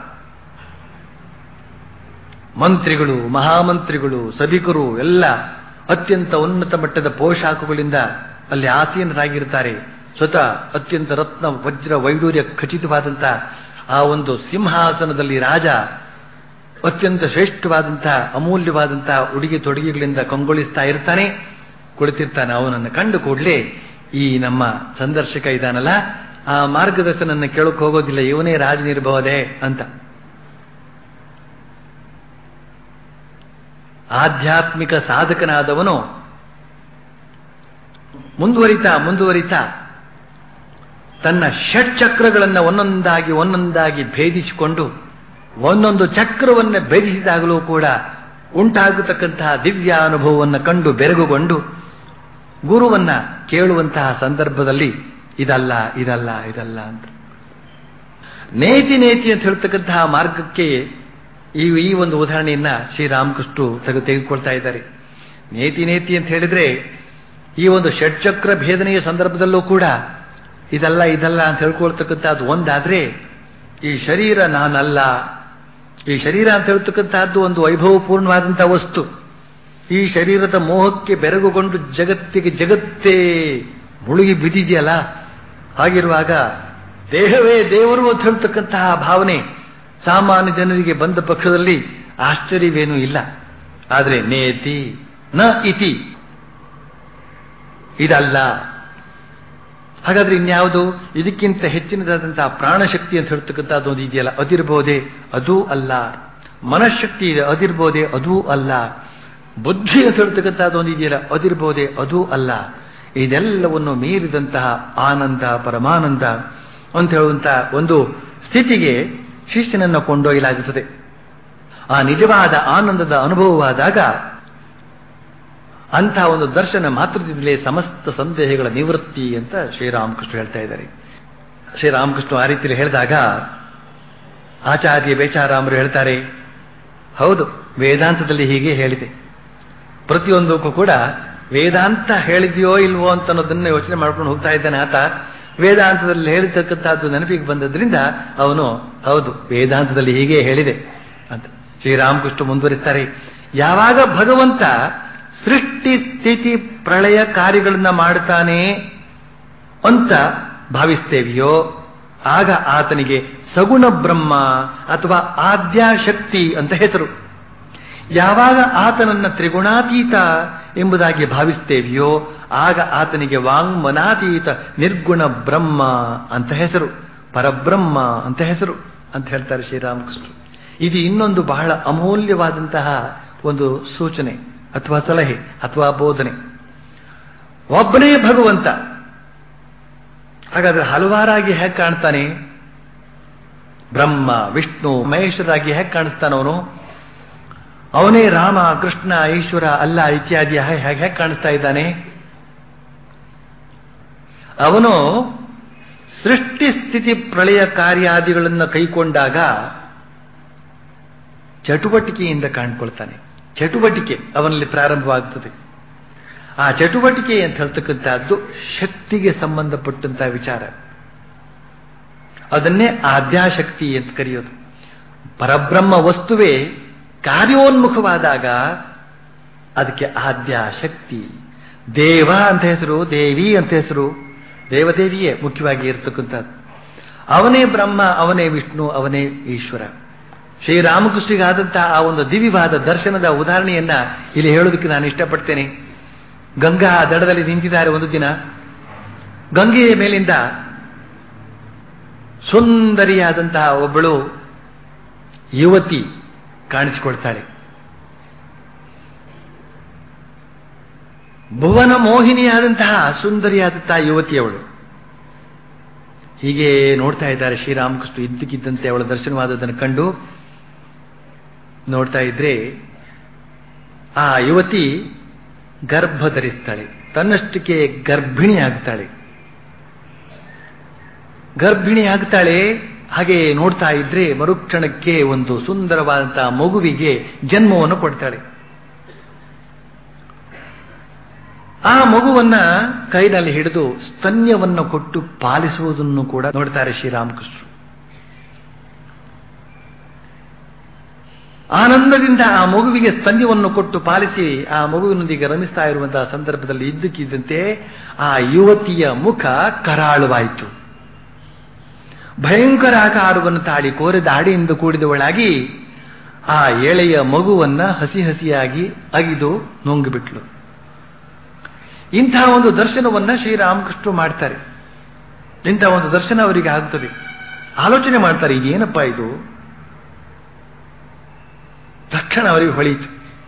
ಮಂತ್ರಿಗಳು ಮಹಾಮಂತ್ರಿಗಳು ಸಭಿಕರು ಎಲ್ಲ ಅತ್ಯಂತ ಉನ್ನತ ಮಟ್ಟದ ಪೋಷಾಕುಗಳಿಂದ ಅಲ್ಲಿ ಆಸೀನರಾಗಿರ್ತಾರೆ ಸ್ವತಃ ಅತ್ಯಂತ ರತ್ನ ವಜ್ರ ವೈಡೂರ್ಯ ಖಚಿತವಾದಂಥ ಆ ಒಂದು ಸಿಂಹಾಸನದಲ್ಲಿ ರಾಜ ಅತ್ಯಂತ ಶ್ರೇಷ್ಠವಾದಂತಹ ಅಮೂಲ್ಯವಾದಂತಹ ಉಡುಗೆ ತೊಡುಗೆಗಳಿಂದ ಕಂಗೊಳಿಸ್ತಾ ಇರ್ತಾನೆ ಕುಳಿತಿರ್ತಾನೆ ಅವನನ್ನು ಕಂಡು ಕೂಡಲೇ ಈ ನಮ್ಮ ಸಂದರ್ಶಕ ಇದಾನಲ್ಲ ಆ ಮಾರ್ಗದರ್ಶನನ್ನು ಕೇಳಕ್ ಹೋಗೋದಿಲ್ಲ ಇವನೇ ರಾಜನಿರಬಹುದೇ ಅಂತ ಆಧ್ಯಾತ್ಮಿಕ ಸಾಧಕನಾದವನು ಮುಂದುವರಿತಾ ಮುಂದುವರಿತಾ ತನ್ನ ಷಟ್ಚಕ್ರಗಳನ್ನು ಒಂದೊಂದಾಗಿ ಒಂದೊಂದಾಗಿ ಭೇದಿಸಿಕೊಂಡು ಒಂದೊಂದು ಚಕ್ರವನ್ನು ಭೇದಿಸಿದಾಗಲೂ ಕೂಡ ಉಂಟಾಗತಕ್ಕಂತಹ ದಿವ್ಯ ಅನುಭವವನ್ನು ಕಂಡು ಬೆರಗುಗೊಂಡು ಗುರುವನ್ನ ಕೇಳುವಂತಹ ಸಂದರ್ಭದಲ್ಲಿ ಇದಲ್ಲ ಇದಲ್ಲ ಇದಲ್ಲ ಅಂತ ನೇತಿ ನೇತಿ ಅಂತ ಹೇಳ್ತಕ್ಕಂತಹ ಮಾರ್ಗಕ್ಕೆ ಈ ಈ ಒಂದು ಉದಾಹರಣೆಯನ್ನ ಶ್ರೀರಾಮಕೃಷ್ಣ ತೆಗೆ ತೆಗೆದುಕೊಳ್ತಾ ಇದ್ದಾರೆ ನೇತಿ ನೇತಿ ಅಂತ ಹೇಳಿದ್ರೆ ಈ ಒಂದು ಷಟ್ಚಕ್ರ ಭೇದನೆಯ ಸಂದರ್ಭದಲ್ಲೂ ಕೂಡ ಇದಲ್ಲ ಇದಲ್ಲ ಅಂತ ಹೇಳ್ಕೊಳ್ತಕ್ಕಂಥದ್ದು ಒಂದಾದ್ರೆ ಈ ಶರೀರ ನಾನಲ್ಲ ಈ ಶರೀರ ಅಂತ ಹೇಳ್ತಕ್ಕಂತಹದ್ದು ಒಂದು ವೈಭವಪೂರ್ಣವಾದಂತಹ ವಸ್ತು ಈ ಶರೀರದ ಮೋಹಕ್ಕೆ ಬೆರಗುಗೊಂಡು ಜಗತ್ತಿಗೆ ಜಗತ್ತೇ ಮುಳುಗಿ ಬಿದ್ದಿದೆಯಲ್ಲ ಹಾಗಿರುವಾಗ ದೇಹವೇ ದೇವರು ಅಂತ ಹೇಳ್ತಕ್ಕಂತಹ ಭಾವನೆ ಸಾಮಾನ್ಯ ಜನರಿಗೆ ಬಂದ ಪಕ್ಷದಲ್ಲಿ ಆಶ್ಚರ್ಯವೇನೂ ಇಲ್ಲ ಆದರೆ ನೇತಿ ನ ಇತಿ ಇದಲ್ಲ ಹಾಗಾದ್ರೆ ಇನ್ಯಾವುದು ಇದಕ್ಕಿಂತ ಹೆಚ್ಚಿನದಾದಂತಹ ಪ್ರಾಣಶಕ್ತಿ ಅಂತ ಹೇಳ್ತಕ್ಕಂಥದ್ದು ಒಂದು ಇದೆಯಲ್ಲ ಅದಿರಬಹುದೇ ಅದೂ ಅಲ್ಲ ಮನಃಶಕ್ತಿ ಇದೆ ಅದಿರ್ಬೋದೇ ಅದೂ ಅಲ್ಲ ಬುದ್ಧಿ ಅಂತ ಹೇಳ್ತಕ್ಕಂಥದ್ದು ಒಂದು ಇದೆಯಲ್ಲ ಅದಿರ್ಬೋದೇ ಅದೂ ಅಲ್ಲ ಇದೆಲ್ಲವನ್ನು ಮೀರಿದಂತಹ ಆನಂದ ಪರಮಾನಂದ ಅಂತ ಹೇಳುವಂತಹ ಒಂದು ಸ್ಥಿತಿಗೆ ಶಿಷ್ಯನನ್ನು ಕೊಂಡೊಯ್ಯಲಾಗುತ್ತದೆ ಆ ನಿಜವಾದ ಆನಂದದ ಅನುಭವವಾದಾಗ ಅಂಥ ಒಂದು ದರ್ಶನ ಮಾತ್ರದಿಂದಲೇ ಸಮಸ್ತ ಸಂದೇಹಗಳ ನಿವೃತ್ತಿ ಅಂತ ಶ್ರೀರಾಮಕೃಷ್ಣ ಹೇಳ್ತಾ ಇದ್ದಾರೆ ಶ್ರೀರಾಮಕೃಷ್ಣ ಆ ರೀತಿಯಲ್ಲಿ ಹೇಳಿದಾಗ ಆಚಾರ್ಯ ಬೇಚಾರಾಮರು ಹೇಳ್ತಾರೆ ಹೌದು ವೇದಾಂತದಲ್ಲಿ ಹೀಗೆ ಹೇಳಿದೆ ಪ್ರತಿಯೊಂದಕ್ಕೂ ಕೂಡ ವೇದಾಂತ ಹೇಳಿದೆಯೋ ಇಲ್ವೋ ಅಂತ ಅನ್ನೋದನ್ನ ಯೋಚನೆ ಮಾಡ್ಕೊಂಡು ಹೋಗ್ತಾ ಇದ್ದಾನೆ ಆತ ವೇದಾಂತದಲ್ಲಿ ಹೇಳಿರ್ತಕ್ಕಂಥದ್ದು ನೆನಪಿಗೆ ಬಂದದ್ರಿಂದ ಅವನು ಹೌದು ವೇದಾಂತದಲ್ಲಿ ಹೀಗೆ ಹೇಳಿದೆ ಅಂತ ಶ್ರೀರಾಮಕೃಷ್ಣ ಮುಂದುವರಿಸ್ತಾರೆ ಯಾವಾಗ ಭಗವಂತ ಸೃಷ್ಟಿ ಸ್ಥಿತಿ ಪ್ರಳಯ ಕಾರ್ಯಗಳನ್ನ ಮಾಡ್ತಾನೆ ಅಂತ ಭಾವಿಸ್ತೇವೆಯೋ ಆಗ ಆತನಿಗೆ ಸಗುಣ ಬ್ರಹ್ಮ ಅಥವಾ ಆದ್ಯಾಶಕ್ತಿ ಅಂತ ಹೆಸರು ಯಾವಾಗ ಆತನನ್ನ ತ್ರಿಗುಣಾತೀತ ಎಂಬುದಾಗಿ ಭಾವಿಸ್ತೇವೆಯೋ ಆಗ ಆತನಿಗೆ ವಾಂಗ್ಮನಾತೀತ ನಿರ್ಗುಣ ಬ್ರಹ್ಮ ಅಂತ ಹೆಸರು ಪರಬ್ರಹ್ಮ ಅಂತ ಹೆಸರು ಅಂತ ಹೇಳ್ತಾರೆ ಶ್ರೀರಾಮಕೃಷ್ಣ ಇದು ಇನ್ನೊಂದು ಬಹಳ ಅಮೂಲ್ಯವಾದಂತಹ ಒಂದು ಸೂಚನೆ ಅಥವಾ ಸಲಹೆ ಅಥವಾ ಬೋಧನೆ ಒಬ್ಬನೇ ಭಗವಂತ ಹಾಗಾದ್ರೆ ಹಲವಾರಾಗಿ ಹೇಗೆ ಕಾಣ್ತಾನೆ ಬ್ರಹ್ಮ ವಿಷ್ಣು ಮಹೇಶ್ವರಾಗಿ ಹೇಗೆ ಕಾಣಿಸ್ತಾನವನು ಅವನೇ ರಾಮ ಕೃಷ್ಣ ಈಶ್ವರ ಅಲ್ಲ ಇತ್ಯಾದಿ ಹೇಗೆ ಹೇಗೆ ಕಾಣಿಸ್ತಾ ಇದ್ದಾನೆ ಅವನು ಸೃಷ್ಟಿ ಸ್ಥಿತಿ ಪ್ರಳಯ ಕಾರ್ಯಾದಿಗಳನ್ನು ಕೈಕೊಂಡಾಗ ಚಟುವಟಿಕೆಯಿಂದ ಕಾಣ್ಕೊಳ್ತಾನೆ ಚಟುವಟಿಕೆ ಅವನಲ್ಲಿ ಪ್ರಾರಂಭವಾಗುತ್ತದೆ ಆ ಚಟುವಟಿಕೆ ಅಂತ ಹೇಳ್ತಕ್ಕಂಥದ್ದು ಶಕ್ತಿಗೆ ಸಂಬಂಧಪಟ್ಟಂತಹ ವಿಚಾರ ಅದನ್ನೇ ಆದ್ಯಾಶಕ್ತಿ ಅಂತ ಕರೆಯೋದು ಪರಬ್ರಹ್ಮ ವಸ್ತುವೇ ಕಾರ್ಯೋನ್ಮುಖವಾದಾಗ ಅದಕ್ಕೆ ಆದ್ಯಾಶಕ್ತಿ ದೇವ ಅಂತ ಹೆಸರು ದೇವಿ ಅಂತ ಹೆಸರು ದೇವದೇವಿಯೇ ಮುಖ್ಯವಾಗಿ ಇರತಕ್ಕಂಥದ್ದು ಅವನೇ ಬ್ರಹ್ಮ ಅವನೇ ವಿಷ್ಣು ಅವನೇ ಈಶ್ವರ ಶ್ರೀರಾಮಕೃಷ್ಣಿಗಾದಂತಹ ಆ ಒಂದು ದಿವ್ಯವಾದ ದರ್ಶನದ ಉದಾಹರಣೆಯನ್ನ ಇಲ್ಲಿ ಹೇಳೋದಕ್ಕೆ ನಾನು ಇಷ್ಟಪಡ್ತೇನೆ ಗಂಗಾ ದಡದಲ್ಲಿ ನಿಂತಿದ್ದಾರೆ ಒಂದು ದಿನ ಗಂಗೆಯ ಮೇಲಿಂದ ಸುಂದರಿಯಾದಂತಹ ಒಬ್ಬಳು ಯುವತಿ ಕಾಣಿಸಿಕೊಳ್ತಾಳೆ ಭುವನ ಮೋಹಿನಿಯಾದಂತಹ ಸುಂದರಿಯಾದಂತಹ ಯುವತಿಯವಳು ಹೀಗೆ ನೋಡ್ತಾ ಇದ್ದಾರೆ ಶ್ರೀರಾಮಕೃಷ್ಣ ಇದ್ದಕ್ಕಿದ್ದಂತೆ ಅವಳ ದರ್ಶನವಾದದನ್ನು ಕಂಡು ನೋಡ್ತಾ ಇದ್ರೆ ಆ ಯುವತಿ ಗರ್ಭ ಧರಿಸ್ತಾಳೆ ತನ್ನಷ್ಟಕ್ಕೆ ಗರ್ಭಿಣಿ ಆಗ್ತಾಳೆ ಗರ್ಭಿಣಿ ಆಗ್ತಾಳೆ ಹಾಗೆ ನೋಡ್ತಾ ಇದ್ರೆ ಮರುಕ್ಷಣಕ್ಕೆ ಒಂದು ಸುಂದರವಾದಂತಹ ಮಗುವಿಗೆ ಜನ್ಮವನ್ನು ಕೊಡ್ತಾಳೆ ಆ ಮಗುವನ್ನ ಕೈನಲ್ಲಿ ಹಿಡಿದು ಸ್ತನ್ಯವನ್ನು ಕೊಟ್ಟು ಪಾಲಿಸುವುದನ್ನು ಕೂಡ ನೋಡ್ತಾರೆ ಶ್ರೀರಾಮಕೃಷ್ಣರು ಆನಂದದಿಂದ ಆ ಮಗುವಿಗೆ ಸ್ತನ್ಯವನ್ನು ಕೊಟ್ಟು ಪಾಲಿಸಿ ಆ ಮಗುವಿನೊಂದಿಗೆ ರಮಿಸ್ತಾ ಇರುವಂತಹ ಸಂದರ್ಭದಲ್ಲಿ ಇದ್ದಕ್ಕಿದ್ದಂತೆ ಆ ಯುವತಿಯ ಮುಖ ಕರಾಳುವಾಯಿತು ಭಯಂಕರ ಆಕಾರವನ್ನು ತಾಳಿ ಕೋರೆ ದಾಡಿಯಿಂದ ಕೂಡಿದವಳಾಗಿ ಆ ಎಳೆಯ ಮಗುವನ್ನ ಹಸಿ ಹಸಿಯಾಗಿ ಅಗಿದು ನುಂಗಿಬಿಟ್ಲು ಇಂತಹ ಒಂದು ದರ್ಶನವನ್ನ ಶ್ರೀರಾಮಕೃಷ್ಣ ಮಾಡ್ತಾರೆ ಇಂತಹ ಒಂದು ದರ್ಶನ ಅವರಿಗೆ ಆಗ್ತದೆ ಆಲೋಚನೆ ಮಾಡ್ತಾರೆ ಇದೇನಪ್ಪ ಇದು ತಕ್ಷಣ ಅವರಿಗೆ ಹೊಳೀತು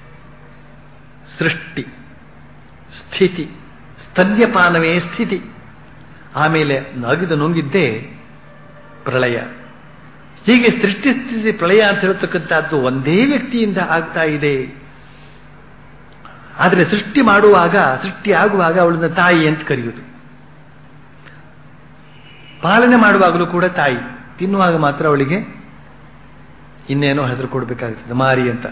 ಸೃಷ್ಟಿ ಸ್ಥಿತಿ ಸ್ತನ್ಯಪಾನವೇ ಸ್ಥಿತಿ ಆಮೇಲೆ ನಗಿದು ನುಂಗಿದ್ದೇ ಪ್ರಳಯ ಹೀಗೆ ಸೃಷ್ಟಿ ಸ್ಥಿತಿ ಪ್ರಳಯ ಅಂತ ಹೇಳ್ತಕ್ಕಂಥದ್ದು ಒಂದೇ ವ್ಯಕ್ತಿಯಿಂದ ಆಗ್ತಾ ಇದೆ ಆದರೆ ಸೃಷ್ಟಿ ಮಾಡುವಾಗ ಸೃಷ್ಟಿ ಆಗುವಾಗ ಅವಳನ್ನ ತಾಯಿ ಅಂತ ಕರೆಯುವುದು ಪಾಲನೆ ಮಾಡುವಾಗಲೂ ಕೂಡ ತಾಯಿ ತಿನ್ನುವಾಗ ಮಾತ್ರ ಅವಳಿಗೆ ಇನ್ನೇನೋ ಹೆಸರು ಕೊಡಬೇಕಾಗ್ತದೆ ಮಾರಿ ಅಂತ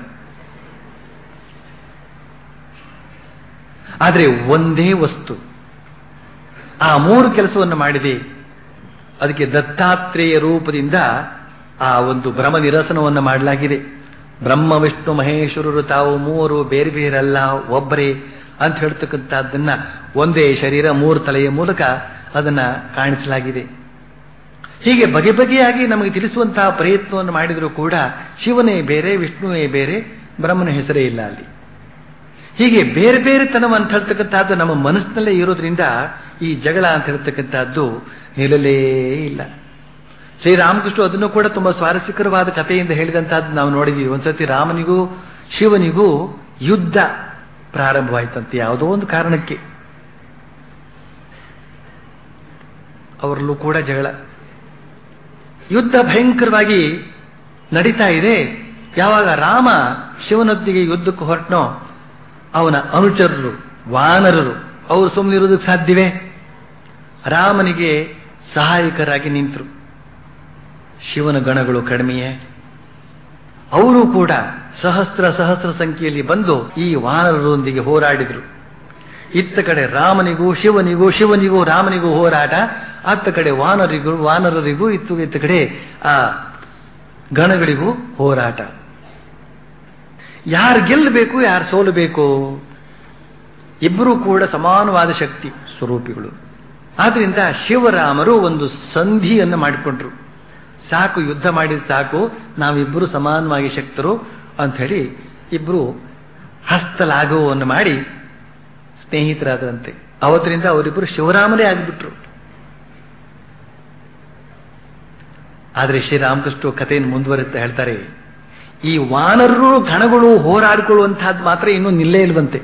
ಆದರೆ ಒಂದೇ ವಸ್ತು ಆ ಮೂರು ಕೆಲಸವನ್ನು ಮಾಡಿದೆ ಅದಕ್ಕೆ ದತ್ತಾತ್ರೇಯ ರೂಪದಿಂದ ಆ ಒಂದು ಭ್ರಮ ನಿರಸನವನ್ನು ಮಾಡಲಾಗಿದೆ ಬ್ರಹ್ಮ ವಿಷ್ಣು ಮಹೇಶ್ವರರು ತಾವು ಮೂವರು ಬೇರೆ ಬೇರಲ್ಲ ಒಬ್ಬರೇ ಅಂತ ಹೇಳ್ತಕ್ಕಂಥದ್ದನ್ನ ಒಂದೇ ಶರೀರ ಮೂರು ತಲೆಯ ಮೂಲಕ ಅದನ್ನ ಕಾಣಿಸಲಾಗಿದೆ ಹೀಗೆ ಬಗೆ ಬಗೆಯಾಗಿ ನಮಗೆ ತಿಳಿಸುವಂತಹ ಪ್ರಯತ್ನವನ್ನು ಮಾಡಿದರೂ ಕೂಡ ಶಿವನೇ ಬೇರೆ ವಿಷ್ಣುವೇ ಬೇರೆ ಬ್ರಹ್ಮನ ಹೆಸರೇ ಇಲ್ಲ ಅಲ್ಲಿ ಹೀಗೆ ಬೇರೆ ಬೇರೆ ತನವ ಅಂತ ಹೇಳ್ತಕ್ಕಂಥದ್ದು ನಮ್ಮ ಮನಸ್ಸಿನಲ್ಲೇ ಇರೋದ್ರಿಂದ ಈ ಜಗಳ ಅಂತ ಹೇಳ್ತಕ್ಕಂಥದ್ದು ನಿಲ್ಲಲೇ ಇಲ್ಲ ಶ್ರೀರಾಮಕೃಷ್ಣ ಅದನ್ನು ಕೂಡ ತುಂಬಾ ಸ್ವಾರಸ್ಯಕರವಾದ ಕಥೆಯಿಂದ ಹೇಳಿದಂತಹದ್ದು ನಾವು ನೋಡಿದೀವಿ ಒಂದ್ಸತಿ ರಾಮನಿಗೂ ಶಿವನಿಗೂ ಯುದ್ಧ ಪ್ರಾರಂಭವಾಯ್ತಂತೆ ಯಾವುದೋ ಒಂದು ಕಾರಣಕ್ಕೆ ಅವರಲ್ಲೂ ಕೂಡ ಜಗಳ ಯುದ್ಧ ಭಯಂಕರವಾಗಿ ನಡೀತಾ ಇದೆ ಯಾವಾಗ ರಾಮ ಶಿವನೊತ್ತಿಗೆ ಯುದ್ಧಕ್ಕೆ ಹೊರಟ್ನೋ ಅವನ ಅನುಚರರು ವಾನರರು ಅವರು ಸುಮ್ಮನಿರೋದಕ್ಕೆ ಸಾಧ್ಯವೇ ರಾಮನಿಗೆ ಸಹಾಯಕರಾಗಿ ನಿಂತರು ಶಿವನ ಗಣಗಳು ಕಡಿಮೆಯೇ ಅವರು ಕೂಡ ಸಹಸ್ರ ಸಹಸ್ರ ಸಂಖ್ಯೆಯಲ್ಲಿ ಬಂದು ಈ ವಾನರರೊಂದಿಗೆ ಹೋರಾಡಿದರು ಇತ್ತ ಕಡೆ ರಾಮನಿಗೂ ಶಿವನಿಗೂ ಶಿವನಿಗೂ ರಾಮನಿಗೂ ಹೋರಾಟ ಅತ್ತ ಕಡೆ ವಾನರಿಗೂ ವಾನರರಿಗೂ ಇತ್ತು ಇತ್ತ ಕಡೆ ಆ ಗಣಗಳಿಗೂ ಹೋರಾಟ ಯಾರು ಗೆಲ್ಲಬೇಕು ಯಾರು ಸೋಲಬೇಕು ಇಬ್ಬರೂ ಕೂಡ ಸಮಾನವಾದ ಶಕ್ತಿ ಸ್ವರೂಪಿಗಳು ಆದ್ರಿಂದ ಶಿವರಾಮರು ಒಂದು ಸಂಧಿಯನ್ನು ಮಾಡಿಕೊಂಡ್ರು ಸಾಕು ಯುದ್ಧ ಮಾಡಿದ ಸಾಕು ನಾವಿಬ್ಬರು ಸಮಾನವಾಗಿ ಶಕ್ತರು ಅಂತ ಹೇಳಿ ಇಬ್ಬರು ಹಸ್ತಲಾಘವವನ್ನು ಮಾಡಿ ಸ್ನೇಹಿತರಾದರಂತೆ ಅವತ್ತರಿಂದ ಅವರಿಬ್ಬರು ಶಿವರಾಮರೇ ಆಗಿಬಿಟ್ರು ಆದರೆ ಶ್ರೀರಾಮಕೃಷ್ಣ ಕಥೆಯನ್ನು ಮುಂದುವರಿಸ್ತಾ ಹೇಳ್ತಾರೆ ಈ ವಾನರರು ಗಣಗಳು ಹೋರಾಡಿಕೊಳ್ಳುವಂತಹದ್ದು ಮಾತ್ರ ಇನ್ನೂ ನಿಲ್ಲೇ ಇಲ್ವಂತೆ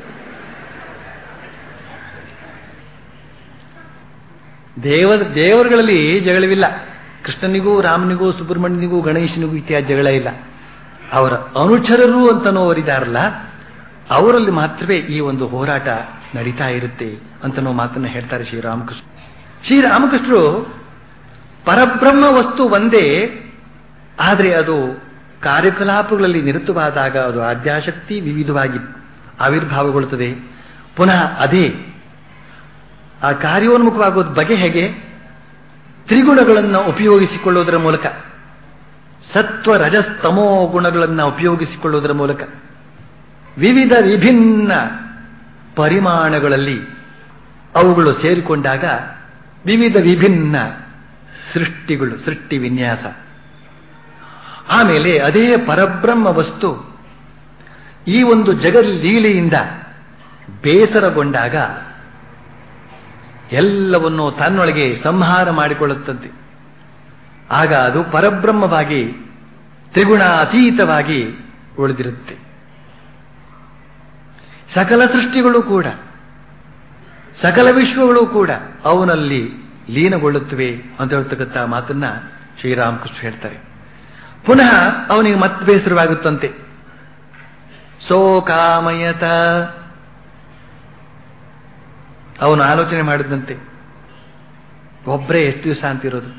ದೇವ ದೇವರುಗಳಲ್ಲಿ ಜಗಳವಿಲ್ಲ ಕೃಷ್ಣನಿಗೂ ರಾಮನಿಗೂ ಸುಬ್ರಹ್ಮಣ್ಯನಿಗೂ ಗಣೇಶನಿಗೂ ಇತ್ಯಾದಿ ಜಗಳ ಇಲ್ಲ ಅವರ ಅನುಚರರು ಅಂತನೋವರಿದಾರಲ್ಲ ಅವರಲ್ಲಿ ಮಾತ್ರವೇ ಈ ಒಂದು ಹೋರಾಟ ನಡೀತಾ ಇರುತ್ತೆ ಅಂತನೋ ಮಾತನ್ನ ಹೇಳ್ತಾರೆ ಶ್ರೀರಾಮಕೃಷ್ಣ ಶ್ರೀರಾಮಕೃಷ್ಣರು ಪರಬ್ರಹ್ಮ ವಸ್ತು ಒಂದೇ ಆದರೆ ಅದು ಕಾರ್ಯಕಲಾಪಗಳಲ್ಲಿ ನಿರತವಾದಾಗ ಅದು ಆದ್ಯಾಶಕ್ತಿ ವಿವಿಧವಾಗಿ ಆವಿರ್ಭಾವಗೊಳ್ಳುತ್ತದೆ ಪುನಃ ಅದೇ ಆ ಕಾರ್ಯೋನ್ಮುಖವಾಗೋದು ಬಗೆ ಹೇಗೆ ತ್ರಿಗುಣಗಳನ್ನು ಉಪಯೋಗಿಸಿಕೊಳ್ಳುವುದರ ಮೂಲಕ ಸತ್ವ ರಜಸ್ತಮೋ ಗುಣಗಳನ್ನು ಉಪಯೋಗಿಸಿಕೊಳ್ಳುವುದರ ಮೂಲಕ ವಿವಿಧ ವಿಭಿನ್ನ ಪರಿಮಾಣಗಳಲ್ಲಿ ಅವುಗಳು ಸೇರಿಕೊಂಡಾಗ ವಿವಿಧ ವಿಭಿನ್ನ ಸೃಷ್ಟಿಗಳು ಸೃಷ್ಟಿ ವಿನ್ಯಾಸ ಆಮೇಲೆ ಅದೇ ಪರಬ್ರಹ್ಮ ವಸ್ತು ಈ ಒಂದು ಜಗಲ್ಲೀಲೆಯಿಂದ ಬೇಸರಗೊಂಡಾಗ ಎಲ್ಲವನ್ನೂ ತನ್ನೊಳಗೆ ಸಂಹಾರ ಮಾಡಿಕೊಳ್ಳುತ್ತಂತೆ ಆಗ ಅದು ಪರಬ್ರಹ್ಮವಾಗಿ ತ್ರಿಗುಣ ಅತೀತವಾಗಿ ಉಳಿದಿರುತ್ತೆ ಸಕಲ ಸೃಷ್ಟಿಗಳು ಕೂಡ ಸಕಲ ವಿಶ್ವಗಳು ಕೂಡ ಅವನಲ್ಲಿ ಲೀನಗೊಳ್ಳುತ್ತವೆ ಅಂತ ಹೇಳ್ತಕ್ಕಂಥ ಮಾತನ್ನ ಶ್ರೀರಾಮಕೃಷ್ಣ ಹೇಳ್ತಾರೆ ಪುನಃ ಅವನಿಗೆ ಮತ್ತೆ ಬೇಸರವಾಗುತ್ತಂತೆ ಸೋಕಾಮಯತ ಅವನು ಆಲೋಚನೆ ಮಾಡಿದಂತೆ ಒಬ್ಬರೇ ಎಷ್ಟು ದಿವಸ ಅಂತಿರೋದು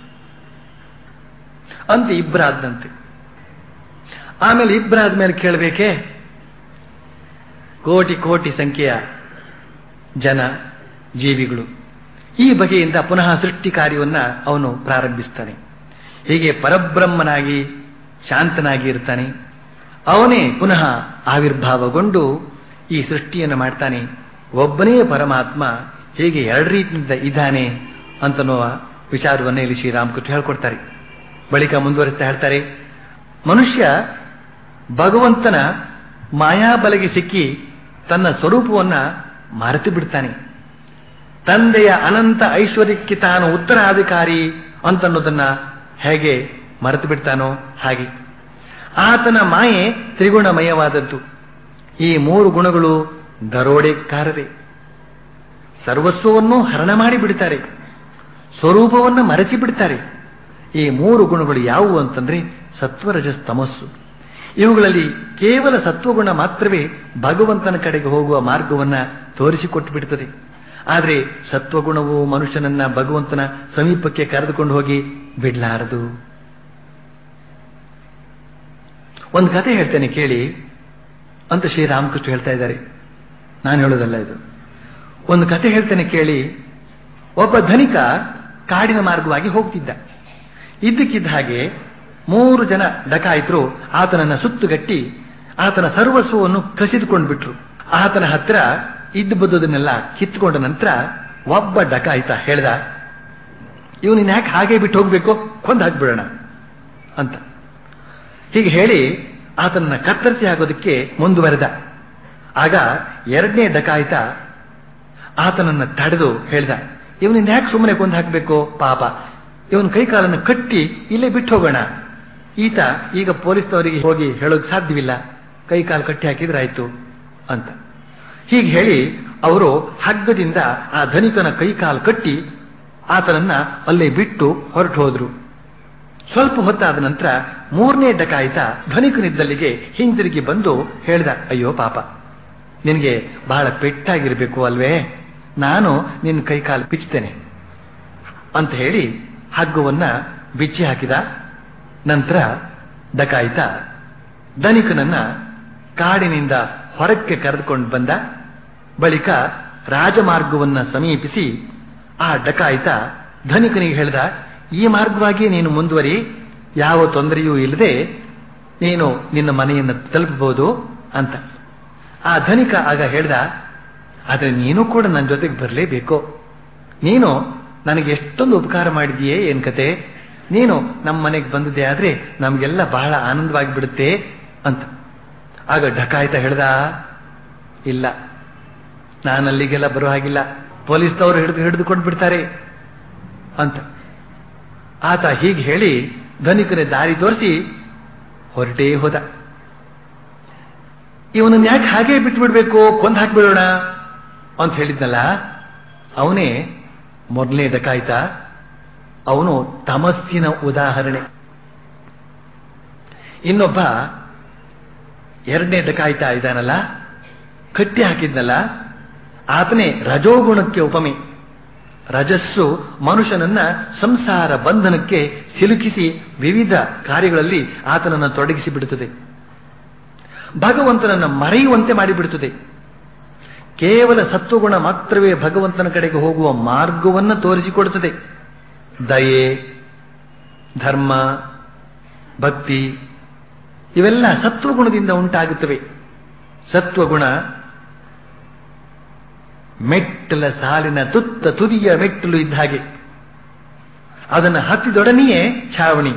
ಅಂತ ಇಬ್ಬರಾದಂತೆ ಆಮೇಲೆ ಇಬ್ಬರಾದ ಮೇಲೆ ಕೇಳಬೇಕೆ ಕೋಟಿ ಕೋಟಿ ಸಂಖ್ಯೆಯ ಜನ ಜೀವಿಗಳು ಈ ಬಗೆಯಿಂದ ಪುನಃ ಸೃಷ್ಟಿ ಕಾರ್ಯವನ್ನ ಅವನು ಪ್ರಾರಂಭಿಸ್ತಾನೆ ಹೀಗೆ ಪರಬ್ರಹ್ಮನಾಗಿ ಶಾಂತನಾಗಿ ಇರ್ತಾನೆ ಅವನೇ ಪುನಃ ಆವಿರ್ಭಾವಗೊಂಡು ಈ ಸೃಷ್ಟಿಯನ್ನು ಮಾಡ್ತಾನೆ ಒಬ್ಬನೇ ಪರಮಾತ್ಮ ಹೇಗೆ ಎರಡು ರೀತಿಯಿಂದ ಇದ್ದಾನೆ ಅಂತನ್ನುವ ವಿಚಾರವನ್ನೇ ಇಲ್ಲಿ ಶ್ರೀರಾಮಕೃಷ್ಣ ಹೇಳ್ಕೊಡ್ತಾರೆ ಬಳಿಕ ಮುಂದುವರಿಸ್ತಾ ಹೇಳ್ತಾರೆ ಮನುಷ್ಯ ಭಗವಂತನ ಮಾಯಾಬಲೆಗೆ ಸಿಕ್ಕಿ ತನ್ನ ಸ್ವರೂಪವನ್ನ ಮರೆತು ಬಿಡ್ತಾನೆ ತಂದೆಯ ಅನಂತ ಐಶ್ವರ್ಯಕ್ಕೆ ತಾನು ಉತ್ತರಾಧಿಕಾರಿ ಅಂತನ್ನೋದನ್ನ ಹೇಗೆ ಮರೆತು ಬಿಡ್ತಾನೋ ಹಾಗೆ ಆತನ ಮಾಯೆ ತ್ರಿಗುಣಮಯವಾದದ್ದು ಈ ಮೂರು ಗುಣಗಳು ದರೋಡೆಕಾರರೇ ಸರ್ವಸ್ವವನ್ನು ಹರಣ ಮಾಡಿ ಬಿಡ್ತಾರೆ ಸ್ವರೂಪವನ್ನು ಮರೆಸಿ ಬಿಡ್ತಾರೆ ಈ ಮೂರು ಗುಣಗಳು ಯಾವುವು ಅಂತಂದ್ರೆ ಸತ್ವರಜಸ್ ತಮಸ್ಸು ಇವುಗಳಲ್ಲಿ ಕೇವಲ ಸತ್ವಗುಣ ಮಾತ್ರವೇ ಭಗವಂತನ ಕಡೆಗೆ ಹೋಗುವ ಮಾರ್ಗವನ್ನ ತೋರಿಸಿಕೊಟ್ಟು ಬಿಡ್ತದೆ ಆದರೆ ಸತ್ವಗುಣವು ಮನುಷ್ಯನನ್ನ ಭಗವಂತನ ಸಮೀಪಕ್ಕೆ ಕರೆದುಕೊಂಡು ಹೋಗಿ ಬಿಡ್ಲಾರದು ಒಂದು ಕತೆ ಹೇಳ್ತೇನೆ ಕೇಳಿ ಅಂತ ಶ್ರೀರಾಮಕೃಷ್ಣ ಹೇಳ್ತಾ ಇದ್ದಾರೆ ನಾನು ಹೇಳೋದಲ್ಲ ಇದು ಒಂದು ಕತೆ ಹೇಳ್ತೇನೆ ಕೇಳಿ ಒಬ್ಬ ಧನಿಕ ಕಾಡಿನ ಮಾರ್ಗವಾಗಿ ಹೋಗ್ತಿದ್ದ ಇದ್ದಕ್ಕಿದ್ದ ಹಾಗೆ ಮೂರು ಜನ ಡಕಾಯಿತರು ಆತನನ್ನ ಸುತ್ತುಗಟ್ಟಿ ಆತನ ಸರ್ವಸ್ವವನ್ನು ಕಸಿದುಕೊಂಡು ಬಿಟ್ರು ಆತನ ಹತ್ರ ಇದ್ದು ಬದುದನ್ನೆಲ್ಲ ಕಿತ್ತುಕೊಂಡ ನಂತರ ಒಬ್ಬ ಡಕಾಯಿತ ಹೇಳ್ದ ಇವನು ಯಾಕೆ ಹಾಗೆ ಬಿಟ್ಟು ಹೋಗ್ಬೇಕು ಕೊಂದು ಹಾಕ್ಬಿಡೋಣ ಅಂತ ಹೀಗೆ ಹೇಳಿ ಆತನನ್ನ ಕತ್ತರಿಸಿ ಆಗೋದಕ್ಕೆ ಮುಂದುವರೆದ ಆಗ ಎರಡನೇ ಡಕಾಯಿತ ಆತನನ್ನ ತಡೆದು ಹೇಳ್ದ ಇವನಿಂದ ಯಾಕೆ ಸುಮ್ಮನೆ ಕೊಂದು ಹಾಕಬೇಕು ಪಾಪ ಇವನ್ ಕೈಕಾಲನ್ನು ಕಟ್ಟಿ ಇಲ್ಲೇ ಬಿಟ್ಟು ಹೋಗೋಣ ಈತ ಈಗ ಪೊಲೀಸ್ನವರಿಗೆ ಹೋಗಿ ಹೇಳೋದು ಸಾಧ್ಯವಿಲ್ಲ ಕೈಕಾಲು ಕಟ್ಟಿ ಹಾಕಿದ್ರಾಯ್ತು ಅಂತ ಹೀಗೆ ಹೇಳಿ ಅವರು ಹಗ್ಗದಿಂದ ಆ ಧನಿಕನ ಕೈಕಾಲು ಕಟ್ಟಿ ಆತನನ್ನ ಅಲ್ಲೇ ಬಿಟ್ಟು ಹೊರಟು ಹೋದ್ರು ಸ್ವಲ್ಪ ಹೊತ್ತಾದ ನಂತರ ಮೂರನೇ ಡಕಾಯಿತ ಧನಿಕನಿದ್ದಲ್ಲಿಗೆ ಹಿಂದಿರುಗಿ ಬಂದು ಹೇಳ್ದ ಅಯ್ಯೋ ಪಾಪ ನಿನಗೆ ಬಹಳ ಪೆಟ್ಟಾಗಿರ್ಬೇಕು ಅಲ್ವೇ ನಾನು ನಿನ್ನ ಕೈಕಾಲು ಬಿಚ್ಚುತ್ತೇನೆ ಅಂತ ಹೇಳಿ ಹಗ್ಗವನ್ನ ಬಿಚ್ಚಿ ಹಾಕಿದ ನಂತರ ಡಕಾಯಿತ ಧನಿಕನನ್ನ ಕಾಡಿನಿಂದ ಹೊರಕ್ಕೆ ಕರೆದುಕೊಂಡು ಬಂದ ಬಳಿಕ ರಾಜಮಾರ್ಗವನ್ನ ಸಮೀಪಿಸಿ ಆ ಡಕಾಯಿತ ಧನಿಕನಿಗೆ ಹೇಳಿದ ಈ ಮಾರ್ಗವಾಗಿ ನೀನು ಮುಂದುವರಿ ಯಾವ ತೊಂದರೆಯೂ ಇಲ್ಲದೆ ನೀನು ನಿನ್ನ ಮನೆಯನ್ನು ತಲುಪಬಹುದು ಅಂತ ಆ ಧನಿಕ ಆಗ ಹೇಳ್ದ ಆದರೆ ನೀನು ಕೂಡ ನನ್ನ ಜೊತೆಗೆ ಬರಲೇಬೇಕು ನೀನು ನನಗೆ ಎಷ್ಟೊಂದು ಉಪಕಾರ ಮಾಡಿದೆಯೇ ಏನ್ ಕತೆ ನೀನು ನಮ್ಮ ಮನೆಗೆ ಬಂದಿದ್ದೆ ಆದ್ರೆ ನಮಗೆಲ್ಲ ಬಹಳ ಆನಂದವಾಗಿ ಬಿಡುತ್ತೆ ಅಂತ ಆಗ ಢಕಾಯ್ತ ಹೇಳ್ದ ಇಲ್ಲ ನಾನು ಅಲ್ಲಿಗೆಲ್ಲ ಬರೋ ಹಾಗಿಲ್ಲ ಪೊಲೀಸ್ನವರು ಹಿಡಿದು ಹಿಡಿದುಕೊಂಡು ಬಿಡ್ತಾರೆ ಅಂತ ಆತ ಹೀಗೆ ಹೇಳಿ ಧನಿಕನ ದಾರಿ ತೋರಿಸಿ ಹೊರಟೇ ಹೋದ ಇವನನ್ನ ಯಾಕೆ ಹಾಗೆ ಬಿಟ್ಟು ಬಿಡ್ಬೇಕು ಕೊಂದು ಹಾಕ್ಬಿಡೋಣ ಅಂತ ಹೇಳಿದ್ನಲ್ಲ ಅವನೇ ಮೊದಲನೇ ಡಕಾಯ್ತ ಅವನು ತಮಸ್ಸಿನ ಉದಾಹರಣೆ ಇನ್ನೊಬ್ಬ ಎರಡನೇ ಡಕಾಯ್ತ ಇದ್ದಾನಲ್ಲ ಕಟ್ಟಿ ಹಾಕಿದ್ನಲ್ಲ ಆತನೇ ರಜೋಗುಣಕ್ಕೆ ಉಪಮೆ ರಜಸ್ಸು ಮನುಷ್ಯನನ್ನ ಸಂಸಾರ ಬಂಧನಕ್ಕೆ ಸಿಲುಕಿಸಿ ವಿವಿಧ ಕಾರ್ಯಗಳಲ್ಲಿ ಆತನನ್ನು ತೊಡಗಿಸಿ ಬಿಡುತ್ತದೆ ಭಗವಂತನನ್ನ ಮರೆಯುವಂತೆ ಮಾಡಿಬಿಡುತ್ತದೆ ಕೇವಲ ಸತ್ವಗುಣ ಮಾತ್ರವೇ ಭಗವಂತನ ಕಡೆಗೆ ಹೋಗುವ ಮಾರ್ಗವನ್ನು ತೋರಿಸಿಕೊಡುತ್ತದೆ ದಯೆ ಧರ್ಮ ಭಕ್ತಿ ಇವೆಲ್ಲ ಸತ್ವಗುಣದಿಂದ ಉಂಟಾಗುತ್ತವೆ ಸತ್ವಗುಣ ಮೆಟ್ಟಲ ಸಾಲಿನ ತುತ್ತ ತುದಿಯ ಮೆಟ್ಟಲು ಇದ್ದ ಹಾಗೆ ಅದನ್ನು ಹತ್ತಿದೊಡನೆಯೇ ಛಾವಣಿ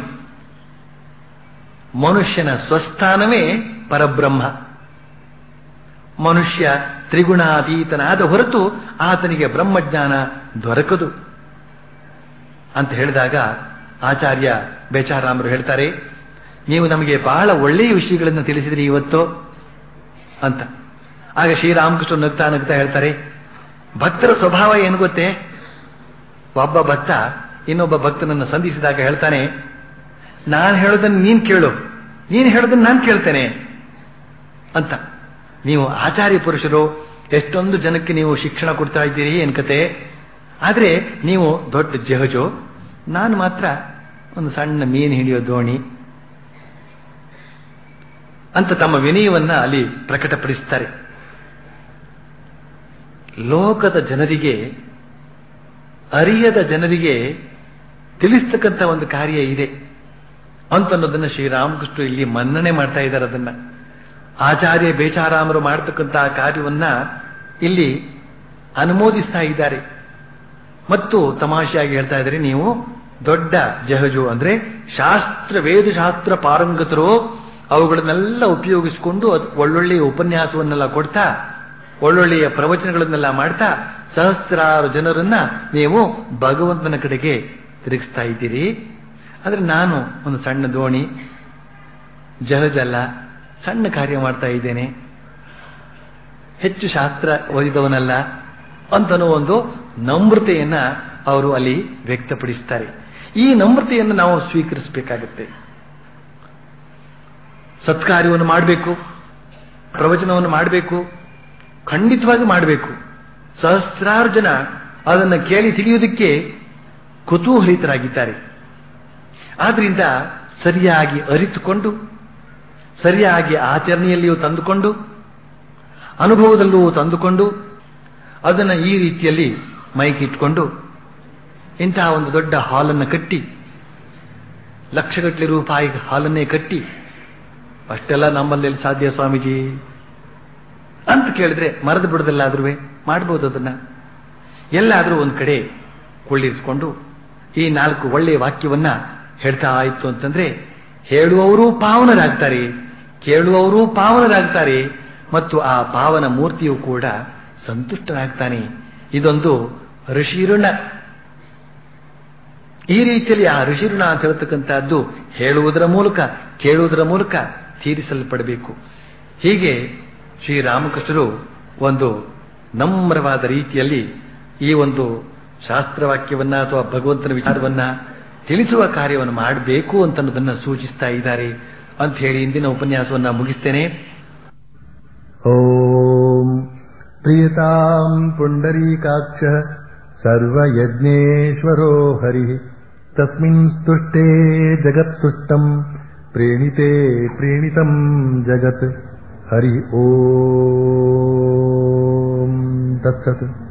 ಮನುಷ್ಯನ ಸ್ವಸ್ಥಾನವೇ ಪರಬ್ರಹ್ಮ ಮನುಷ್ಯ ತ್ರಿಗುಣಾತೀತನಾದ ಹೊರತು ಆತನಿಗೆ ಬ್ರಹ್ಮಜ್ಞಾನ ದೊರಕದು ಅಂತ ಹೇಳಿದಾಗ ಆಚಾರ್ಯ ಬೇಚಾರಾಮರು ಹೇಳ್ತಾರೆ ನೀವು ನಮಗೆ ಬಹಳ ಒಳ್ಳೆಯ ವಿಷಯಗಳನ್ನು ತಿಳಿಸಿದ್ರಿ ಇವತ್ತು ಅಂತ ಆಗ ಶ್ರೀರಾಮಕೃಷ್ಣ ನಗ್ತಾ ನಗ್ತಾ ಹೇಳ್ತಾರೆ ಭಕ್ತರ ಸ್ವಭಾವ ಏನು ಗೊತ್ತೇ ಒಬ್ಬ ಭಕ್ತ ಇನ್ನೊಬ್ಬ ಭಕ್ತನನ್ನು ಸಂಧಿಸಿದಾಗ ಹೇಳ್ತಾನೆ ನಾನು ಹೇಳೋದನ್ನು ನೀನ್ ಕೇಳು ನೀನು ಹೇಳೋದನ್ನು ನಾನು ಕೇಳ್ತೇನೆ ಅಂತ ನೀವು ಆಚಾರ್ಯ ಪುರುಷರು ಎಷ್ಟೊಂದು ಜನಕ್ಕೆ ನೀವು ಶಿಕ್ಷಣ ಕೊಡ್ತಾ ಇದ್ದೀರಿ ಏನ್ ಕತೆ ಆದ್ರೆ ನೀವು ದೊಡ್ಡ ಜಹಜು ನಾನು ಮಾತ್ರ ಒಂದು ಸಣ್ಣ ಮೀನು ಹಿಡಿಯೋ ದೋಣಿ ಅಂತ ತಮ್ಮ ವಿನಯವನ್ನ ಅಲ್ಲಿ ಪ್ರಕಟಪಡಿಸ್ತಾರೆ ಲೋಕದ ಜನರಿಗೆ ಅರಿಯದ ಜನರಿಗೆ ತಿಳಿಸ್ತಕ್ಕಂಥ ಒಂದು ಕಾರ್ಯ ಇದೆ ಅಂತನ್ನೋದನ್ನ ಶ್ರೀರಾಮಕೃಷ್ಣ ಇಲ್ಲಿ ಮನ್ನಣೆ ಮಾಡ್ತಾ ಇದ್ದಾರೆ ಅದನ್ನ ಆಚಾರ್ಯ ಬೇಚಾರಾಮರು ಮಾಡತಕ್ಕಂತಹ ಕಾರ್ಯವನ್ನ ಇಲ್ಲಿ ಅನುಮೋದಿಸ್ತಾ ಇದ್ದಾರೆ ಮತ್ತು ತಮಾಷೆಯಾಗಿ ಹೇಳ್ತಾ ಇದ್ದಾರೆ ನೀವು ದೊಡ್ಡ ಜಹಜು ಅಂದ್ರೆ ಶಾಸ್ತ್ರ ವೇದಶಾಸ್ತ್ರ ಪಾರಂಗತರು ಅವುಗಳನ್ನೆಲ್ಲ ಉಪಯೋಗಿಸಿಕೊಂಡು ಒಳ್ಳೊಳ್ಳೆಯ ಉಪನ್ಯಾಸವನ್ನೆಲ್ಲ ಕೊಡ್ತಾ ಒಳ್ಳೊಳ್ಳೆಯ ಪ್ರವಚನಗಳನ್ನೆಲ್ಲ ಮಾಡ್ತಾ ಸಹಸ್ರಾರು ಜನರನ್ನ ನೀವು ಭಗವಂತನ ಕಡೆಗೆ ತಿರುಗಿಸ್ತಾ ಇದ್ದೀರಿ ಆದ್ರೆ ನಾನು ಒಂದು ಸಣ್ಣ ದೋಣಿ ಜಲಜಲ್ಲ ಸಣ್ಣ ಕಾರ್ಯ ಮಾಡ್ತಾ ಇದ್ದೇನೆ ಹೆಚ್ಚು ಶಾಸ್ತ್ರ ಓದಿದವನಲ್ಲ ಅಂತನೋ ಒಂದು ನಮ್ರತೆಯನ್ನ ಅವರು ಅಲ್ಲಿ ವ್ಯಕ್ತಪಡಿಸ್ತಾರೆ ಈ ನಮ್ರತೆಯನ್ನು ನಾವು ಸ್ವೀಕರಿಸಬೇಕಾಗುತ್ತೆ ಸತ್ಕಾರ್ಯವನ್ನು ಮಾಡಬೇಕು ಪ್ರವಚನವನ್ನು ಮಾಡಬೇಕು ಖಂಡಿತವಾಗಿ ಮಾಡಬೇಕು ಸಹಸ್ರಾರು ಜನ ಅದನ್ನು ಕೇಳಿ ತಿಳಿಯುವುದಕ್ಕೆ ಕುತೂಹಲಿತರಾಗಿದ್ದಾರೆ ಆದ್ರಿಂದ ಸರಿಯಾಗಿ ಅರಿತುಕೊಂಡು ಸರಿಯಾಗಿ ಆಚರಣೆಯಲ್ಲಿಯೂ ತಂದುಕೊಂಡು ಅನುಭವದಲ್ಲೂ ತಂದುಕೊಂಡು ಅದನ್ನು ಈ ರೀತಿಯಲ್ಲಿ ಮೈಕಿಟ್ಕೊಂಡು ಇಂತಹ ಒಂದು ದೊಡ್ಡ ಹಾಲನ್ನು ಕಟ್ಟಿ ಲಕ್ಷಗಟ್ಟಲೆ ರೂಪಾಯಿ ಹಾಲನ್ನೇ ಕಟ್ಟಿ ಅಷ್ಟೆಲ್ಲ ನಮ್ಮಲ್ಲಿ ಸಾಧ್ಯ ಸ್ವಾಮೀಜಿ ಅಂತ ಕೇಳಿದ್ರೆ ಮರದ ಬಿಡದಲ್ಲಾದ್ರೂ ಮಾಡ್ಬೋದು ಅದನ್ನ ಎಲ್ಲಾದ್ರೂ ಒಂದ್ ಕಡೆ ಕೊಳ್ಳಿರಿಸಿಕೊಂಡು ಈ ನಾಲ್ಕು ಒಳ್ಳೆಯ ವಾಕ್ಯವನ್ನ ಹೇಳ್ತಾ ಆಯ್ತು ಅಂತಂದ್ರೆ ಹೇಳುವವರು ಪಾವನರಾಗ್ತಾರೆ ಕೇಳುವವರು ಪಾವನರಾಗ್ತಾರೆ ಮತ್ತು ಆ ಪಾವನ ಮೂರ್ತಿಯು ಕೂಡ ಸಂತುಷ್ಟನಾಗ್ತಾನೆ ಇದೊಂದು ಋಷಿಋಣ ಈ ರೀತಿಯಲ್ಲಿ ಆ ಋಷಿಋಣ ಅಂತ ಹೇಳ್ತಕ್ಕಂಥದ್ದು ಹೇಳುವುದರ ಮೂಲಕ ಕೇಳುವುದರ ಮೂಲಕ ತೀರಿಸಲ್ಪಡಬೇಕು ಹೀಗೆ ಶ್ರೀರಾಮಕೃಷ್ಣರು ಒಂದು ನಮ್ರವಾದ ರೀತಿಯಲ್ಲಿ ಈ ಒಂದು ಶಾಸ್ತ್ರವಾಕ್ಯವನ್ನ ಅಥವಾ ಭಗವಂತನ ವಿಚಾರವನ್ನ ತಿಳಿಸುವ ಕಾರ್ಯವನ್ನು ಮಾಡಬೇಕು ಅಂತ ಅನ್ನೋದನ್ನ ಸೂಚಿಸ್ತಾ ಇದ್ದಾರೆ ಅಂತ ಹೇಳಿ ಇಂದಿನ ಉಪನ್ಯಾಸವನ್ನ ಮುಗಿಸ್ತೇನೆ ॐ प्रियताम् पुण्डरीकाक्षः सर्वयज्ञेश्वरो हरिः तस्मिन् स्तुष्टे जगत्तुष्टम् प्रीणिते प्रीणितम् जगत् हरि ॐ तत्सत्